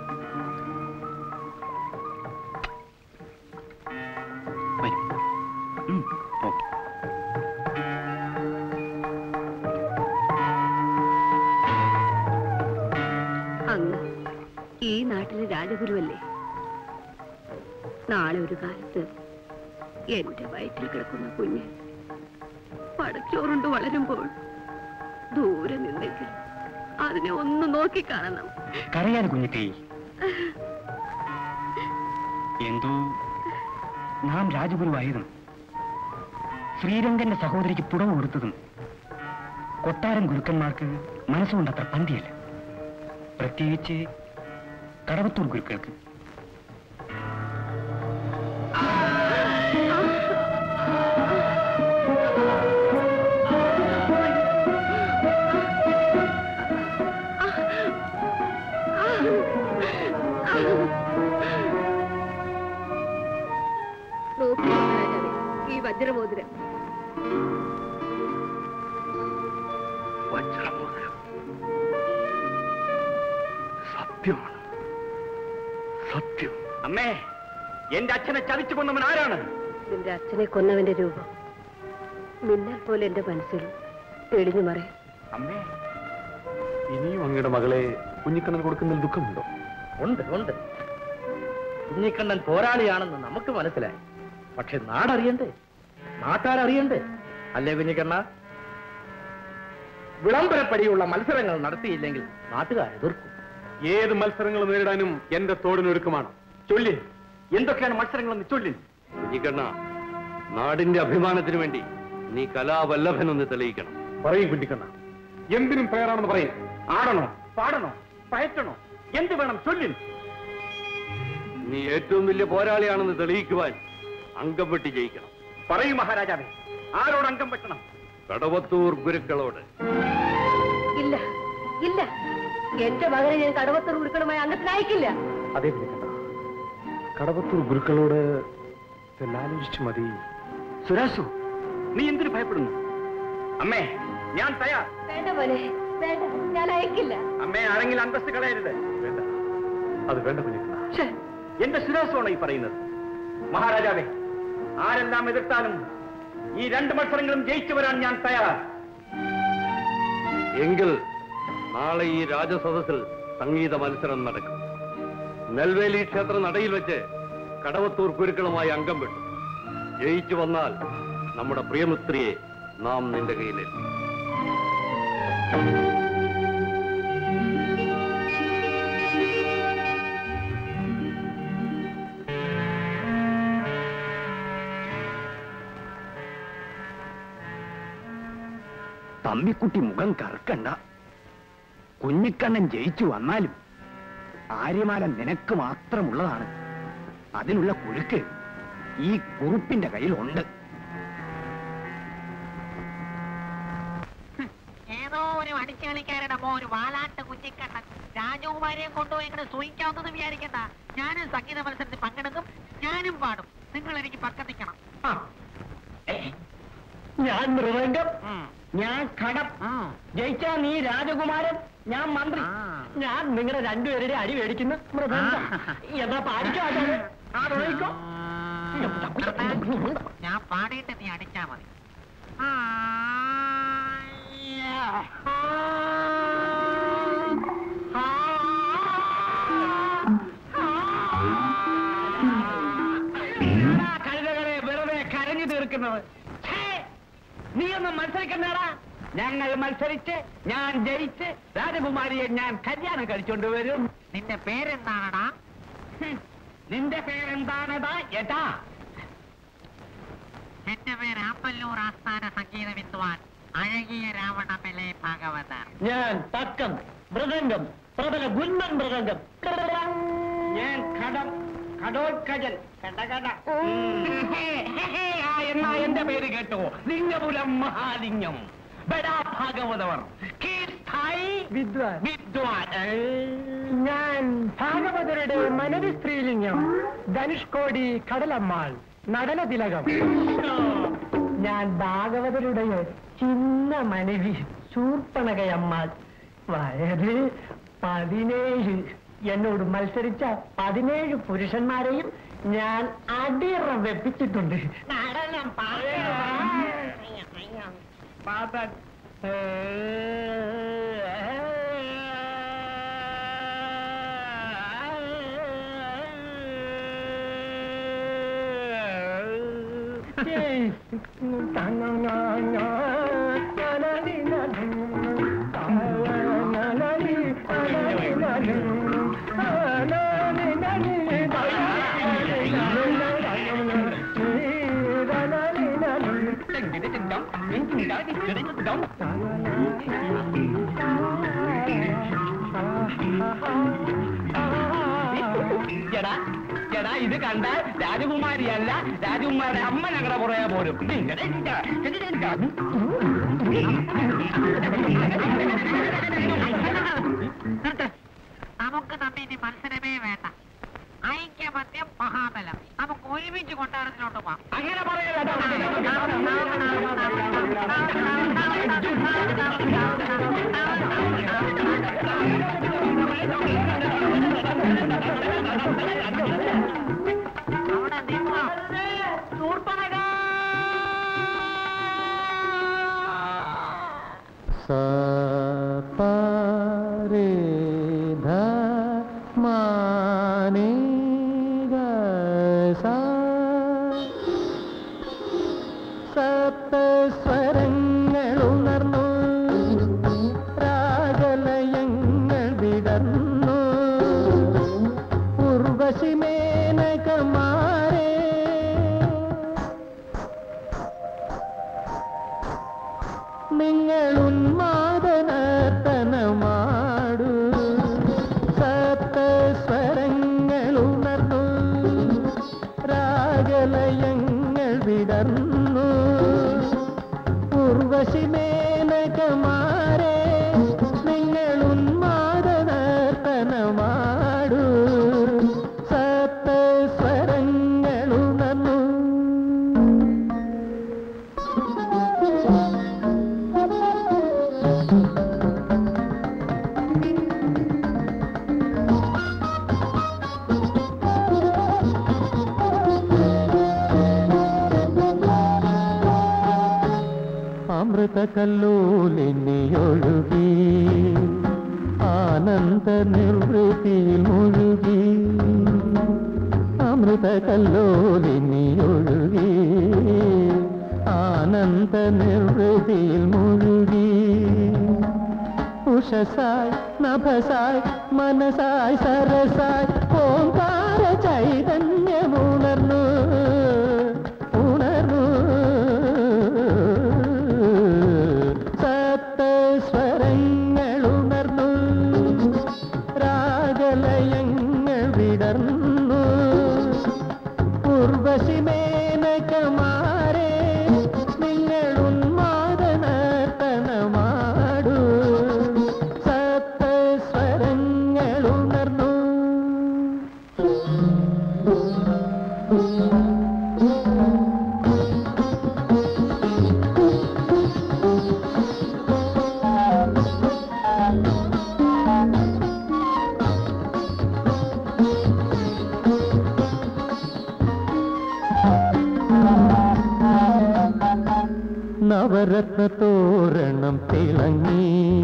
വരൂ. ഉം, പോ. അങ്ങ് ഈ നാട്ടിലെ രാജഗുരുവല്ലേ നാളെ ഒരു കാലത്ത് എന്റെ വയറ്റിൽ കിടക്കുന്ന കുഞ്ഞ് പടച്ചോറുണ്ട് വളരുമ്പോൾ ദൂരെ നിന്നെങ്കിൽ അതിനെ ഒന്ന് നോക്കി കാണണം കരയാതെ കുഞ്ഞിട്ടേ എന്തോ നാം രാജഗുരുവായതും ശ്രീരംഗന്റെ സഹോദരിക്ക് പുടവ് കൊടുത്തതും കൊട്ടാരം ഗുരുക്കന്മാർക്ക് മനസ്സുകൊണ്ട് അത്ര പന്തിയല്ല പ്രത്യേകിച്ച് കടവത്തൂർ ഗുരുക്കൾക്ക് നോക്കൂ മഹാരാജാവേ ഈ വജ്രമോതിരം വജ്രമോതിരം സത്യമാണ് സത്യം അമ്മേ എന്റെ അച്ഛനെ ചതിച്ചു കൊന്നവൻ ആരാണ് നിന്റെ അച്ഛനെ കൊന്നവന്റെ രൂപം മിന്നൽ പോലെ എന്റെ മനസ്സിൽ തെളിഞ്ഞു മറയും അമ്മേ ഇനിയും അങ്ങയുടെ മകളെ കുഞ്ഞിക്കണ്ണൻ കൊടുക്കുന്നതിൽ ദുഃഖമുണ്ടോ ഉണ്ട് ഉണ്ട് കുഞ്ഞിക്കണ്ണൻ പോരാളിയാണെന്ന് നമുക്ക് മനസ്സിലായി പക്ഷെ നാടറിയണ്ടേ നാട്ടാരറിയണ്ടേ അല്ലേ കുഞ്ഞിക്കണ്ണ വിളംബരപ്പടിയുള്ള മത്സരങ്ങൾ നടത്തിയില്ലെങ്കിൽ നാട്ടുകാർ എതിർക്കും ഏത് മത്സരങ്ങൾ നേരിടാനും എന്റെ തോടിനൊരുക്കമാണ് ചൊല്ലി എന്തൊക്കെയാണ് മത്സരങ്ങളെന്ന് ചൊല്ലി കുഞ്ഞിക്കണ്ണ നാടിന്റെ അഭിമാനത്തിന് വേണ്ടി നീ കലാവല്ലഭനൊന്ന് തെളിയിക്കണം പറയും കുഞ്ഞിക്കണ്ണ എന്തിനും തയ്യാറാണെന്ന് പറയും ആടണോ പാടണോ പയറ്റണോ എന്ത് വേണം ചൊല്ലി നീ ഏറ്റവും വലിയ പോരാളിയാണെന്ന് തെളിയിക്കുവാൻ അംഗം വെട്ടി ജയിക്കണം പറയൂ മഹാരാജാവേ ആരോട് അംഗം വെട്ടണം കടവത്തൂർ ഗുരുക്കളോട് ഇല്ല ഇല്ല എന്റെ മകനെ ഞാൻ കടവത്തൂർ ഗുരുക്കളുമായി അംഗത്തിന് അയക്കില്ല അതേ കുഞ്ഞിക്കണ്ണ കടവത്തൂർ ഗുരുക്കളോട് ആലോചിച്ചു മതി സുരാസു നീ എന്തിനു ഭയപ്പെടുന്നു അമ്മേ ഞാൻ തയ്യാർ വേണ്ട മോനെ വേണ്ട ഞാൻ അയക്കില്ല അമ്മേ ആരെങ്കിലും അന്തസ്ത് കളയരുത് വേണ്ട അത് വേണ്ട കുഞ്ഞിക്കണ്ണ ഛേ, എന്റെ സുരാസുവാണ് ഈ പറയുന്നത് മഹാരാജാവേ ആരെല്ലാം എതിർത്താലും ഈ രണ്ട് മത്സരങ്ങളും ജയിച്ചു വരാൻ ഞാൻ തയ്യാർ എങ്കിൽ നാളെ ഈ രാജസദസ്സിൽ സംഗീത മത്സരം നടക്കും നെൽവേലി ക്ഷേത്ര നടയിൽ വെച്ച് കടവത്തൂർ ഗുരുക്കളുമായി അംഗം വിട്ടു ജയിച്ചു വന്നാൽ നമ്മുടെ പ്രിയമുത്രിയെ നാം നിന്റെ കയ്യിലെത്തി തമ്മിക്കുട്ടി മുഖം കറക്കണ്ട കുഞ്ഞിക്കണ്ണൻ ജയിച്ചു വന്നാലും ആര്യമാല നിനക്ക് മാത്രമുള്ളതാണ് അതിനുള്ള കുഴുക്ക് ഈ കുറുപ്പിന്റെ കയ്യിലുണ്ട് ഏതോ ഒരു അടിച്ചുകളിക്കാരുടെ മോ ഒരു വാലാട്ട് കുഞ്ഞിക്കണ്ണൻ രാജകുമാരിയെ കൊണ്ടുപോയി ഇങ്ങനെ സൂയിക്കാവുന്നത് വിചാരിക്കണ്ട ഞാനും സംഗീത മത്സരത്തിൽ പങ്കെടുക്കും ഞാനും പാടും നിങ്ങൾ എനിക്ക് പക്കം നിൽക്കണം ഞാൻ മൃദംഗം ഞാൻ കടം ജയിച്ചാ നീ രാജകുമാരൻ ഞാൻ മന്ത്രി ഞാൻ നിങ്ങളുടെ രണ്ടുപേരുടെ അടി മേടിക്കുന്നു മൃദംഗം എന്നാ പാടിക്കാട്ടോ ആ തുടങ്ങിക്കോ ഞാൻ പാടിയിട്ട് നീ അടിച്ചാ മതി കഴുതകളെ വെറുതെ കരഞ്ഞു തീർക്കുന്നത് ഛേ! നീ ഒന്നും മത്സരിക്കണ്ടടാ ഞങ്ങൾ മത്സരിച്ച് ഞാൻ ജയിച്ച് രാജകുമാരിയെ ഞാൻ കല്യാണം കഴിച്ചോണ്ട് വരും നിന്റെ പേരെന്താണടാ ഹും. നിന്റെ പേരെന്താണടാ ഏട്ടാ എന്റെ പേര് ആപ്പല്ലൂർ ആസ്ഥാന സംഗീത വിദ്വാൻ അഴകിയ രാവണമലെ ഭാഗവതർ ഞാൻ തക്കം മൃദംഗം പ്രബല ഗുന്മൻ മൃദംഗം ഞാൻ കടം കടോത്കജൻ കടകട ആ എന്നാ എന്റെ പേര് കേട്ടോ ലിംഗപുലം മഹാലിംഗം ബഡാ ഭാഗവതവർ കീർത്തായി വിദ്വാൻ വിദ്വാൻ ഞാൻ ഭാഗവതരുടെ മനവി സ്ത്രീലിംഗം ധനുഷ്കോടി കടലമ്മാൾ നടന തിലകം ഞാൻ ഭാഗവതരുടെ ചിന്ന മനവി ശൂർപ്പണകയമ്മാൾ വയത് പതിനേഴ് എന്നോട് മത്സരിച്ച പതിനേഴ് പുരുഷന്മാരെയും ഞാൻ അടിയറ വെപ്പിച്ചിട്ടുണ്ട് നടനം പാടാൻ എടാ എടാ ഇത് കണ്ടാൽ രാജകുമാരിയല്ല രാജകുമാരുടെ അമ്മ ഞങ്ങളുടെ പുറകെ പോരും നമുക്ക് തമ്മിൽ ഇനി മത്സരമേ വേണ്ട ഐക്യമത്യം മഹാബലം നമുക്ക് ഒരുമിച്ച് കൊട്ടാരത്തിലോട്ട് പോവാം അങ്ങനെ അവിടെ നിന്നോ ശൂർപ്പണഖ സപരേ ധ മാനേ ഗ സ സപ്തസ്വരങ്ങൾ ഉണർന്നു രാഗലയങ്ങൾ വിടർന്നു ഉർവശി മേനകമാരേ നിങ്ങൾ ഉന്മാദനർത്തനമാടു സപ്തസ്വരങ്ങൾ ഉണർന്നു രാഗലയങ്ങൾ വിടർന്നു ഉർവശി മേനകമാരെ നിങ്ങൾ ഉന്മാദനർത്തനമാടു സപ്തസ്വരങ്ങൾ ഉണർന്നു അമൃതകല്ലോലിനിയൊഴുകി ആനന്ദ നിർവൃതിയിൽ മുഴുകി അമൃതകല്ലോലിനിയൊഴുകി ആനന്ദ നിർവൃതിയിൽ മുഴുകി ഉഷസായി നഭസായി മനസായി സരസായി ഓങ്കാര ചൈതന്യമുണർന്നു ഉണർന്നു സപ്തസ്വരങ്ങൾ ഉണർന്നു രാഗലയങ്ങൾ വിടർന്നു ഉർവശി മേനകമാരെ നിങ്ങൾ ഉന്മാദനർത്തനമാടു സപ്തസ്വരങ്ങൾ ഉണർന്നു നവരത്ന തോരണം തിളങ്ങി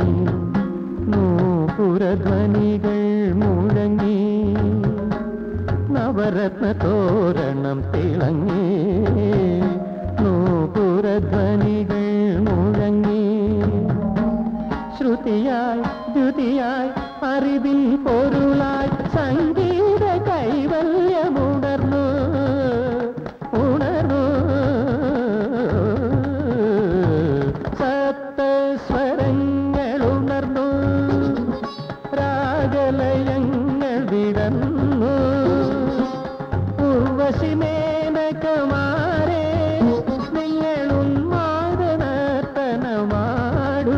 നൂപുരധ്വനികൾ മുഴങ്ങി നവരത്ന തോരണം തിളങ്ങി നൂപുരധ്വനികൾ മുഴങ്ങി ശ്രുതിയായി ദ്യുതിയായി അറിവിൻ പൊരുളായി സംഗീത കൈവല്യമുണർന്നു ഉണർന്നു സപ്തസ്വരങ്ങൾ ഉണർന്നു രാഗലയങ്ങൾ വിടർന്നു ഉർവശി മേനകമാരെ നിങ്ങൾ ഉന്മാദനർത്തനമാടു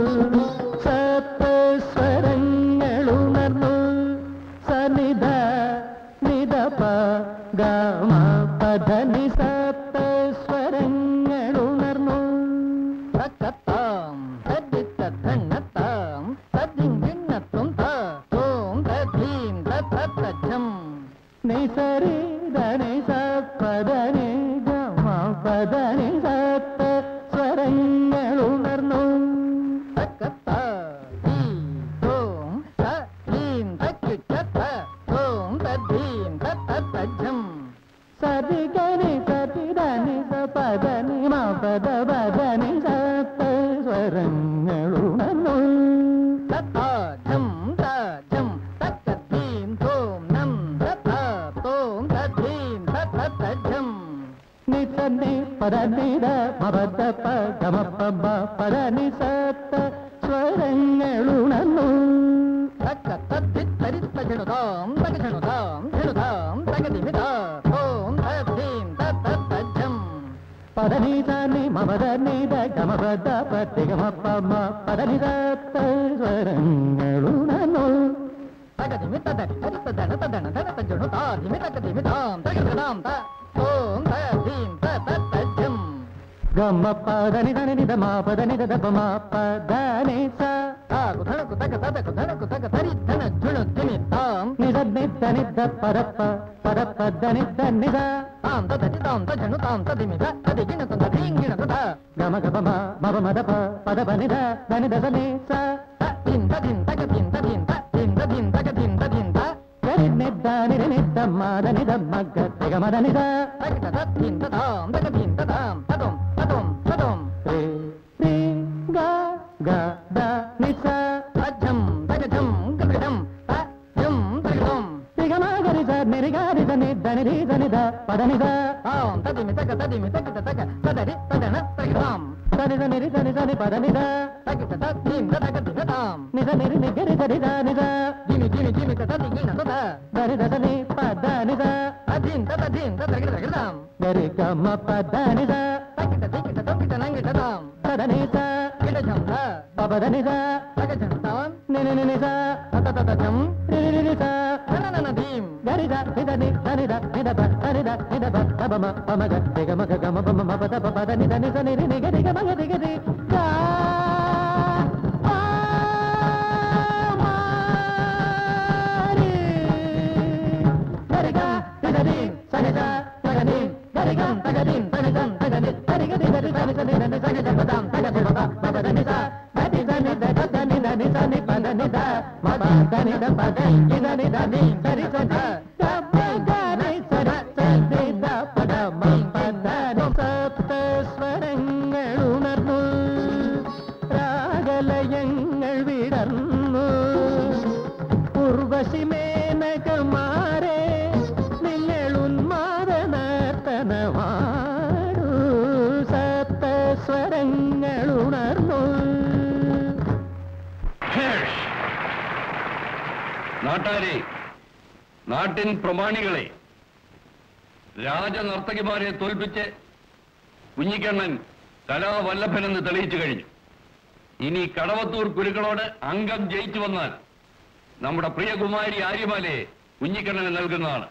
സപ്തസ്വരങ്ങൾ ഉണർന്നു സനിധ നിധപ ഗമ പധനി സപ്തസ്വരങ്ങൾ ഉണർന്നു തക്കത്താം തദ്ദിത്തദ്ധന്നത്താം തദ്ദിങ്കിണ്ണത്തും തോം തദ്ധീം തത്തജ്ജം നിസരി ധനി സപ്പദനി ഗമ പദനി സപ്ത സ്വരങ്ങൾ ഉണർന്നു തക്കത്താ തോം തീം തക്കിച്ചത്ത തോം തദ്ധീം തത്തജ്ജം സതി ഗനി സതി ധനി സപദനി മ പദ പദനി സപ്ത സ്വരങ്ങൾ ഉണർന്നു തത്താജം താജം തക്കത്തീം തോം നം തത്ത തോം തദ്ധീം തത്തജ്ജം നിസന്നി പദ നിര മപദ പ ഗമ പ മ പദ പദനി സത്ത സ്വരങ്ങളുണർന്നു തക്ക തത്തി തരിത്ത ജണുതാം തക ജണുതാം ജണുതാം തക ദിമിത ഓം തദ്ദീം തത്തജ്ജം പദനി തനി മമദനി ഗമപദ പത്തി ഗമപ്പമ പദനി സത്ത സ്വരങ്ങളുണർന്നു തക ദിമിത തരിത്ത ദണ തദണ ദണ തജണുതാ ദിമിത ദിമിതാം തക ദിമിതാം ത ഓം തദ്ദീം തത്തജ്ജം గమ్మ పదని దని నిద మా పదని దద ప మా పదని స తాగు ధనకు తగ తదకు ధనకు తగ తరి ధన జుణు తిమి తాం నిద నిద నిద పరప్ప పరప్ప దని ద నిద తాం తద ది తాం తజను తాం తది మిద తది గిన తంద దింగిన తద గమ గమ మ మవ మద ప పద ప నిద దని దద ని స త తిన్ త తిన్ తగ తిన్ త తిన్ త తిన్ త తిన్ తగ తిన్ త తిన్ త గరి నిద్ద నిరి నిద్ద మాద నిద మగ్గ తెగ మద నిద తగ తద తిన్ త తాం తగ తిన్ త తాం తదం తదం తదం రే రే గ గ ద ని స అజం తగజం గగజం త జం తగజం తిగమ గరి స నిరి గరి ద ని ద ని రి ద ని ద పద ని ద తాం తది మి తగ తది మి తగ తగ తదరి తదన తగజం తని ద నిరి ద ని ద ని పద ని ద తగ త తిన్ ద తగ తిన తాం ని ద నిరి ని గరి ద ని ద ని ద దిమి దిమి దిమి త తది గిన ద దరి ద ద ని పద ని ద అదిన్ త తదిన్ త తగ తగ తాం గరి గమ పద ని ద తగ త దిగ త తొంగి త నంగి త తాం తద ని త గిడ జం ద పబ ద ని ద తగ జం తాం ని ని ని ని ద త త త జం రి రి రి రి ద న న న దిం గరి ద ని ద ని ద ని ద ని ద ప ద ని ద ని ద ప ద బ మ ప మ గ రి గ మ గ గ మ ప మ మ ప ద ప ప ద ని ద ని ద ని రి ని గ రి గ మ గ రి గ రి గా గరిగం తిగదిం సనిద తగదిం గరిగం తగదిం తనిదం తగది తరిగది గరి తని తని దని సగజ పదం తగది పద పద దని స గది దని ద దని దని సని పద ని ద మ ప దని ద పద ని దని దని సరి స ద గ గరి సర సరి ద పద మ పద ని സപ്ത സ്വരങ്ങളുണർന്നു രാഗലയങ്ങൾ വിടർന്നു ഉർവശി മേനകമാരെ നിങ്ങൾ ഉന്മാദ നർത്തനമാടു സപ്ത സ്വരങ്ങളുണർന്നു നാട്ടാരെ നാട്ടിൻ പ്രമാണികളെ രാജനർത്തകിമാരെ തോൽപ്പിച്ച് കുഞ്ഞിക്കണ്ണൻ കലാവല്ലഭനെന്ന് തെളിയിച്ചു കഴിഞ്ഞു ഇനി കടവത്തൂർ കുരുക്കളോട് അംഗം ജയിച്ചു വന്നാൽ നമ്മുടെ പ്രിയകുമാരി ആര്യമാലെ കുഞ്ഞിക്കണ്ണന് നൽകുന്നതാണ്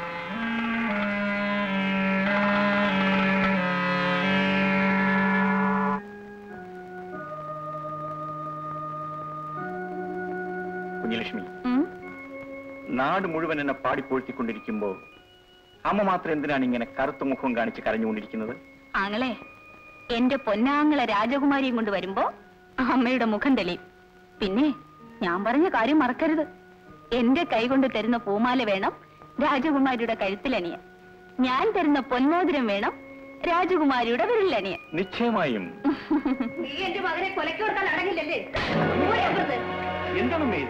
കുഞ്ഞലക്ഷ്മി നാട് മുഴുവൻ എന്നെ പാടിപ്പോഴ്ത്തിക്കൊണ്ടിരിക്കുമ്പോ അമ്മ മാത്രം എന്തിനാണ് ഇങ്ങനെ കറുത്ത മുഖം കാണിച്ച് കരഞ്ഞുകൊണ്ടിരിക്കുന്നത് ആങ്ങളെ എന്റെ പൊന്നാങ്ങളെ രാജകുമാരിയും കൊണ്ട് വരുമ്പോ അമ്മയുടെ മുഖം തെളിയും പിന്നെ ഞാൻ പറഞ്ഞ കാര്യം മറക്കരുത് എന്റെ കൈ കൊണ്ട് തരുന്ന പൂമാല വേണം രാജകുമാരിയുടെ കഴുത്തിലണിയ ഞാൻ തരുന്ന പൊന്മോതിരം വേണം രാജകുമാരിയുടെ വിരലിലണിയ നിശ്ചയമായും നീ എന്റെ മകനെ കൊലക്ക് കൊടുക്കാൻ അടങ്ങില്ലല്ലേ എന്താണ് ഇത്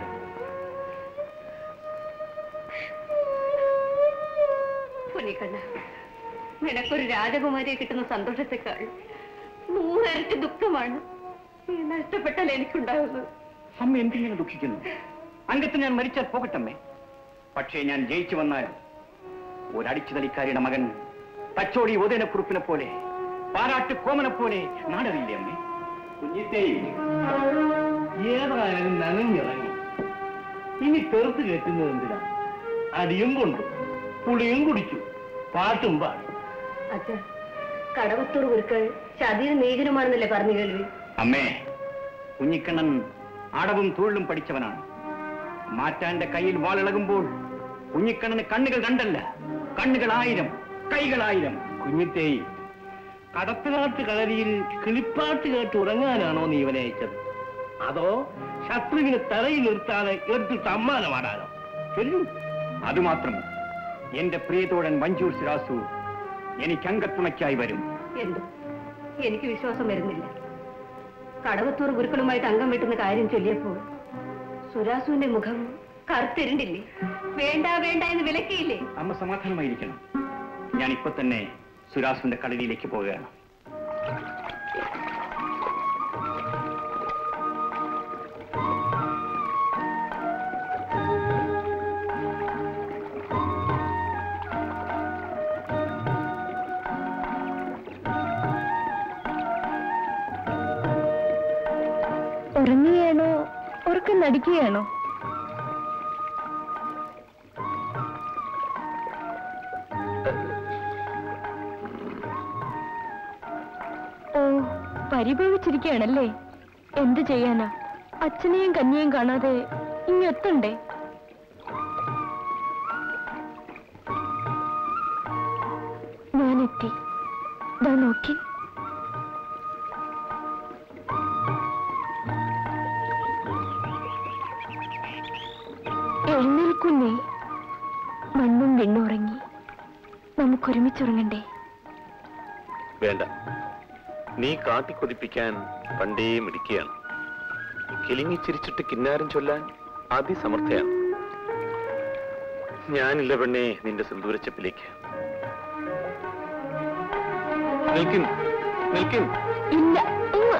പുലിക്കണ്ണ നിനക്കൊരു രാജകുമാരിയെ കിട്ടുന്ന സന്തോഷത്തെക്കാൾ നൂറരട്ടി ദുഃഖമാണ് നീ നഷ്ടപ്പെട്ടാൽ എനിക്കുണ്ടാകുന്നത് അമ്മ എന്തിങ്ങനെ ദുഃഖിക്കുന്നു അംഗത്ത് ഞാൻ മരിച്ചാൽ പോകട്ടമ്മേ പക്ഷേ ഞാൻ ജയിച്ചു വന്നാൽ ഒരടിച്ചു തലിക്കാരിയുടെ മകൻ തച്ചോടി ഉദയനക്കുറുപ്പിനെ പോലെ പാരാട്ട് കോമനെ പോലെ നാടറിയില്ലേ അമ്മേ കുഞ്ഞിത്തേ ഏതായാലും നനഞ്ഞിറങ്ങി ഇനി തെറുത്ത് കെട്ടുന്നത് എന്തിനാ അടിയും കൊണ്ടു പുളിയും കുടിച്ചു പാട്ടും പാടി അച്ഛ കടവത്തൂർ ഗുരുക്കൾ ചതിയും നീചനുമാണെന്നല്ലേ പറഞ്ഞു കേൾവി അമ്മേ കുഞ്ഞിക്കണ്ണൻ അടവും തൊഴിലും പഠിച്ചവനാണ് മാറ്റാന്റെ കയ്യിൽ വാളിളകുമ്പോൾ കുഞ്ഞിക്കണ്ണന് കണ്ണുകൾ കണ്ടല്ല കണ്ണുകൾ ആയിരം കൈകളായിരം കുഞ്ഞിത്തേയി കടത്തനാട്ട് കളരിയിൽ കിളിപ്പാട്ട് കേട്ട് ഉറങ്ങാനാണോ നീ ഇവനെ അയച്ചത് അതോ ശത്രുവിനെ തലയിൽ നിർത്താതെ എടുത്ത് സമ്മാനമാടാനോ ചൊല്ലു അതുമാത്രം എന്റെ പ്രിയതോഴൻ മഞ്ചൂർ സിറാസു എനിക്ക് അംഗത്തുണയ്ക്കായി വരും എന്തോ എനിക്ക് വിശ്വാസം വരുന്നില്ല കടവത്തൂർ ഗുരുക്കളുമായിട്ട് അംഗം വെട്ടുന്ന കാര്യം ചൊല്ലിയപ്പോൾ സുരാസുവിന്റെ മുഖം കറുത്തിരണ്ടില്ലേ വേണ്ട വേണ്ട എന്ന് വിലക്കിയില്ലേ അമ്മ സമാധാനമായിരിക്കണം ഞാൻ ഇപ്പൊ തന്നെ സുരാസുവിന്റെ കളരിയിലേക്ക് പോവുകയാണ് ഉറങ്ങുകയാണോ ഉറക്കം നടിക്കുകയാണോ ഓ പരിഭവിച്ചിരിക്കുകയാണല്ലേ എന്ത് ചെയ്യാനാ അച്ഛനെയും കഞ്ഞിയും കാണാതെ ഇങ്ങെത്തണ്ടേ ഞാനെത്തി ദാ നോക്കി എഴുന്നേൽക്കുന്നേ മണ്ണും വിണ്ണുറങ്ങി നമുക്കൊരുമിച്ചുറങ്ങണ്ടേ വേണ്ട നീ കാട്ടിക്കൊതിപ്പിക്കാൻ പണ്ടേ മിടിക്കുകയാണ് കിലിങ്ങിച്ചിരിച്ചിട്ട് കിന്നാരം ചൊല്ലാൻ അതിസമർത്ഥയാണ് ഞാനില്ല പെണ്ണേ നിന്റെ സിന്ദൂരച്ചപ്പിലേക്ക് നിൽക്കും നിൽക്കും ഇല്ല ഉമ്മ.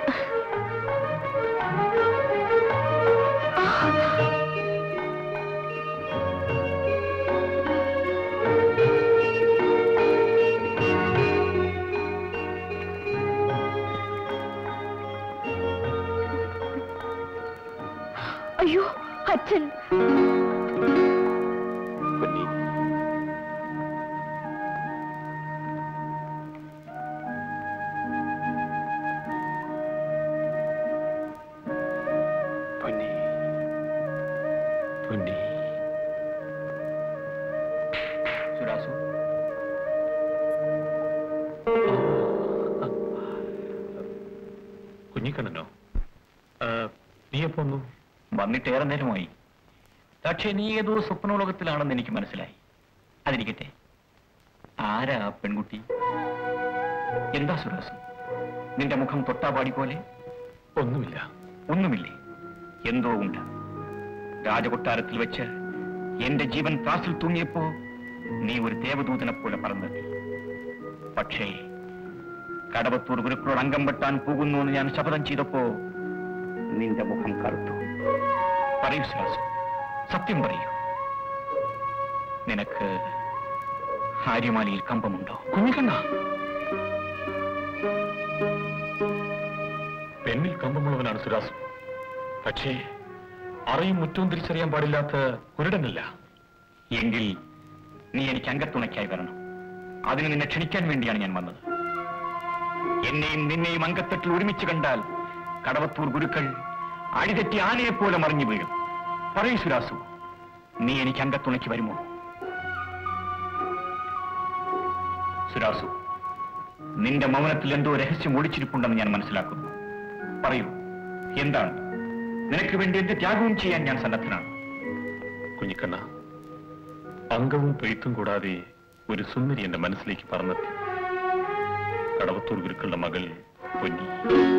അയ്യോ അച്ഛൻ പൊന്നി പൊന്നി പൊന്നി സുരാസു കുഞ്ഞിക്കണ്ണനോ ആ, നീ എപ്പോ വന്നു വന്നിട്ട് ഏറെ നേരമായി പക്ഷേ നീ ഏതോ സ്വപ്നലോകത്തിലാണെന്ന് എനിക്ക് മനസ്സിലായി അതിരിക്കട്ടെ ആരാ ആ പെൺകുട്ടി എന്താ സുരാസു നിന്റെ മുഖം തൊട്ടാപാടി പോലെ ഒന്നുമില്ല ഒന്നുമില്ലേ എന്തോ ഉണ്ട് രാജകൊട്ടാരത്തിൽ വെച്ച് എന്റെ ജീവൻ ത്രാസിൽ തൂങ്ങിയപ്പോ നീ ഒരു ദേവദൂതനെ പോലെ പറന്നെത്തി പക്ഷേ കടവത്തൂർ ഗുരുക്കളോട് അംഗം വെട്ടാൻ പോകുന്നു എന്ന് ഞാൻ ശപഥം ചെയ്തപ്പോ നിന്റെ മുഖം കറുത്തു പറയൂ ശ്വാസം സത്യം പറയൂ നിനക്ക് ഹാര്യമാലിയിൽ കമ്പമുണ്ടോ കുഞ്ഞിക്കണ്ണ പെണ്ണിൽ കമ്പമുള്ളവനാണ് സുരാസു പക്ഷേ അറയും മുറ്റവും തിരിച്ചറിയാൻ പാടില്ലാത്ത കുരുടനല്ല എങ്കിൽ നീ എനിക്ക് അംഗത്തുണയ്ക്കായി വരണം അതിന് നിന്നെ ക്ഷണിക്കാൻ വേണ്ടിയാണ് ഞാൻ വന്നത് എന്നെയും നിന്നെയും അംഗത്തട്ടിൽ ഒരുമിച്ച് കണ്ടാൽ കടവത്തൂർ ഗുരുക്കൾ അഴിതെറ്റി ആനയെ പോലെ മറിഞ്ഞു വീഴും പറയൂ സുരാസു നീ എനിക്ക് അംഗത്തുണയ്ക്ക് വരുമോ സുരാസു നിന്റെ മൗനത്തിൽ എന്തോ രഹസ്യം ഒളിച്ചിരിപ്പുണ്ടെന്ന് ഞാൻ മനസ്സിലാക്കുന്നു പറയൂ എന്താണ് നിനക്ക് വേണ്ടി എന്റെ ത്യാഗവും ചെയ്യാൻ ഞാൻ സന്നദ്ധനാണ് കുഞ്ഞിക്കണ്ണ അംഗവും പെയ്ത്തും കൂടാതെ ഒരു സുന്ദരി എന്റെ മനസ്സിലേക്ക് പറന്നെത്തി കടവത്തൂർ ഗുരുക്കളുടെ മകൾ പൊന്നി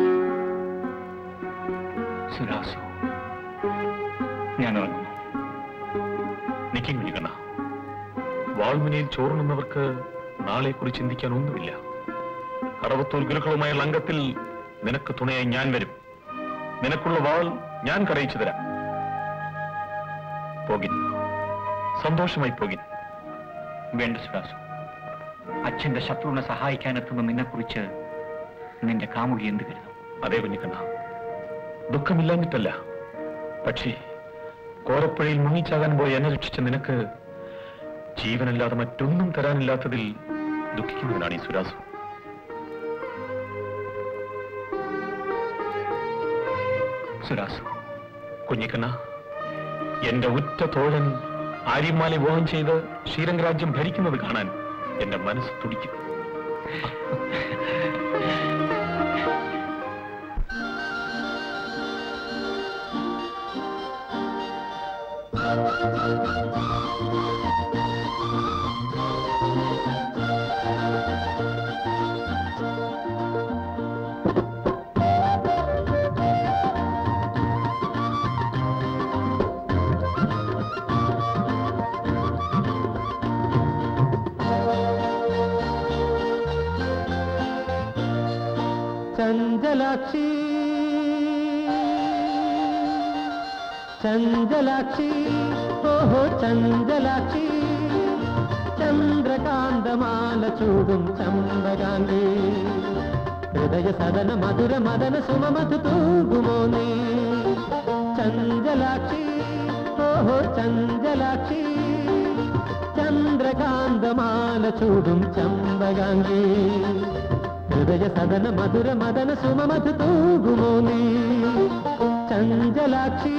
സുരാസു ഞാൻ ഇറങ്ങുന്നു നിൽക്കും കുഞ്ഞിക്കണ്ണ വാൾമുനയിൽ ചോറുണ്ണുന്നവർക്ക് നാളെ കുറിച്ച് ചിന്തിക്കാൻ ഒന്നുമില്ല കടവത്തൂർ ഗുരുക്കളുമായുള്ള അംഗത്തിൽ നിനക്ക് തുണയായി ഞാൻ വരും നിനക്കുള്ള വാൾ ഞാൻ കടയിച്ചു തരാം പോകിൻ സന്തോഷമായി പോകിൻ വേണ്ട സുരാസു അച്ഛന്റെ ശത്രുവിനെ സഹായിക്കാനെത്തുന്ന നിന്നെക്കുറിച്ച് നിന്റെ കാമുകി എന്ത് കരുതും അതേ കുഞ്ഞിക്കണ്ണ ദുഃഖമില്ലാഞ്ഞിട്ടല്ല പക്ഷേ കോരപ്പുഴയിൽ മുങ്ങിച്ചാകാൻ പോയി എന്നെ രക്ഷിച്ച നിനക്ക് ജീവനല്ലാതെ മറ്റൊന്നും തരാനില്ലാത്തതിൽ ദുഃഖിക്കുന്നതിനാണ് ഈ സുരാസു സുരാസു കുഞ്ഞിക്കണ്ണ എന്റെ ഉറ്റ തോഴൻ ആര്യമാലെ വിവാഹം ചെയ്ത് ശ്രീരംഗരാജ്യം ഭരിക്കുന്നത് കാണാൻ എന്റെ മനസ്സ് തുടിക്കും ചഞ്ചലാക്ഷി ചഞ്ചലാക്ഷി ഓഹോ ചഞ്ചലാക്ഷി ചന്ദ്രകാന്തമാല ചൂടും ചമ്പകാംഗി ഹൃദയ സദന മധുര മദന സുമമധു തൂകുമോ നീ ചൂടും ചമ്പകാങ്കി ഹൃദയ സദന മധുര മദന സുമമധു തൂകുമോ നീ ചഞ്ചലാക്ഷി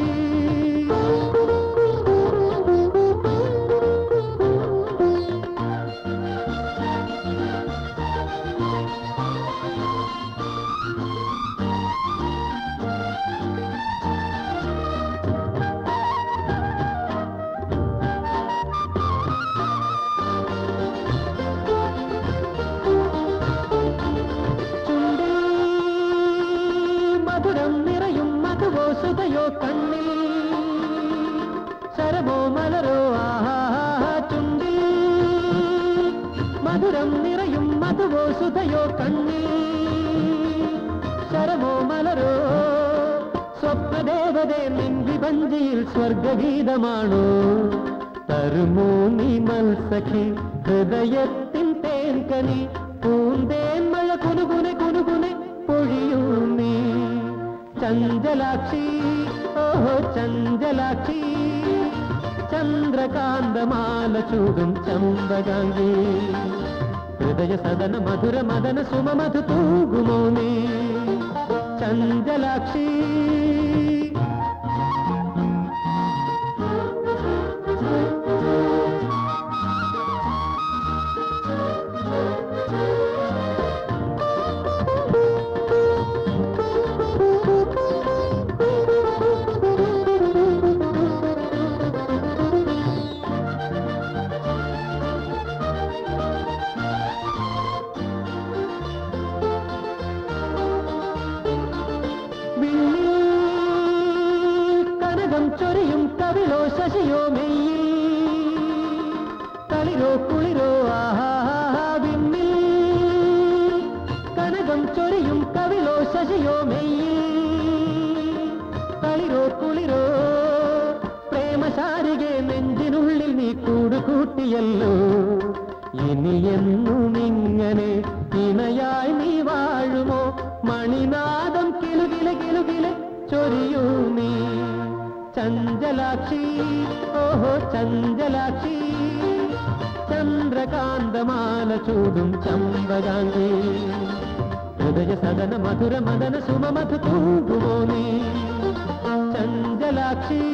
മധുരം നിറയും മധുവോ സുതയോ കണ്ണിൽ ശരമോ മലരോ ആഹാ ചുണ്ടിൽ മധുരം നിറയും മധുവോ സുതയോ കണ്ണിൽ ശരമോ മലരോ സ്വപ്നദേവതേ നിൻ വിഭഞ്ചിയിൽ സ്വർഗഗീതമാണോ തരുമോ നീ മത്സഖി ഹൃദയത്തിൻ തേൻകനി പൂന്തേൻ മഴ കുനുകുനെ കുനുകുനെ പൊഴിയൂ നീ ചഞ്ചലാക്ഷി ഓഹോ ചഞ്ചലാക്ഷി ചന്ദ്രകാന്തമാല ചൂടും ചമ്പകാങ്കി ഹൃദയ സദന മധുര മദന സുമമധു തൂകുമോ നീ ചഞ്ചലാക്ഷി കനകം ചൊരിയും കവിളോ ശശിയോ മെയ്യിൽ കളിരോ കുളിരോ ആഹാ വിണ്ണിൽ കനകം ചൊരിയും കവിളോ ശശിയോ മെയ്യിൽ കളിരോ കുളിരോ പ്രേമശാരികെ നെഞ്ചിനുള്ളിൽ നീ കൂട് കൂട്ടിയല്ലോ ഇനി എന്നും ഇങ്ങനെ ഇണയായി നീ വാഴുമോ മണിനാദം കിലുകില കിലുകില ചൊരിയൂ നീ ചഞ്ചലാക്ഷി ഓഹോ ചഞ്ചലാക്ഷി ചന്ദ്രകാന്തമാല ചൂടും ചമ്പകാങ്കി ഹൃദയ സദന മധുര മദന സുമമധു തൂകുമോ നീ ചഞ്ചലാക്ഷി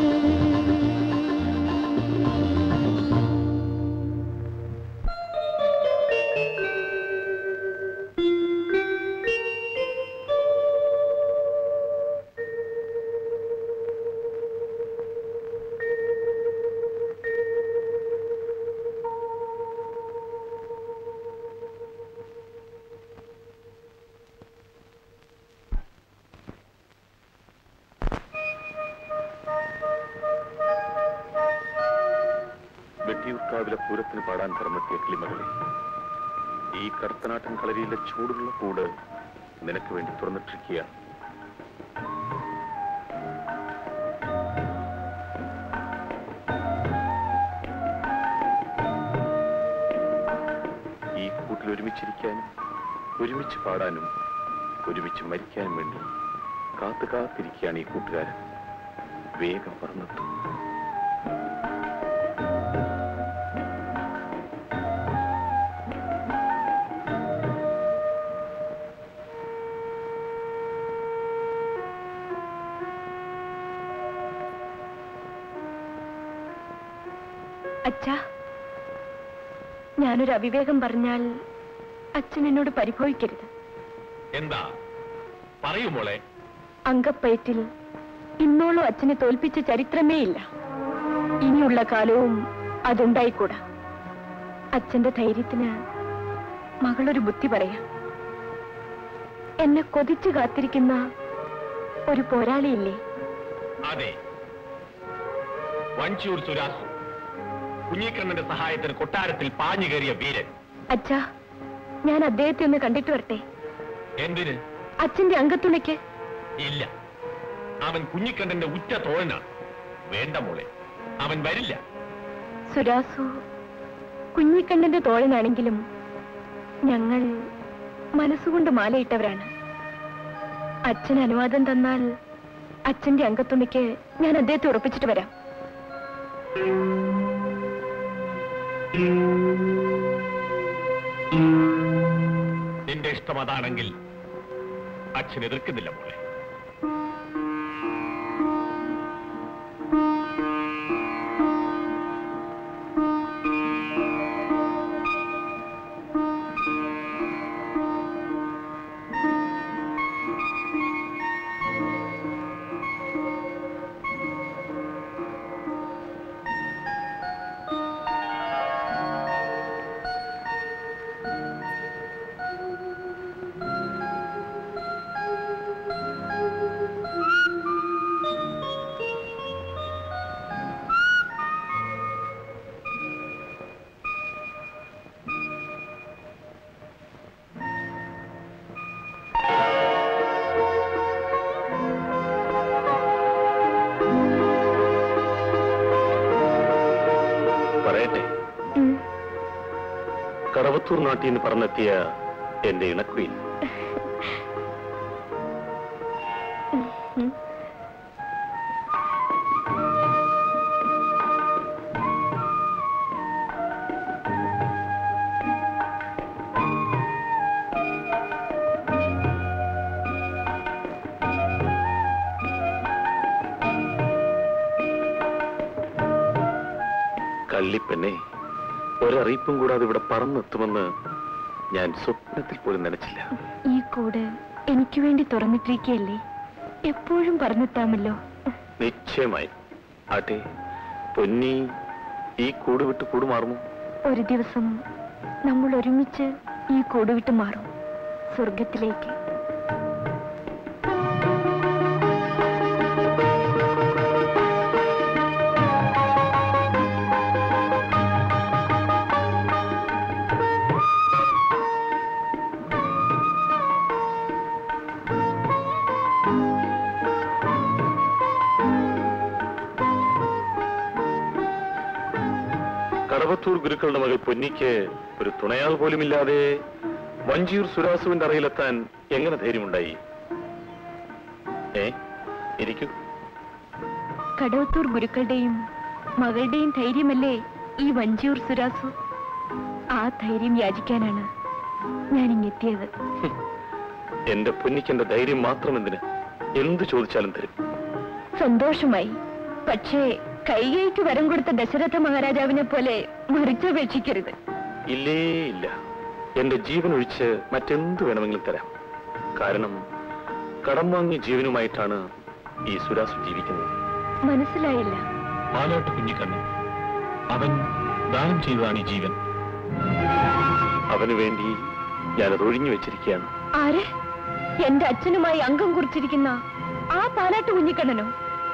വെട്ടിയൂർക്കാവിലെ പൂരത്തിന് പാടാൻ പറന്നെത്തിയ കിളിമകളെ ഈ കർത്തനാട്ടൻ കളരിയിലെ ചൂടുള്ള കൂട് നിനക്ക് വേണ്ടി തുറന്നിട്ടിരിക്കുക ഈ കൂട്ടിൽ ഒരുമിച്ചിരിക്കാനും ഒരുമിച്ച് പാടാനും ഒരുമിച്ച് മരിക്കാനും വേണ്ടി കാത്തു കാത്തിരിക്കുകയാണ് ഈ കൂട്ടുകാരൻ വേഗം പറന്നെത്തും അച്ഛാ ഞാനൊരു അവിവേകം പറഞ്ഞാൽ അച്ഛൻ എന്നോട് പരിഭവിക്കരുത് എന്താ പറയൂ മോളെ അങ്കപ്പയറ്റിൽ ഇന്നോളം അച്ഛനെ തോൽപ്പിച്ച ചരിത്രമേ ഇല്ല ഇനിയുള്ള കാലവും അതുണ്ടായിക്കൂടാ അച്ഛന്റെ ധൈര്യത്തിന് മകളൊരു ബുദ്ധി പറയാം എന്നെ കൊതിച്ചു കാത്തിരിക്കുന്ന ഒരു പോരാളിയില്ലേ അതെ വഞ്ചൂർ സുരാസു കുഞ്ഞിക്കണ്ണന്റെ സഹായത്തിന് കൊട്ടാരത്തിൽ പാഞ്ഞു കയറിയ വീരൻ അച്ഛാ ഞാൻ അദ്ദേഹത്തെ ഒന്ന് കണ്ടിട്ട് വരട്ടെ എന്തിന് അച്ഛന്റെ അംഗത്തുണയ്ക്ക് ഇല്ല അവൻ കുഞ്ഞിക്കണ്ണന്റെ ഉറ്റ തോഴനാണ് വേണ്ട മോളെ അവൻ വരില്ല സുരാസു കുഞ്ഞിക്കണ്ണന്റെ തോഴനാണെങ്കിലും ഞങ്ങൾ മനസ്സുകൊണ്ട് മാലയിട്ടവരാണ് അച്ഛൻ അനുവാദം തന്നാൽ അച്ഛന്റെ അംഗത്തുണിക്ക് ഞാൻ അദ്ദേഹത്തെ ഉറപ്പിച്ചിട്ട് വരാം നിന്റെ ഇഷ്ടം അതാണെങ്കിൽ അച്ഛൻ എതിർക്കുന്നില്ല മോളെ പറയട്ടെ കടവത്തൂർ നാട്ടിൽ നിന്ന് പറഞ്ഞെത്തിയ എന്റെ ഇണക്കുയിൽ കള്ളിപ്പെന്നെ ഒരറിയിപ്പും കൂടാതെ ഇവിടെ പറന്നെത്തുമെന്ന് ഞാൻ സ്വപ്നത്തിൽ പോലും നനച്ചില്ല ഈ കൂട് എനിക്ക് വേണ്ടി തുറന്നിട്ടിരിക്കുകയല്ലേ എപ്പോഴും പറഞ്ഞെത്താമല്ലോ നിശ്ചയമായി ആട്ടെ പൊന്നി ഈ കൂട് വിട്ട് കൂട് മാറുമോ ഒരു ദിവസം നമ്മൾ ഒരുമിച്ച് ഈ കൂട് വിട്ട് മാറും സ്വർഗത്തിലേക്ക് കടവത്തൂർ ഗുരുക്കളുടെ മകൾ പൊന്നിക്ക് ഒരു തുണയാൾ പോലുമില്ലാതെ വഞ്ചിയൂർ സുരാസുവിന്റെ അറയിലെത്താൻ എങ്ങനെ ധൈര്യമുണ്ടായി ഏ ഇരിക്കൂ കടവത്തൂർ ഗുരുക്കളുടെയും മകളുടെയും ധൈര്യമല്ലേ ഈ വഞ്ചിയൂർ സുരാസു ആ ധൈര്യം യാചിക്കാനാണ് ഞാൻ ഇങ്ങെത്തിയത് എന്റെ പൊന്നിക്ക് എന്റെ ധൈര്യം മാത്രം എന്തിന് എന്ത് ചോദിച്ചാലും തരും സന്തോഷമായി പക്ഷേ കൈകൈക്ക് വരം കൊടുത്ത ദശരഥ മഹാരാജാവിനെ പോലെ മറിച്ചപേക്ഷിക്കരുത് ഇല്ലേ ഇല്ല എന്റെ ജീവൻ ഒഴിച്ച് മറ്റെന്ത് വേണമെങ്കിലും തരാം കാരണം കടം വാങ്ങിയ ജീവനുമായിട്ടാണ് ഈ സുരാസു ജീവിക്കുന്നത് മനസ്സിലായില്ല പാലോട്ട് കുഞ്ഞിക്കണ്ണൻ അവൻ ദാനം ചെയ്തതാണ് ഈ ജീവൻ അവന് വേണ്ടി ഞാനത് ഒഴിഞ്ഞു വെച്ചിരിക്കുകയാണ് ആര് എന്റെ അച്ഛനുമായി അംഗം കുറിച്ചിരിക്കുന്ന ആ പാലാട്ട് കുഞ്ഞിക്കണ്ണനോ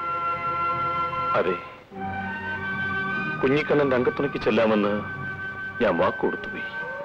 അതെ കുഞ്ഞിക്കണ്ണന്റെ അംഗത്തുണയ്ക്ക് ചെല്ലാമെന്ന് ഞാൻ വാക്ക് കൊടുത്തുപോയി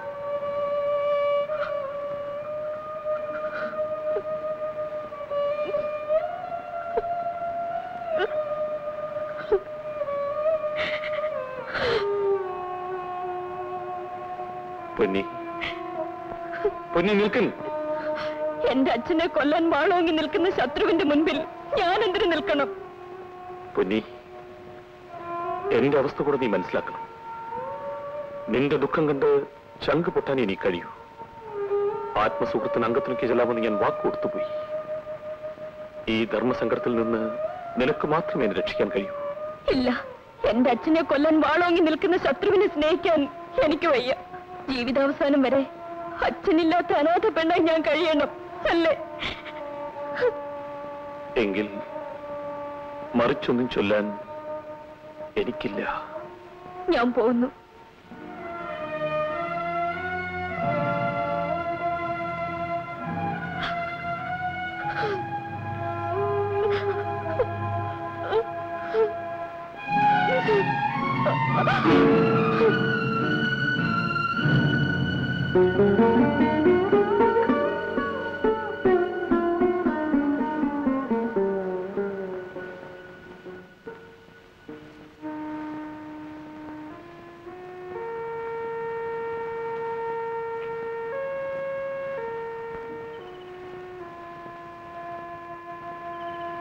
പൊന്നി പൊന്നി നിൽക്കുന്നു എന്റെ അച്ഛനെ കൊല്ലാൻ വാളോങ്ങി നിൽക്കുന്ന ശത്രുവിന്റെ മുൻപിൽ ഞാൻ എന്തിനു നിൽക്കണം പൊന്നി എന്റെ അവസ്ഥ കൂടെ നീ മനസ്സിലാക്കണം നിന്റെ ദുഃഖം കണ്ട് ചങ്ക് പൊട്ടാൻ ഇനി കഴിയൂ ആത്മസുഹൃത്തിന് അംഗത്തിനൊക്കെ ചെല്ലാമെന്ന് ഞാൻ വാക്ക് കൊടുത്തുപോയി ഈ ധർമ്മസങ്കടത്തിൽ നിന്ന് നിനക്ക് മാത്രമേ എന്നെ രക്ഷിക്കാൻ കഴിയൂ ഇല്ല എന്റെ അച്ഛനെ കൊല്ലാൻ വാളോങ്ങി നിൽക്കുന്ന ശത്രുവിനെ സ്നേഹിക്കാൻ എനിക്ക് വയ്യ ജീവിതാവസാനം വരെ അച്ഛനില്ലാത്ത അനാഥ പെണ്ണായി ഞാൻ കഴിയണം അല്ലേ എങ്കിൽ മറിച്ചൊന്നും ചൊല്ലാൻ എനിക്കില്ല ഞാൻ പോകുന്നു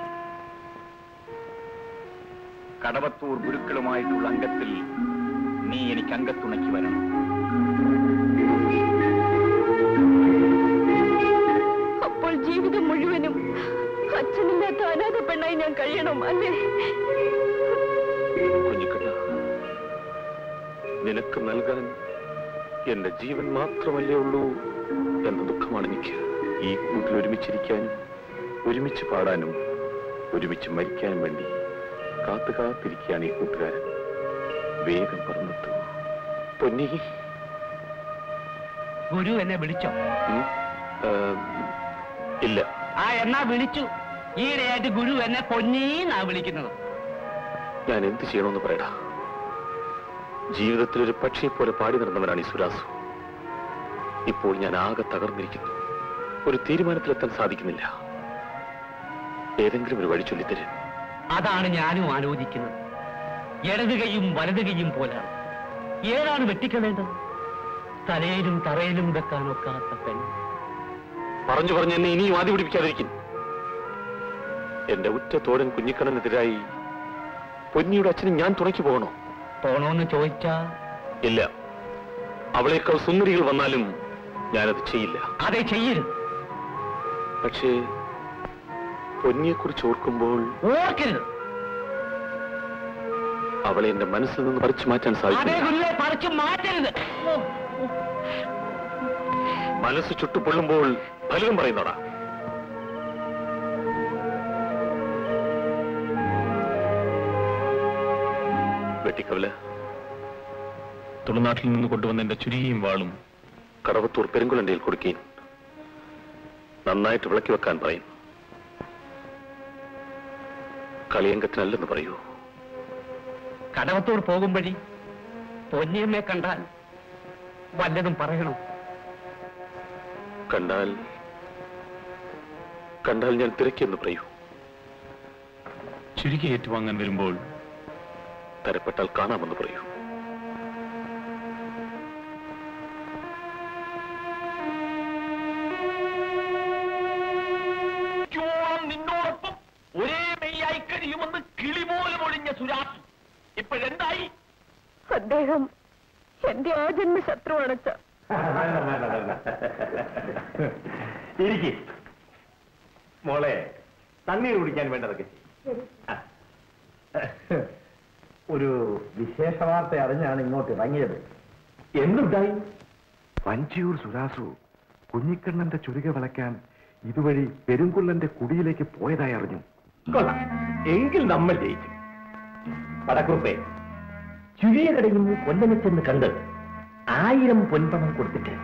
കടവത്തൂർ ഗുരുക്കളുമായിട്ടുള്ള അംഗത്തിൽ നീ എനിക്ക് അംഗത്തുണയ്ക്ക് വരണം അപ്പോൾ ജീവിതം മുഴുവനും അച്ഛനില്ലാത്ത അനാഥ പെണ്ണായി ഞാൻ കഴിയണം അല്ലേ കുഞ്ഞിക്കണ്ണ നിനക്ക് നൽകാൻ എന്റെ ജീവൻ മാത്രമല്ലേ ഉള്ളൂ എന്ന ദുഃഖമാണ് എനിക്ക് ഈ കൂട്ടിൽ ഒരുമിച്ചിരിക്കാനും ഒരുമിച്ച് പാടാനും ഒരുമിച്ച് മരിക്കാനും വേണ്ടി കാത്തു കാത്തിരിക്കുകയാണ് ഈ കൂട്ടുകാരൻ വേഗം പറഞ്ഞിട്ടു പൊന്നി ഗുരു എന്നെ വിളിച്ചോ ഉം, ആ, ഇല്ല ആ എന്നാ വിളിച്ചു ഈയിടെയായിട്ട് ഗുരു എന്നെ പൊന്നീന്നാ വിളിക്കുന്നത് ഞാൻ എന്ത് ചെയ്യണമെന്ന് പറയടാ ജീവിതത്തിൽ ഒരു പക്ഷിയെ പോലെ പാടി നടന്നവനാണ് ഈ സുരാസു ഇപ്പോൾ ഞാൻ ആകെ തകർന്നിരിക്കുന്നു ഒരു തീരുമാനത്തിലെത്താൻ സാധിക്കുന്നില്ല ഏതെങ്കിലും ഒരു വഴി ചൊല്ലിത്തരും അതാണ് ഞാനും ആലോചിക്കുന്നത് ഇടത് കൈയും വലത് കൈയും പോലാണ് ഏതാണ് വെട്ടിക്കളേണ്ടത് തലയിലും തറയിലും വെക്കാൻ ഒക്കാത്ത പെൺ പറഞ്ഞു പറഞ്ഞ് എന്നെ ഇനിയും ആദ്യ പിടിപ്പിക്കാതിരിക്കും എന്റെ ഉറ്റ തോഴൻ കുഞ്ഞിക്കണ്ണനെതിരായി പൊന്നിയുടെ അച്ഛന് ഞാൻ തുണയ്ക്ക് പോകണോ പോണോന്ന് ചോദിച്ചാ ഇല്ല അവളേക്കാൾ സുന്ദരികൾ വന്നാലും ഞാനത് ചെയ്യില്ല അതെ ചെയ്യരുത് പക്ഷേ പൊന്നിയെക്കുറിച്ച് ഓർക്കുമ്പോൾ ഓർക്കരുത് അവളെ എന്റെ മനസ്സിൽ നിന്ന് പറിച്ചു മാറ്റാൻ അതേ സാധിക്കും ഗുരുവെ പറിച്ചു മാറ്റരുത് മനസ്സ് ചുട്ടുപൊള്ളുമ്പോൾ ഫലിതം പറയുന്നോടാ വെട്ടിക്കവല തുളുനാട്ടിൽ നിന്ന് കൊണ്ടുവന്ന എന്റെ ചുരികയും വാളും കടവത്തൂർ പെരുങ്കുളണ്ടയിൽ കൊടുക്കുകയും നന്നായിട്ട് വിളക്കി വെക്കാൻ പറയും കളിയങ്കത്തിനല്ലെന്ന് പറയൂ കടവത്തൂർ പോകും വഴി പൊന്നിയമ്മയെ കണ്ടാൽ വല്ലതും പറയണം കണ്ടാൽ കണ്ടാൽ ഞാൻ തിരക്കിയെന്ന് പറയൂ ചുരുക്കി ഏറ്റുവാങ്ങാൻ വരുമ്പോൾ തരപ്പെട്ടാൽ കാണാമെന്ന് പറയൂ ോളം നിന്നോടൊപ്പം ഒരേ മെയ്യായി കഴിയുമെന്ന് കിളി പോലും ഒഴിഞ്ഞ സുരാസ് ഇപ്പോഴെന്തായി അദ്ദേഹം എന്റെ ആജന്മ ശത്രുവാണച്ച ഇരിക്കെ മോളെ തണ്ണീർ കുടിക്കാൻ വേണ്ടതൊക്കെ ചെയ്യ്. ആ. ഒരു വിശേഷ വാർത്ത അറിഞ്ഞാണ് ഇങ്ങോട്ട് ഇറങ്ങിയത് എന്തുണ്ടായി വഞ്ചിയൂർ സുരാസു കുഞ്ഞിക്കണ്ണന്റെ ചുരുക വിളക്കാൻ ഇതുവഴി പെരുങ്കുള്ളന്റെ കുടിയിലേക്ക് പോയതായി അറിഞ്ഞു കൊള്ളാം എങ്കിൽ നമ്മൾ ജയിച്ചു പടക്കുറുപ്പേ ചുഴിയരടയും കൊല്ലനെ ചെന്ന് കണ്ട് ആയിരം പൊൻപണം കൊടുത്തിട്ട്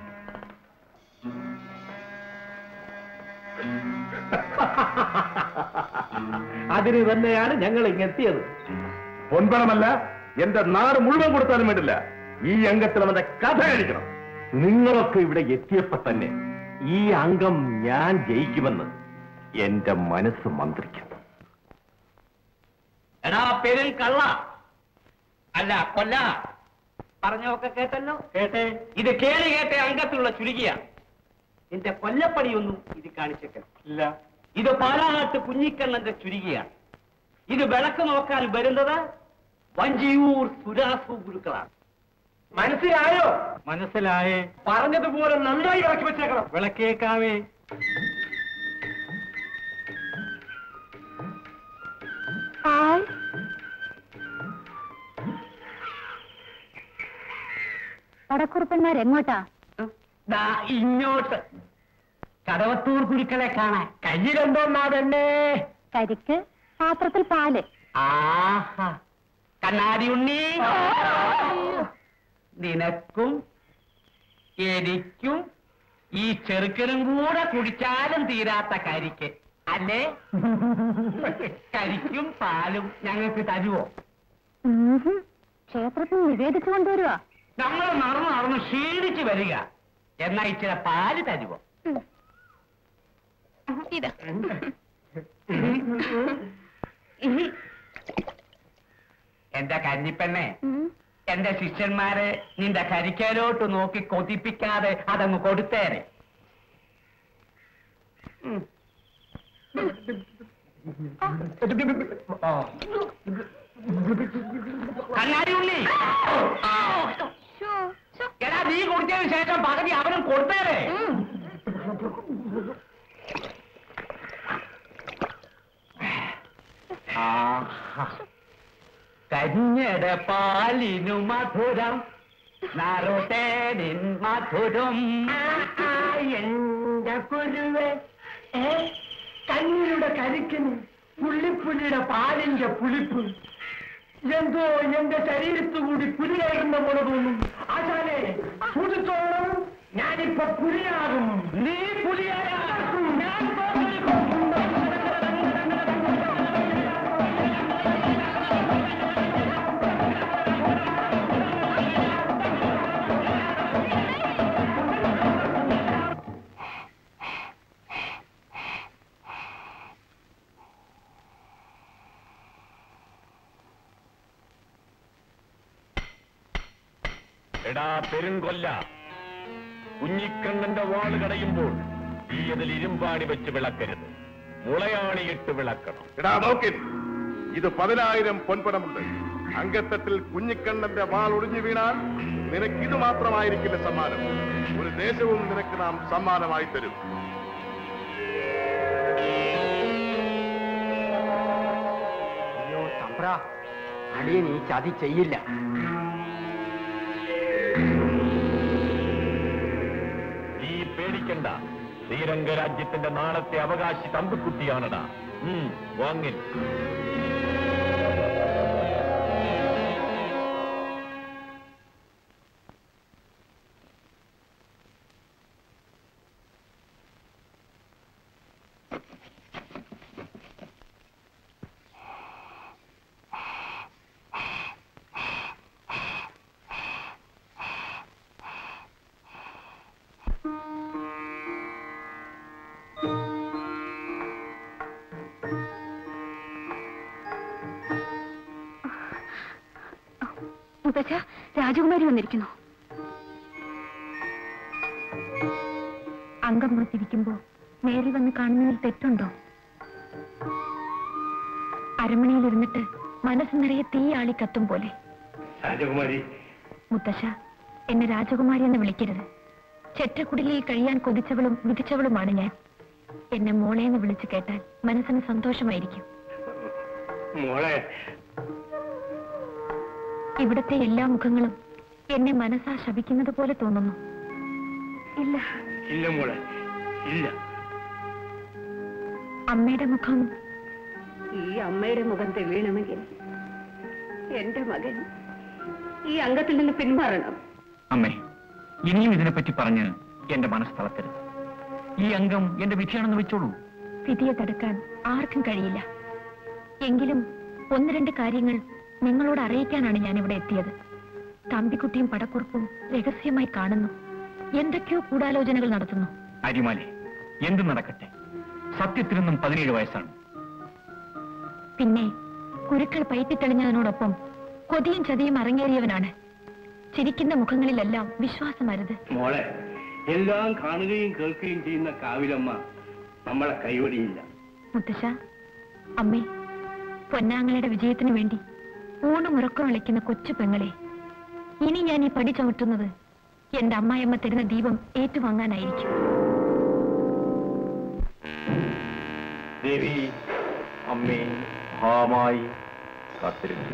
അതിന് തന്നെയാണ് ഞങ്ങൾ ഇങ്ങെത്തിയത് പൊൻപണമല്ല എന്റെ നാട് മുഴുവൻ കൊടുത്താലും വേണ്ടില്ല ഈ അംഗത്തിൽ അവന്റെ കഥ കഴിക്കണം നിങ്ങളൊക്കെ ഇവിടെ എത്തിയപ്പോ തന്നെ ഈ അംഗം ഞാൻ ജയിക്കുമെന്ന് എന്റെ മനസ്സ് മന്ത്രിക്കുന്നു എടാ പെരും കള്ള അല്ല കൊല്ല പറഞ്ഞൊക്കെ കേട്ടല്ലോ കേട്ടെ ഇത് കേളി കേട്ട അംഗത്തിലുള്ള ചുരുക്കിയ നിന്റെ കൊല്ലപ്പണിയൊന്നും ഇത് കാണിച്ചേക്ക ഇല്ല ഇത് പാലാനാട്ട് കുഞ്ഞിക്കണ്ണന്റെ ചുരുകിയാണ് ഇത് വിളക്ക് നോക്കാൻ വരുന്നത് വഞ്ചിയൂർ സുരാസു ഗുരുക്കളാണ് മനസ്സിലായോ മനസ്സിലായേ പറഞ്ഞതുപോലെ നന്നായി വിളക്കി വെച്ചേക്കണം വിളക്കേക്കാവേ ഹായ് പടക്കുറുപ്പന്മാർ എങ്ങോട്ടാ ദാ ഇങ്ങോട്ട് കടവത്തൂർ കുരുക്കളെ കാണാൻ കയ്യിലെന്തോന്നാ തന്നെ കരിക്ക് പാത്രത്തിൽ പാല് ആഹാ കണ്ണാടി ഉണ്ണി നിനക്കും എനിക്കും ഈ ചെറുക്കനും കൂടെ കുടിച്ചാലും തീരാത്ത കരിക്ക് അല്ലേ കരിക്കും പാലും ഞങ്ങൾക്ക് തരുവോ ഉംഹും. ക്ഷേത്രത്തിൽ നിവേദിച്ചു കൊണ്ടുവരുവാ നമ്മൾ നടന്ന് നടന്ന് ക്ഷീണിച്ച് വരിക എന്നാ ഇച്ചിരി പാല് തരുവോ ഇതാ എന്റെ കന്നിപ്പെണ്ണെ എന്റെ ശിഷ്യന്മാരെ നിന്റെ കരിക്കലോട്ട് നോക്കി കൊതിപ്പിക്കാതെ അതങ്ങ് കൊടുത്തേരെ ഉം. കണ്ണാടി ഉണ്ണി നീ കുടിച്ചതിന് ശേഷം പകുതി അവനും കൊടുത്തേരെ കഞ്ഞട പാലിനു മധുരം നറുതേനിൻ മധുരം എന്റെ കുരുവേ ഏ കഞ്ഞിയുടെ കരിക്കിന് പുള്ളിപ്പുള്ളിയുടെ പാലിന്റെ പുളിപ്പ് എന്തോ എന്റെ ശരീരത്തു കൂടി പുലി കയറുന്ന പോലെ തോന്നും ആശാനെ സൂക്ഷിച്ചോളും ഞാനിപ്പോ പുലിയാകും നീ പുലിയാകും ഞാൻ എടാ പെരുങ്കൊല്ല കുഞ്ഞിക്കണ്ണന്റെ വാള് കടയുമ്പോൾ ഈ അതിൽ ഇരുമ്പാണി വെച്ച് വിളക്കരുത് മുളയാണിയിട്ട് വിളക്കണം എടാ നോക്കിൻ ഇത് പതിനായിരം പൊൻപണമുണ്ട് അങ്കത്തട്ടിൽ കുഞ്ഞിക്കണ്ണന്റെ വാൾ ഒടിഞ്ഞു വീണാൽ നിനക്ക് ഇത് മാത്രമായിരിക്കില്ല സമ്മാനം ഒരു ദേശവും നിനക്ക് നാം സമ്മാനമായി തരും അയ്യോ തമ്പ്ര അടിയൻ ഈ ചതി ചെയ്യില്ല നീ പേടിക്കണ്ട ശ്രീരംഗ രാജ്യത്തിന്റെ നാളത്തെ അവകാശി തമ്പുക്കുട്ടിയാണടാ ഉം, വാങ്ങിൻ മുത്തച്ഛ രാജകുമാരി വന്നിരിക്കുന്നു അംഗം മുറിച്ചിരിക്കുമ്പോ നേരി വന്ന് കാണുന്നതിൽ തെറ്റുണ്ടോ അരമണയിലിരുന്നിട്ട് മനസ്സ് നിറയെ തീ ആളി കത്തും പോലെ രാജകുമാരി മുത്തശ്ശ എന്നെ രാജകുമാരി എന്ന് വിളിക്കരുത് ചെറ്റക്കുടിലിൽ കഴിയാൻ കൊതിച്ചവളും വിധിച്ചവളുമാണ് ഞാൻ എന്നെ മോളെ എന്ന് വിളിച്ചു കേട്ടാൽ മനസ്സിന് സന്തോഷമായിരിക്കും മോളെ ഇവിടുത്തെ എല്ലാ മുഖങ്ങളും എന്നെ മനസ്സാ ശപിക്കുന്നത് പോലെ തോന്നുന്നു ഇല്ല ഇല്ല മോളെ ഇല്ല അമ്മയുടെ മുഖം ഈ അമ്മയുടെ മുഖം തെളിയണമെങ്കിൽ എന്റെ മകൻ ഈ അംഗത്തിൽ നിന്ന് പിന്മാറണം അമ്മേ ഇനിയും ഇതിനെപ്പറ്റി പറഞ്ഞ് എന്റെ മനസ്സ് തളർത്തരുത് ഈ അംഗം എന്റെ വിധിയാണെന്ന് വെച്ചോളൂ വിധിയെ തടുക്കാൻ ആർക്കും കഴിയില്ല എങ്കിലും ഒന്ന് രണ്ട് കാര്യങ്ങൾ നിങ്ങളോട് അറിയിക്കാനാണ് ഞാൻ ഇവിടെ എത്തിയത് തമ്പിക്കുട്ടിയും പടക്കുറുപ്പും രഹസ്യമായി കാണുന്നു എന്തൊക്കെയോ ഗൂഢാലോചനകൾ നടത്തുന്നു അരിമാലെ എന്ത് നടക്കട്ടെ സത്യത്തിനൊന്നും പതിനേഴ് വയസ്സാണ് പിന്നെ കുരുക്കൾ പയറ്റിത്തെളിഞ്ഞതിനോടൊപ്പം കൊതിയും ചതിയും അരങ്ങേറിയവനാണ് ചിരിക്കുന്ന മുഖങ്ങളിലെല്ലാം വിശ്വാസമരുത് മോളെ എല്ലാം കാണുകയും കേൾക്കുകയും ചെയ്യുന്ന കാവിലമ്മ നമ്മളെ കൈവടിയില്ല മുത്തശ്ശ അമ്മേ പൊന്നാങ്ങളുടെ വിജയത്തിനു വേണ്ടി ഊണും ഉറക്കം വിളിക്കുന്ന കൊച്ചു പെങ്ങളെ ഇനി ഞാൻ ഈ പടി ചവിട്ടുന്നത് എന്റെ അമ്മായിയമ്മ തരുന്ന ദീപം ഏറ്റുവാങ്ങാനായിരിക്കും ദേവി അമ്മേ ഭാമായി കാത്തിരുന്നു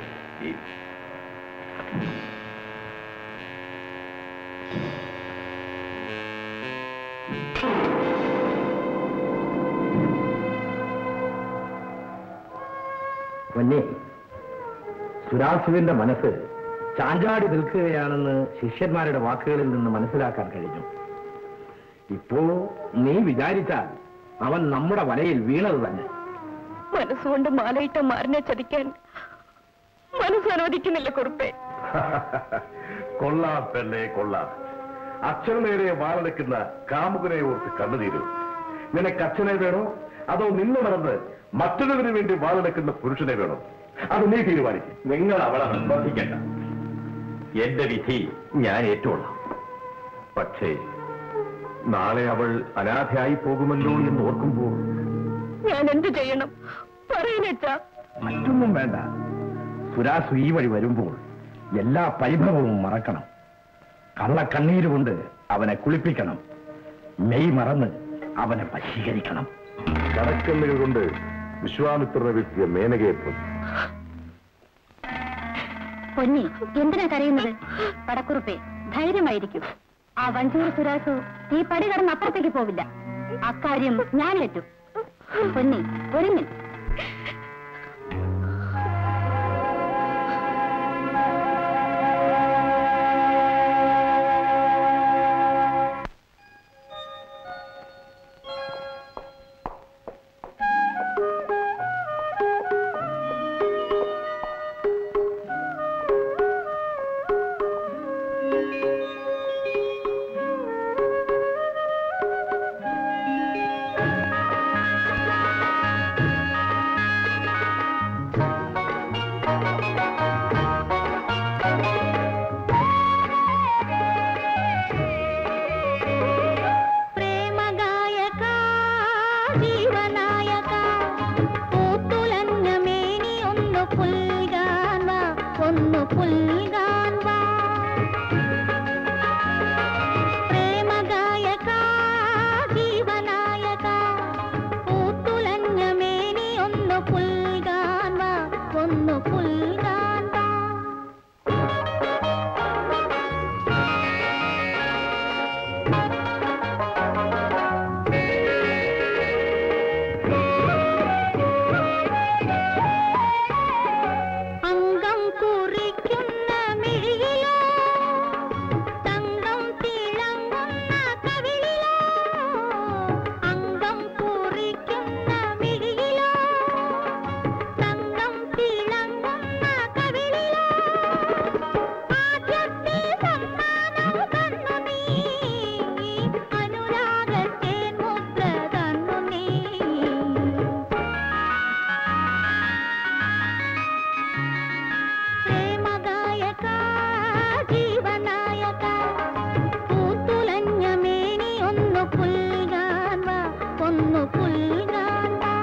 പൊന്നെ സുരാസുവിന്റെ മനസ്സ് ചാഞ്ചാടി നിൽക്കുകയാണെന്ന് ശിഷ്യന്മാരുടെ വാക്കുകളിൽ നിന്ന് മനസ്സിലാക്കാൻ കഴിഞ്ഞു ഇപ്പോ നീ വിചാരിച്ചാൽ അവൻ നമ്മുടെ വലയിൽ വീണത് തന്നെ മനസ്സുകൊണ്ട് മാലയിട്ട മാറിനെ ചതിക്കാൻ മനസ്സ് അനുവദിക്കുന്നില്ല കുറുപ്പേ കൊള്ളാം പെണ്ണെ കൊള്ളാം അച്ഛൻ നേരെ വാളെടുക്കുന്ന കാമുകനെ ഓർത്ത് കണ്ണുതീരു നിനക്ക് അച്ഛനെ വേണോ അതോ നിന്ന് മറന്ന് മറ്റൊരുവിന് വേണ്ടി വാളെടുക്കുന്ന പുരുഷനെ വേണോ അത് നീ തീരുമാനിക്കും നിങ്ങൾ അവളെ നിർബന്ധിക്കണ്ട എന്റെ വിധി ഞാൻ ഏറ്റുകൊള്ളാം പക്ഷേ നാളെ അവൾ അനാഥയായി പോകുമല്ലോ എന്ന് ഓർക്കുമ്പോൾ ഞാൻ എന്ത് ചെയ്യണം പറയുന്നേച്ചാ മറ്റൊന്നും വേണ്ട സുരാസു ഈ വഴി വരുമ്പോൾ എല്ലാ പരിഭവവും മറക്കണം കള്ളക്കണ്ണീരുകൊണ്ട് അവനെ കുളിപ്പിക്കണം മെയ് മറന്ന് അവനെ വശീകരിക്കണം കടക്കല്ലുകൾ കൊണ്ട് വിശ്വാമിത്രനെ വീഴ്ത്തിയ മേനകയെ പോലെ പൊന്നി എന്തിനാ കരയുന്നത് പടക്കുറുപ്പേ ധൈര്യമായിരിക്കും ആ വഞ്ചൂർ സുരാസു ഈ പടി കടന്ന് അപ്പുറത്തേക്ക് പോവില്ല അക്കാര്യം ഞാൻ ഏറ്റു പൊന്നി ഒരുങ്ങി ప్రేమగాయక జీవనాయక പൂത്തുലഞ്ഞ മേനി ഒന്ന് പുൽകാൻ വാ ഒന്ന് പുൽകാൻ വാ പ്രേമഗായക ജീവനായക പൂത്തുലഞ്ഞ മേനി ഒന്ന് പുൽകാൻ വാ ഒന്ന് പുൽകാൻ വാ അംഗം കുറിക്കുന്ന മിഴിയിലോ തങ്കം തിളങ്ങുന്ന കവിളിലോ അംഗം കുറിക്കുന്ന മിഴിയിലോ തങ്കം തിളങ്ങുന്ന കവിളിലോ ആദ്യത്തെ സമ്മാനം തന്നു നീ അനുരാഗത്തേൻ മുദ്ര തന്നു നീ പ്രേമഗായക ജീവനായക പൂത്തുലഞ്ഞ മേനി ഒന്ന് പുൽകാൻ വാ ഒന്ന് പുൽകാൻ വാ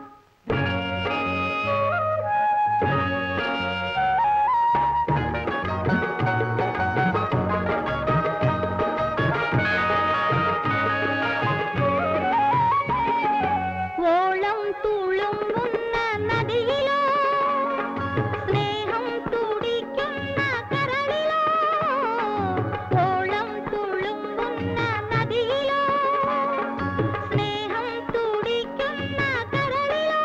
ഓളം തുളുമ്പുന്ന നദിയിലോ സ്നേഹം തുടിക്കുന്ന കരളിലോ ഓളം തുളുമ്പുന്ന നദിയിലോ സ്നേഹം തുടിക്കുന്ന കരളിലോ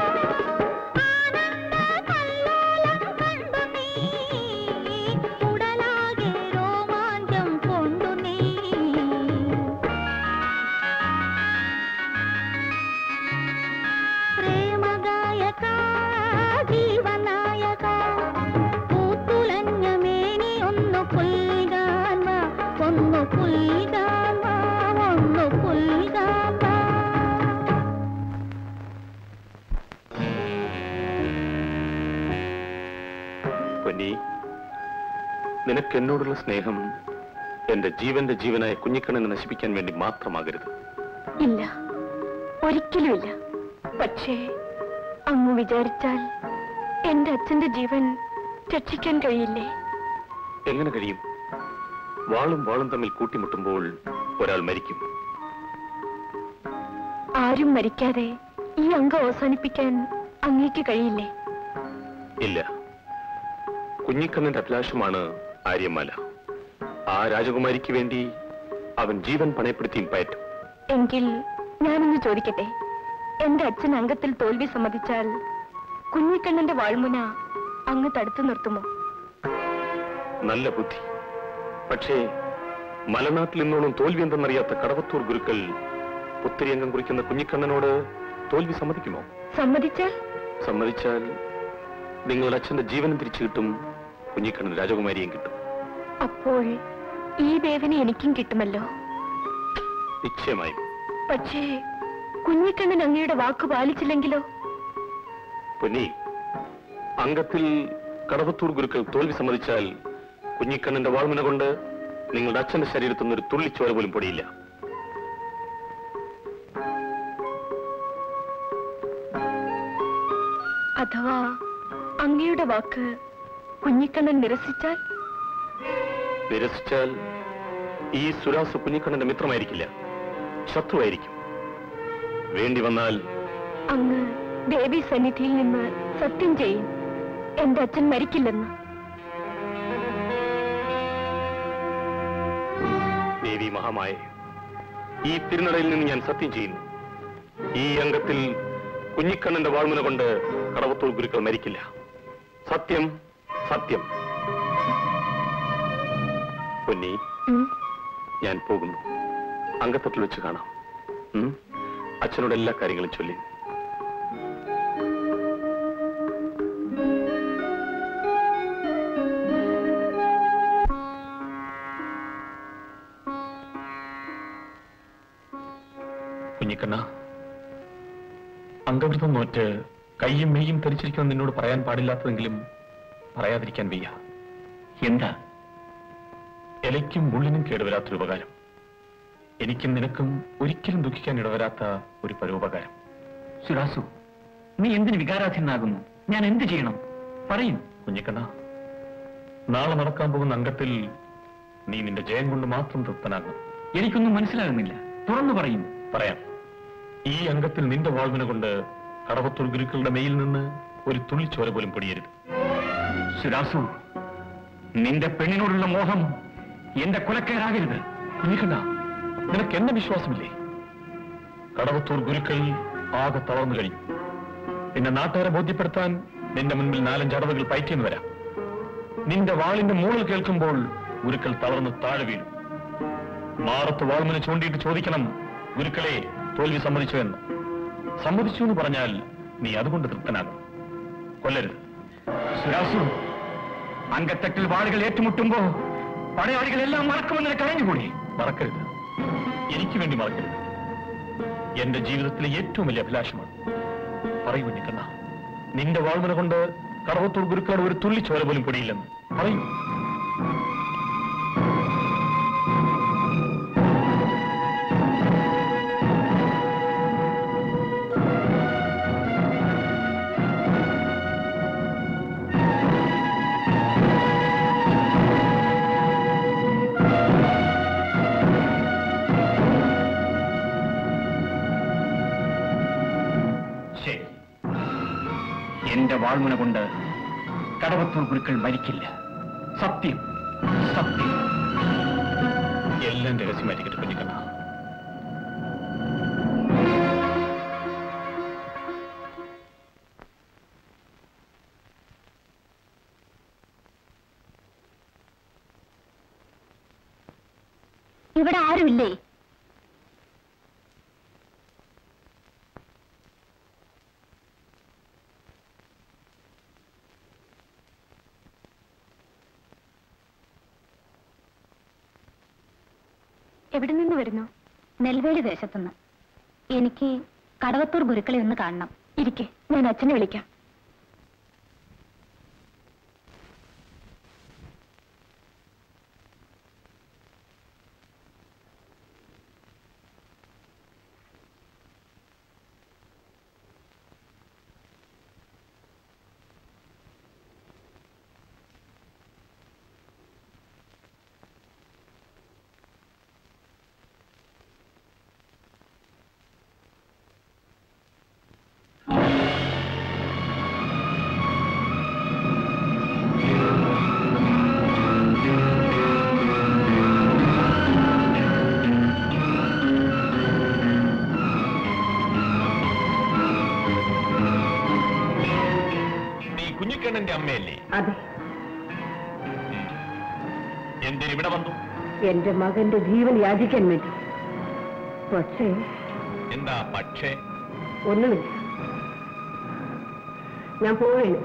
ആനന്ദ കല്ലോലം കണ്ടു നീ ഉടലാകെ രോമാഞ്ചം കൊണ്ടു നീ പ്രേമഗായക ജീവനായക പൂത്തുലഞ്ഞ മേനി ഒന്ന് പുൽകാൻ വാ ഒന്ന് പുൽകാൻ വാ ഒന്ന് പുൽകാൻ വാ പൊന്നി നിനക്ക് എന്നോടുള്ള സ്നേഹം എന്റെ ജീവന്റെ ജീവനായ കുഞ്ഞിക്കണ്ണനെ നശിപ്പിക്കാൻ വേണ്ടി മാത്രമാകരുത് ഇല്ല ഒരിക്കലുമില്ല പക്ഷേ അങ്ങ് വിചാരിച്ചാൽ എന്റെ അച്ഛന്റെ ജീവൻ രക്ഷിക്കാൻ കഴിയില്ലേ എങ്ങനെ കഴിയും വാളും വാളും തമ്മിൽ കൂട്ടിമുട്ടുമ്പോൾ ഒരാൾ മരിക്കും ആരും മരിക്കാതെ ഈ അംഗം അവസാനിപ്പിക്കാൻ അങ്ങേക്ക് കഴിയില്ലേ ഇല്ല കുഞ്ഞിക്കണ്ണന്റെ അഭിലാഷമാണ് ആര്യമാല ആ രാജകുമാരിക്ക് വേണ്ടി അവൻ ജീവൻ പണയപ്പെടുത്തിയും പയറ്റും എങ്കിൽ ഞാനൊന്ന് ചോദിക്കട്ടെ എന്റെ അച്ഛൻ അംഗത്തിൽ തോൽവി സമ്മതിച്ചാൽ കുഞ്ഞിക്കണ്ണന്റെ വാൾമുന അങ്ങ് തടുത്തു നിർത്തുമോ നല്ല ബുദ്ധി പക്ഷേ മലനാട്ടിൽ നിന്നോളം തോൽവി എന്തെന്നറിയാത്ത കടവത്തൂർ ഗുരുക്കൾ പുത്തിരിയംഗം കുറിക്കുന്ന കുഞ്ഞിക്കണ്ണനോട് തോൽവി സമ്മതിക്കുമോ സമ്മതിച്ചാൽ സമ്മതിച്ചാൽ നിങ്ങളുടെ അച്ഛന്റെ ജീവനും തിരിച്ചു കിട്ടും കുഞ്ഞിക്കണ്ണൻ രാജകുമാരിയും കിട്ടും അപ്പോൾ ഈ വേദന എനിക്കും കിട്ടുമല്ലോ നിശ്ചയമായും പക്ഷേ കുഞ്ഞിക്കണ്ണൻ അങ്ങയുടെ വാക്ക് പാലിച്ചില്ലെങ്കിലോ പൊന്നി അംഗത്തിൽ കടവത്തൂർ ഗുരുക്കൾ തോൽവി സമ്മതിച്ചാൽ കുഞ്ഞിക്കണ്ണന്റെ വാൾമുന കൊണ്ട് നിങ്ങളുടെ അച്ഛന്റെ ശരീരത്തിൽ നിന്ന് ഒരു തുള്ളിച്ചോര പോലും പൊടിയില്ല അഥവാ അങ്ങയുടെ വാക്ക് കുഞ്ഞിക്കണ്ണൻ നിരസിച്ചാൽ നിരസിച്ചാൽ ഈ സുരാസ് കുഞ്ഞിക്കണ്ണന്റെ മിത്രമായിരിക്കില്ല ശത്രുവായിരിക്കും വേണ്ടി വന്നാൽ അങ്ങ് ദേവി സന്നിധിയിൽ നിന്ന് സത്യം ചെയ്യും എന്റെ അച്ഛൻ മരിക്കില്ലെന്ന് ദേവി മഹാമായ ഈ തിരുനടയിൽ നിന്ന് ഞാൻ സത്യം ചെയ്യുന്നു ഈ അംഗത്തിൽ കുഞ്ഞിക്കണ്ണന്റെ വാൾമുന കൊണ്ട് കടവത്തൂർ ഗുരുക്കൾ മരിക്കില്ല സത്യം സത്യം പൊന്നി ഞാൻ പോകുന്നു അങ്കത്തട്ടിൽ വെച്ച് കാണാം ഉം? അച്ഛനോട് എല്ലാ കാര്യങ്ങളും ചൊല്ലി കുഞ്ഞിക്കണ്ണ അംഗവൃതം നോറ്റ് കയ്യും മെയ്യും ധരിച്ചിരിക്കുമെന്ന് നിന്നോട് പറയാൻ പാടില്ലാത്തതെങ്കിലും പറയാതിരിക്കാൻ വയ്യ എന്താ ഇലയ്ക്കും മുള്ളിനും കേടുവരാത്തൊരു ഉപകാരം എനിക്കും നിനക്കും ഒരിക്കലും ദുഃഖിക്കാൻ ഇടവരാത്ത ഒരു പരോപകാരം സുരാസു നീ എന്തിന് വികാരാധീനാകുന്നു ഞാൻ എന്ത് ചെയ്യണം പറയും കുഞ്ഞിക്കണ്ണ നാളെ നടക്കാൻ പോകുന്ന അംഗത്തിൽ നീ നിന്റെ ജയം കൊണ്ട് മാത്രം തൃപ്തനാകണം എനിക്കൊന്നും മനസ്സിലാകുന്നില്ല തുറന്നു പറയും പറയാം ഈ അംഗത്തിൽ നിന്റെ വാൾവിന കൊണ്ട് കടവത്തൂർ ഗുരുക്കളുടെ മെയിൽ നിന്ന് ഒരു തുള്ളിച്ചോര പോലും പൊടിയരുത് സുരാസു നിന്റെ പെണ്ണിനോടുള്ള മോഹം എന്റെ കൊലക്കേറാകരുത് കുഞ്ഞിക്കണ്ണ നിനക്ക് എന്നെ വിശ്വാസമില്ലേ കടവത്തൂർ ഗുരുക്കൾ ആകെ തളർന്നു കഴിഞ്ഞു നിന്നെ നാട്ടുകാരെ ബോധ്യപ്പെടുത്താൻ നിന്റെ മുൻപിൽ നാലഞ്ച് അടവുകൾ പയറ്റിയെന്ന് വരാം നിന്റെ വാളിന്റെ മൂളൽ കേൾക്കുമ്പോൾ ഗുരുക്കൾ തളർന്ന് താഴെ വീഴും മാറത്ത് വാൾമുന ചൂണ്ടിയിട്ട് ചോദിക്കണം ഗുരുക്കളെ തോൽവി സമ്മതിച്ചു എന്ന് സമ്മതിച്ചു എന്ന് പറഞ്ഞാൽ നീ അതുകൊണ്ട് തൃപ്തനാകും കൊല്ലരുത് സുരാസു അങ്കത്തട്ടിൽ വാളുകൾ ഏറ്റുമുട്ടുമ്പോ പടയാളികളെല്ലാം മറക്കുമെന്ന് നിനക്ക് അറിഞ്ഞുകൂടി മറക്കരുത് എനിക്ക് വേണ്ടി മറക്കരുത് എന്റെ ജീവിതത്തിലെ ഏറ്റവും വലിയ അഭിലാഷമാണ് പറയൂ കുഞ്ഞിക്കണ്ണ നിന്റെ വാൾമുന കൊണ്ട് കടവത്തൂർ ഗുരുക്കളുടെ ഒരു തുള്ളി ചോര പോലും പൊടിയില്ലെന്ന് പറയൂ ശരി എന്റെ വാൾമുന കൊണ്ട് കടവത്തൂർ ഗുരുക്കൾ മരിക്കില്ല സത്യം സത്യം എല്ലാം രഹസ്യമായിരിക്കട്ടെ കുഞ്ഞിക്കണ്ണ ഇവിടെ ആരുമില്ലേ എവിടെ നിന്ന് വരുന്നു നെൽവേലി ദേശത്തുനിന്ന് എനിക്ക് കടവത്തൂർ ഗുരുക്കളെ ഒന്ന് കാണണം ഇരിക്കെ ഞാൻ അച്ഛനെ വിളിക്കാം നീ കുഞ്ഞിക്കണ്ണന്റെ അമ്മയല്ലേ അതെ എന്തിന് ഇവിടെ വന്നു എന്റെ മകന്റെ ജീവൻ യാചിക്കാൻ വേണ്ടി പക്ഷേ എന്താ പക്ഷേ ഒന്നുമില്ല ഞാൻ പോവുകയാണ്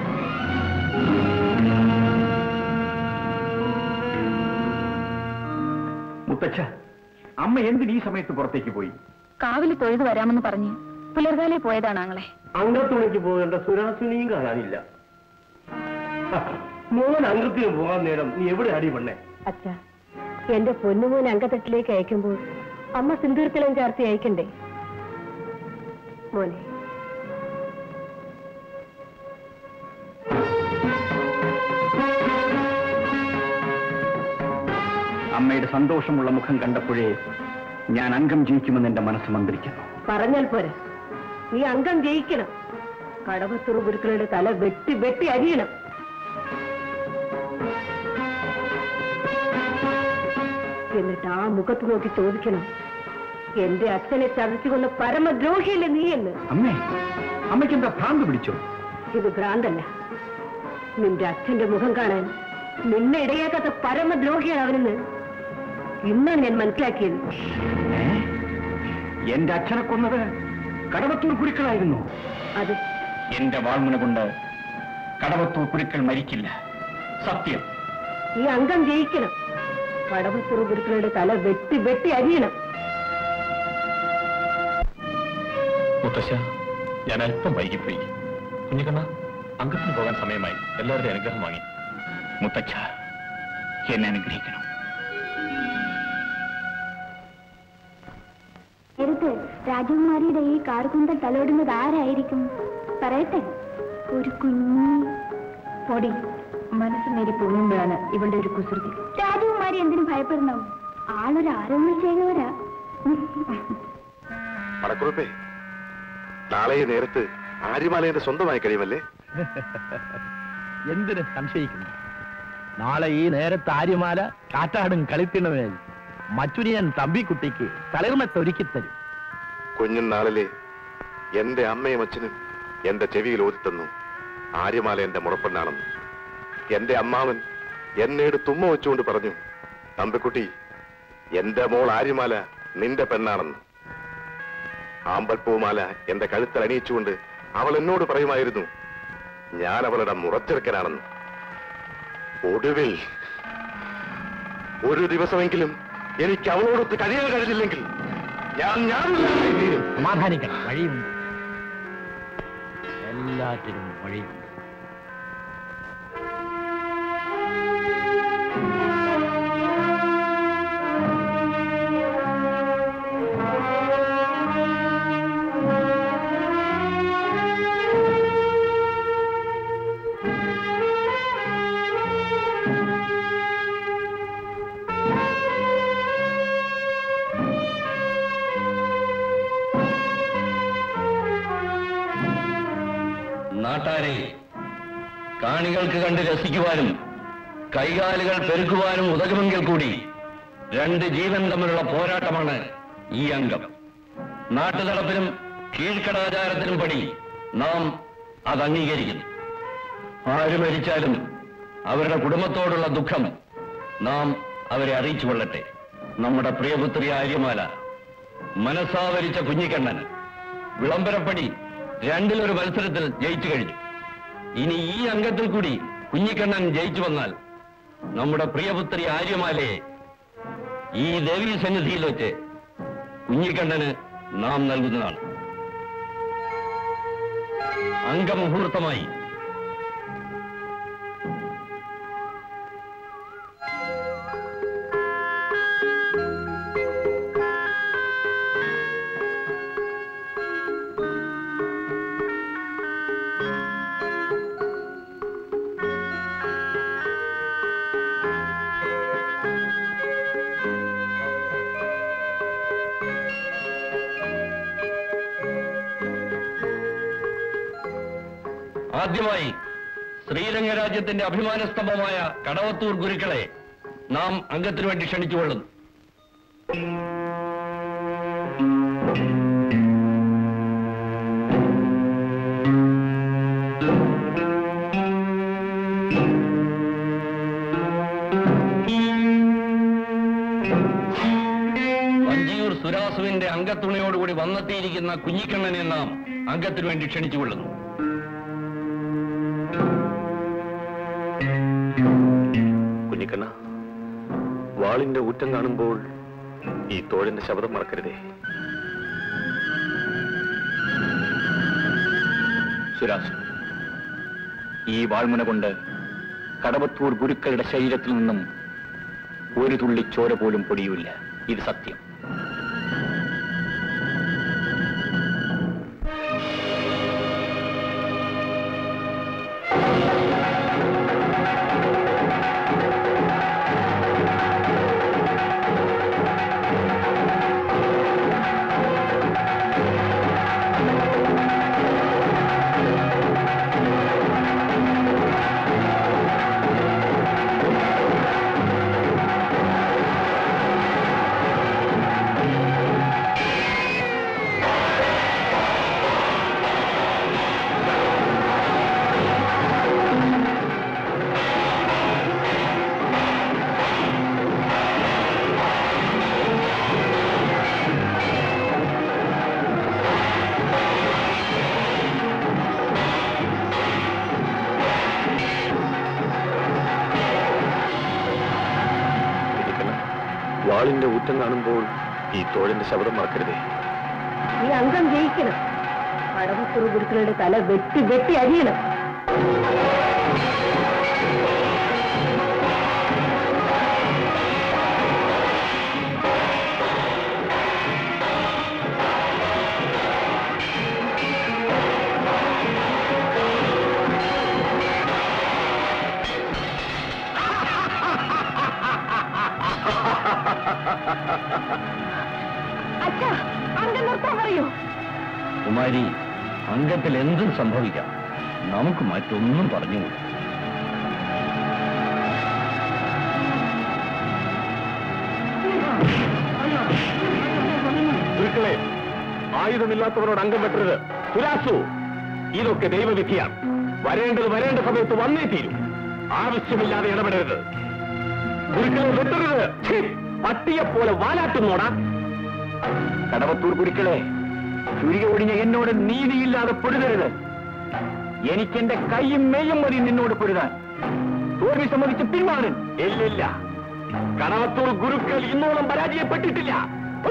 മുത്തച്ഛ അമ്മ എന്തിന് ഈ സമയത്ത് പുറത്തേക്ക് പോയി കാവില് തൊഴുതു വരാമെന്ന് പറഞ്ഞ് പുലർകാലെ പോയതാണ് ആങ്ങളെ അംഗത്തുണിക്ക് പോകേണ്ട സുരാസുനിയും കാണാനില്ല മോൻ അംഗത്തിന് പോകാൻ നേരം നീ എവിടെ അടി പെണ്ണേ അച്ഛ എന്റെ പൊന്നുമോൻ അങ്കത്തട്ടിലേക്ക് അയക്കുമ്പോൾ അമ്മ സിന്ദൂർക്കലം ചേർത്ത് അയക്കണ്ടേ മോനെ അമ്മ അമ്മയുടെ സന്തോഷമുള്ള മുഖം കണ്ടപ്പോഴേ ഞാൻ അംഗം ജയിക്കുമെന്ന് എന്റെ മനസ്സ് മന്ത്രിക്കുന്നു പറഞ്ഞാൽ പോരെ നീ അംഗം ജയിക്കണം കടവത്തൂർ ഗുരുക്കളുടെ തല വെട്ടി വെട്ടി അരിയണം എന്നിട്ട് ആ മുഖത്ത് നോക്കി ചോദിക്കണം എന്റെ അച്ഛനെ ചതച്ചു കൊന്ന പരമദ്രോഹിയല്ലേ നീ എന്ന് അമ്മേ അമ്മയ്ക്ക് എന്താ ഭ്രാന്ത് പിടിച്ചോ ഇത് ഭ്രാന്തല്ല നിന്റെ അച്ഛന്റെ മുഖം കാണാൻ നിന്നെ ഇടയാക്കാത്ത പരമദ്രോഹിയാണ് അവനെന്ന് ഇന്നാണ് ഞാൻ മനസ്സിലാക്കിയത് എന്റെ അച്ഛനെ കൊന്നത് കടവത്തൂർ കുരുക്കളായിരുന്നു അത് എന്റെ വാൾമുന കൊണ്ട് കടവത്തൂർ കുരുക്കൾ മരിക്കില്ല സത്യം ഈ അംഗം ജയിക്കണം കടവത്തൂർ ഗുരുക്കളുടെ തല വെട്ടി വെട്ടി അരിയണം മുത്തശ്ശ ഞാൻ അല്പം വൈകിപ്പോയി കുഞ്ഞിക്കണ്ണ അംഗത്തിന് പോകാൻ സമയമായി എല്ലാവരുടെയും അനുഗ്രഹം വാങ്ങി മുത്തച്ഛ എന്നെ അനുഗ്രഹിക്കണം നേരത്ത് രാജകുമാരിയുടെ ഈ കാർകുന്തൽ തലോടുന്നത് ആരായിരിക്കും പറയട്ടെ ഒരു കുഞ്ഞി പൊടി മനസ്സ് നേരി പൊങ്ങുമ്പോഴാണ് ഇവളുടെ ഒരു കുസൃതി രാജകുമാരി എന്തിനു ഭയപ്പെടണം ആളൊരു ആരോഗ്യം ചെയ്യുന്നവരാ മടക്കുറുപ്പേ നാളെ ഈ നേരത്ത് ആര്യമാലയുടെ സ്വന്തമായി കഴിയുമല്ലേ എന്തിന് സംശയിക്കുന്നു നാളെ ഈ നേരത്ത് ആര്യമാല കാറ്റാടും കളിത്തിണമേൽ മച്ചുരിയൻ തമ്പിക്കുട്ടിക്ക് തളിർമത്തൊരുക്കി തരും കുഞ്ഞുനാളിലെ എന്റെ അമ്മയും അച്ഛനും എന്റെ ചെവിയിൽ ഓതിത്തന്നു ആര്യമാല എന്റെ മുറപ്പെണ്ണാണെന്ന് എന്റെ അമ്മാവൻ എന്നേട് തുമ്മ വെച്ചുകൊണ്ട് പറഞ്ഞു തമ്പിക്കുട്ടി എന്റെ മോൾ ആര്യമാല നിന്റെ പെണ്ണാണെന്ന് ആമ്പൽപ്പൂമാല എന്റെ കഴുത്തിൽ അണിയിച്ചുകൊണ്ട് അവൾ എന്നോട് പറയുമായിരുന്നു ഞാൻ അവളുടെ മുറച്ചെറുക്കനാണെന്ന് ഒടുവിൽ ഒരു ദിവസമെങ്കിലും എനിക്ക് അവളോടൊത്ത് കഴിയാൻ കഴിഞ്ഞില്ലെങ്കിൽ ഞാൻ ഞാൻ സമാധാനിക്കണം വഴിയുണ്ട് എല്ലാറ്റിനും വഴിയുണ്ട് നാട്ടാരെ കാണികൾക്ക് കണ്ട് രസിക്കുവാനും കൈകാലുകൾ പെരുക്കുവാനും ഉതകുമെങ്കിൽ കൂടി രണ്ട് ജീവൻ തമ്മിലുള്ള പോരാട്ടമാണ് ഈ അംഗം നാട്ടുതളപ്പിനും കീഴ്ക്കടാചാരത്തിനും പടി നാം അത് അംഗീകരിക്കുന്നു ആര് മരിച്ചാലും അവരുടെ കുടുംബത്തോടുള്ള ദുഃഖം നാം അവരെ അറിയിച്ചു കൊള്ളട്ടെ നമ്മുടെ പ്രിയപുത്രി ആര്യമാല മനസ്സാവരിച്ച കുഞ്ഞിക്കണ്ണൻ വിളംബരപ്പടി രണ്ടിലൊരു മത്സരത്തിൽ ജയിച്ചു കഴിഞ്ഞു ഇനി ഈ അംഗത്തിൽ കൂടി കുഞ്ഞിക്കണ്ണൻ ജയിച്ചു വന്നാൽ നമ്മുടെ പ്രിയപുത്രി ആര്യമാലയെ ഈ ദേവീ സന്നിധിയിൽ വെച്ച് കുഞ്ഞിക്കണ്ണന് നാം നൽകുന്നതാണ് അംഗമുഹൂർത്തമായി ആദ്യമായി ശ്രീരംഗരാജ്യത്തിന്റെ അഭിമാനസ്തംഭമായ കടവത്തൂർ ഗുരുക്കളെ നാം അംഗത്തിനു വേണ്ടി ക്ഷണിച്ചുകൊള്ളുന്നു വഞ്ചിയൂർ സുരാസുവിന്റെ അംഗത്തുണയോടുകൂടി വന്നെത്തിയിരിക്കുന്ന കുഞ്ഞിക്കണ്ണനെ നാം അംഗത്തിനു വേണ്ടി ക്ഷണിച്ചുകൊള്ളുന്നു കുഞ്ഞിക്കണ്ണ വാളിന്റെ ഊറ്റം കാണുമ്പോൾ ഈ തോഴന്റെ ശബ്ദം മറക്കരുതേ സുരാസ് ഈ വാൾമുന കൊണ്ട് കടവത്തൂർ ഗുരുക്കളുടെ ശരീരത്തിൽ നിന്നും ഒരു തുള്ളി ചോര പോലും പൊടിയൂല്ല ഇത് സത്യം ആ വാളിന്റെ ഊറ്റം കാണുമ്പോൾ ഈ തോഴന്റെ ശബ്ദം മറക്കരുതേ ഈ അംഗം ജയിക്കണം കടവക്കുറു ഗുരുക്കളുടെ തല വെട്ടി വെട്ടി അരിയണം അച്ഛാ അംഗം നിർത്താൻ പറയൂ കുമാരി അംഗത്തിൽ എന്തും സംഭവിക്കാം നമുക്ക് മറ്റൊന്നും പറഞ്ഞുകൂടാ ഗുരുക്കളെ ആയുധമില്ലാത്തവരോട് അംഗം വെട്ടരുത് സുരാസു ഇതൊക്കെ ദൈവവിധിയാണ് വരേണ്ടത് വരേണ്ട സമയത്ത് വന്നേ തീരും ആവശ്യമില്ലാതെ ഇടപെടരുത് ഗുരുക്കളെ വെട്ടരുത് ഛീ, പട്ടിയെപ്പോലെ വാലാട്ടുന്നോടാ കടവത്തൂർ ഗുരുക്കളെ ചുരിക ഒടിഞ്ഞ എന്നോട് നീതിയില്ലാതെ പൊരുതരുത് എനിക്കെന്റെ കൈയും മെയ്യും മതി നിന്നോട് പൊരുതാൻ തോൽവി സമ്മതിച്ച് പിന്മാറും ഇല്ലില്ല കടവത്തൂർ ഗുരുക്കൾ ഇന്നോളം പരാജയപ്പെട്ടിട്ടില്ല പോ!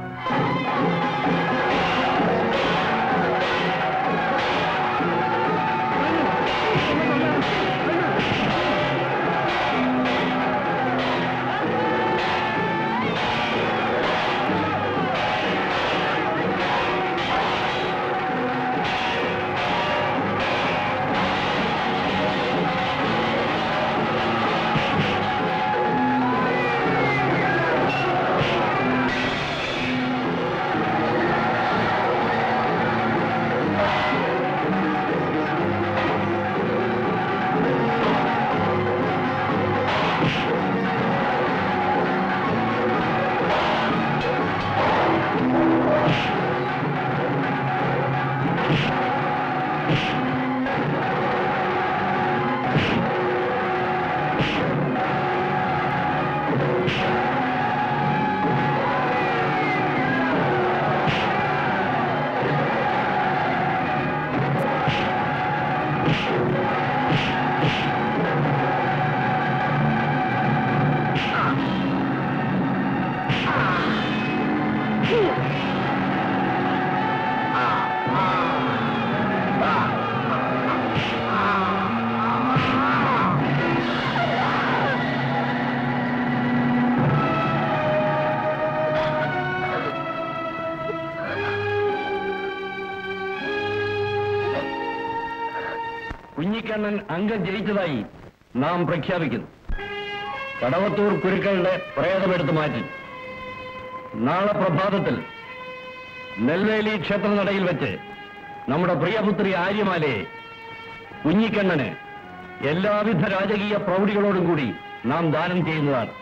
കുഞ്ഞിക്കണ്ണൻ അംഗം ജയിച്ചതായി നാം പ്രഖ്യാപിക്കുന്നു കടവത്തൂർ കുരുക്കളുടെ പ്രേതമെടുത്ത് മാറ്റി നാളെ പ്രഭാതത്തിൽ നെൽവേലി ക്ഷേത്രനടയിൽ വെച്ച് നമ്മുടെ പ്രിയപുത്രി ആര്യമാലയെ കുഞ്ഞിക്കണ്ണന് എല്ലാവിധ രാജകീയ പ്രൗഢികളോടും കൂടി നാം ദാനം ചെയ്യുന്നതാണ്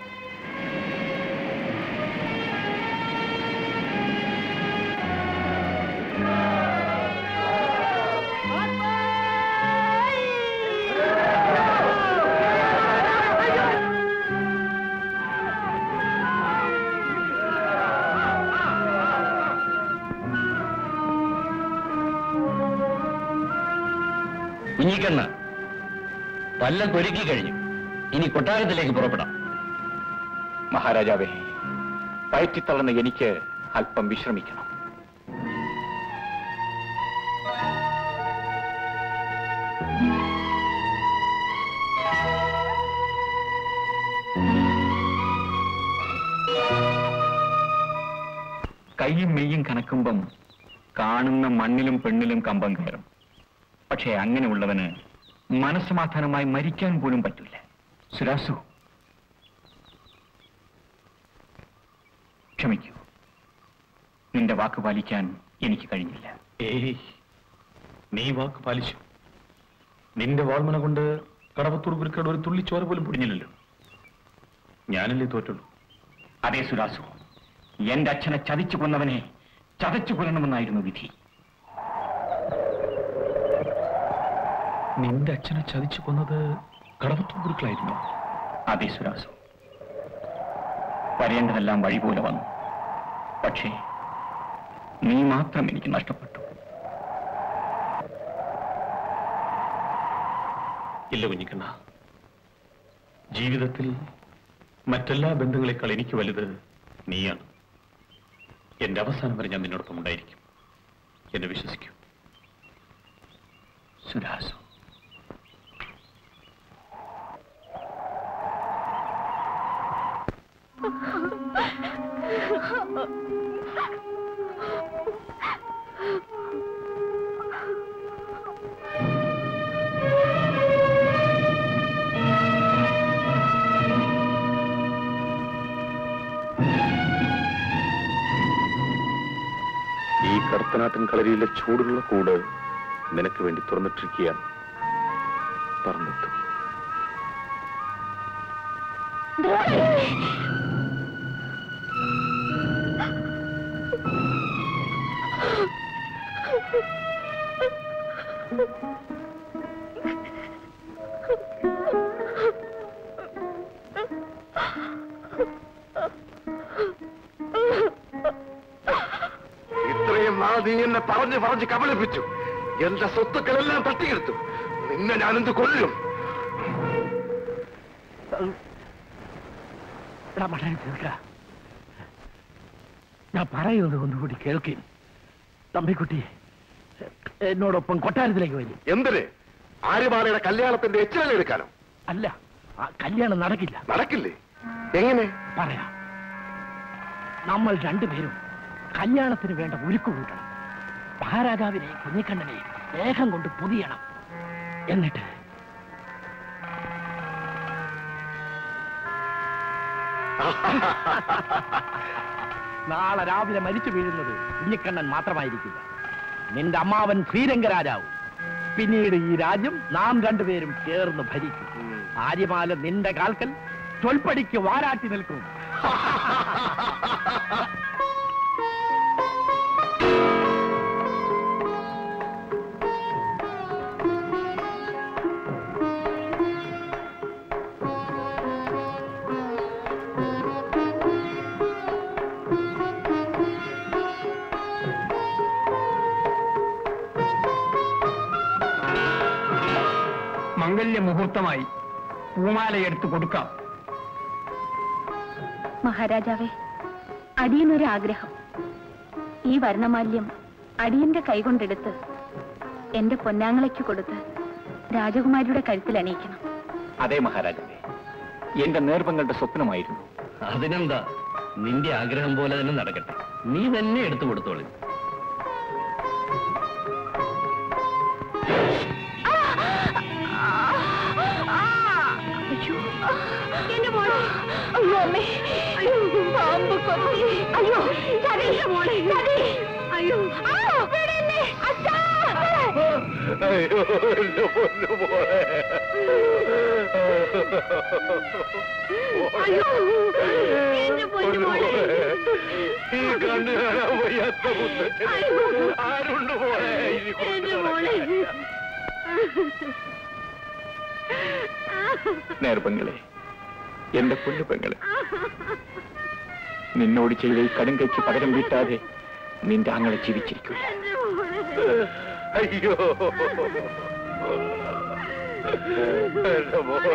കുഞ്ഞിക്കണ്ണ പല്ലം ഒരുക്കി കഴിഞ്ഞു ഇനി കൊട്ടാരത്തിലേക്ക് പുറപ്പെടാം മഹാരാജാവേ പയറ്റിത്തള്ളുന്ന എനിക്ക് അല്പം വിശ്രമിക്കണം കൈയും മെയ്യും കണക്കുമ്പം കാണുന്ന മണ്ണിലും പെണ്ണിലും കമ്പം കയറും പക്ഷേ അങ്ങനെയുള്ളവന് മനസ്സമാധാനമായി മരിക്കാൻ പോലും പറ്റില്ല സുരാസു ക്ഷമിക്കൂ നിന്റെ വാക്ക് പാലിക്കാൻ എനിക്ക് കഴിഞ്ഞില്ല ഏയ് നീ വാക്ക് പാലിച്ചു നിന്റെ വാൾമന കൊണ്ട് കടവത്തൂർ ഗുരുക്കളുടെ ഒരു തുള്ളി ചോര പോലും പൊടിഞ്ഞില്ലല്ലോ ഞാനല്ലേ തോറ്റുള്ളൂ അതേ സുരാസു എന്റെ അച്ഛനെ ചതിച്ചു കൊന്നവനെ ചതച്ചു കൊല്ലണമെന്നായിരുന്നു വിധി നിന്റെ അച്ഛനെ ചതിച്ചു കൊന്നത് കടവത്തൂർ ഗുരുക്കളായിരുന്നു അതേ സുരാസു വരേണ്ടതെല്ലാം വഴി പോലെ വന്നു പക്ഷേ നീ മാത്രം എനിക്ക് നഷ്ടപ്പെട്ടു ഇല്ല കുഞ്ഞിക്കണ്ണ ജീവിതത്തിൽ മറ്റെല്ലാ ബന്ധങ്ങളെക്കാൾ എനിക്ക് വലുത് നീയാണ് എന്റെ അവസാനം വരെ ഞാൻ നിന്നോടൊപ്പം ഉണ്ടായിരിക്കും എന്നെ വിശ്വസിക്കൂ സുരാസു ഈ കടത്തനാട്ടിൻ കളരിയിലെ ചൂടുള്ള കൂട് നിനക്ക് വേണ്ടി തുറന്നിട്ടിരിക്കുകയാണ് പറന്നെത്തും ഇത്രയും നാൾ നീ എന്നെ പറഞ്ഞു പറഞ്ഞ് കബളിപ്പിച്ചു എന്റെ സ്വത്തുക്കളെല്ലാം തട്ടിയെടുത്തു നിന്നെ ഞാനെന്ത് കൊല്ലും എടാ മടങ്ങി തീർക്ക ഞാൻ പറയുന്നത് ഒന്നുകൂടി കേൾക്കും തമ്പിക്കുട്ടി എന്നോടൊപ്പം കൊട്ടാരത്തിലേക്ക് വരും എന്തിന് ആര്യമാലയുടെ കല്യാണത്തിന്റെ എച്ചിലല്ല എടുക്കാനോ അല്ല ആ കല്യാണം നടക്കില്ല നടക്കില്ലേ എങ്ങനെ പറയാം നമ്മൾ രണ്ടുപേരും കല്യാണത്തിന് വേണ്ട ഒരുക്കു കൂട്ടണം മഹാരാജാവിനെ കുഞ്ഞിക്കണ്ണനെ സ്നേഹം കൊണ്ട് പൊതിയണം എന്നിട്ട് നാളെ രാവിലെ മരിച്ചു വീഴുന്നത് കുഞ്ഞിക്കണ്ണൻ മാത്രമായിരിക്കില്ല നിന്റെ അമ്മാവൻ ശ്രീരംഗരാജാവും പിന്നീട് ഈ രാജ്യം നാം രണ്ടുപേരും ചേർന്ന് ഭരിക്കും ആര്യമാല നിന്റെ കാൽക്കൽ ചൊൽപ്പടിക്ക് വാരാട്ടി നിൽക്കും മംഗല്യ മുഹൂർത്തമായി പൂമാല എടുത്തു കൊടുക്കാം മഹാരാജാവേ അടിയനൊരാഗ്രഹം ഈ വർണ്ണമാല്യം അടിയന്റെ കൈകൊണ്ടെടുത്ത് എന്റെ പൊന്നാങ്ങളയ്ക്ക് കൊടുത്ത് രാജകുമാരിയുടെ കഴുത്തിൽ അണിയിക്കണം അതേ മഹാരാജാവേ എന്റെ നേർപ്പങ്ങളുടെ സ്വപ്നമായിരുന്നു അതിനെന്താ നിന്റെ ആഗ്രഹം പോലെ തന്നെ നടക്കട്ടെ നീ തന്നെ എടുത്തു കൊടുത്തോളൂ അയ്യോ എന്റെ മോളെ അയ്യോ അമ്മേ അയ്യോ പാമ്പ് കൊത്തി അയ്യോ ചതി മോളെ ചതി അയ്യോ ആ വിടല്ലേ അച്ഛാ അയ്യോ എന്റെ പൊന്നു മോളെ അയ്യോ എന്റെ പൊന്നു മോളെ ഈ കണ്ണു കാണാൻ വയ്യാത്ത മുത്തച്ഛനെ ആരുണ്ട് മോളെ ഇനി എന്റെ മോളെ നേർപ്പങ്ങളെ എന്റെ പൊന്നു പെങ്ങളെ നിന്നോട് ചെയ്ത ഈ കടുങ്കയ്ക്ക് പകരം വീട്ടാതെ നിന്റെ ആങ്ങളെ ജീവിച്ചിരിക്കില്ല അയ്യോ എന്റെ മോളെ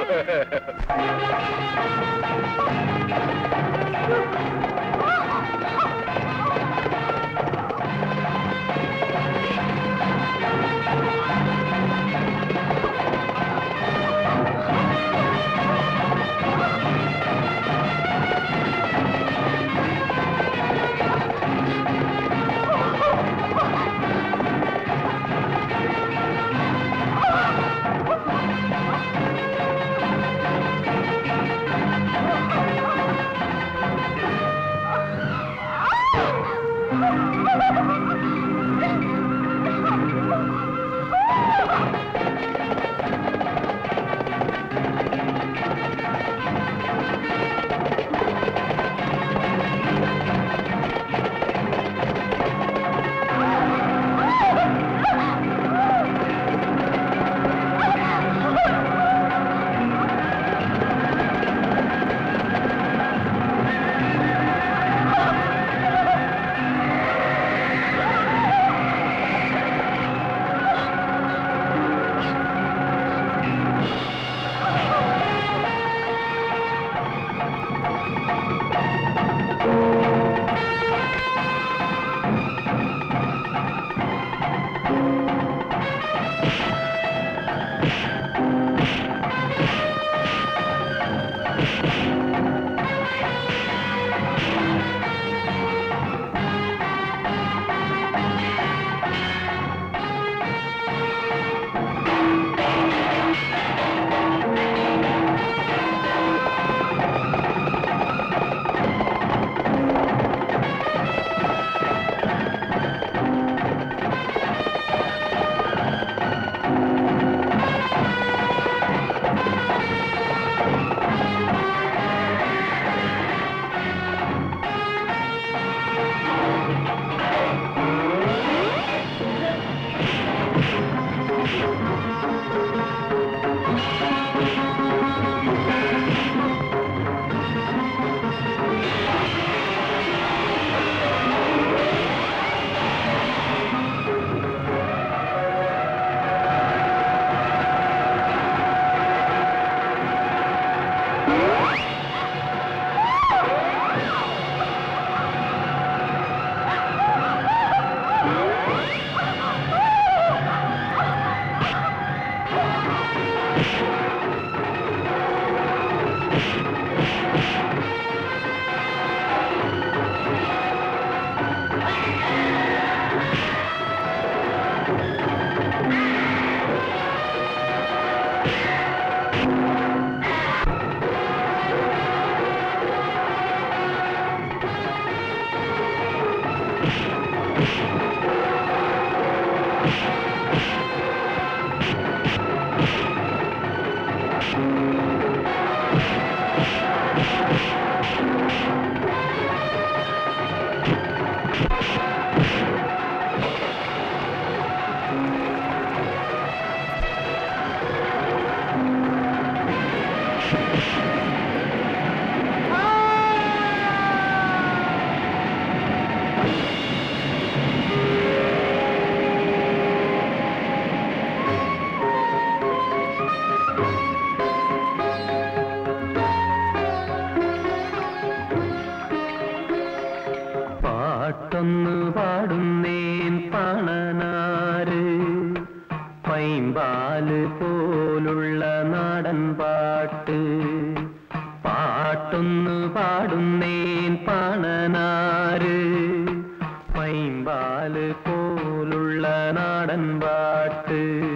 ആ പാടനാര് പൈമ്പാല് പോലുള്ള നാടൻ പാട്ട് പാട്ടൊന്ന് പാടുന്നേൻ പാണനാര് പൈമ്പാല് പോലുള്ള നാടൻ പാട്ട്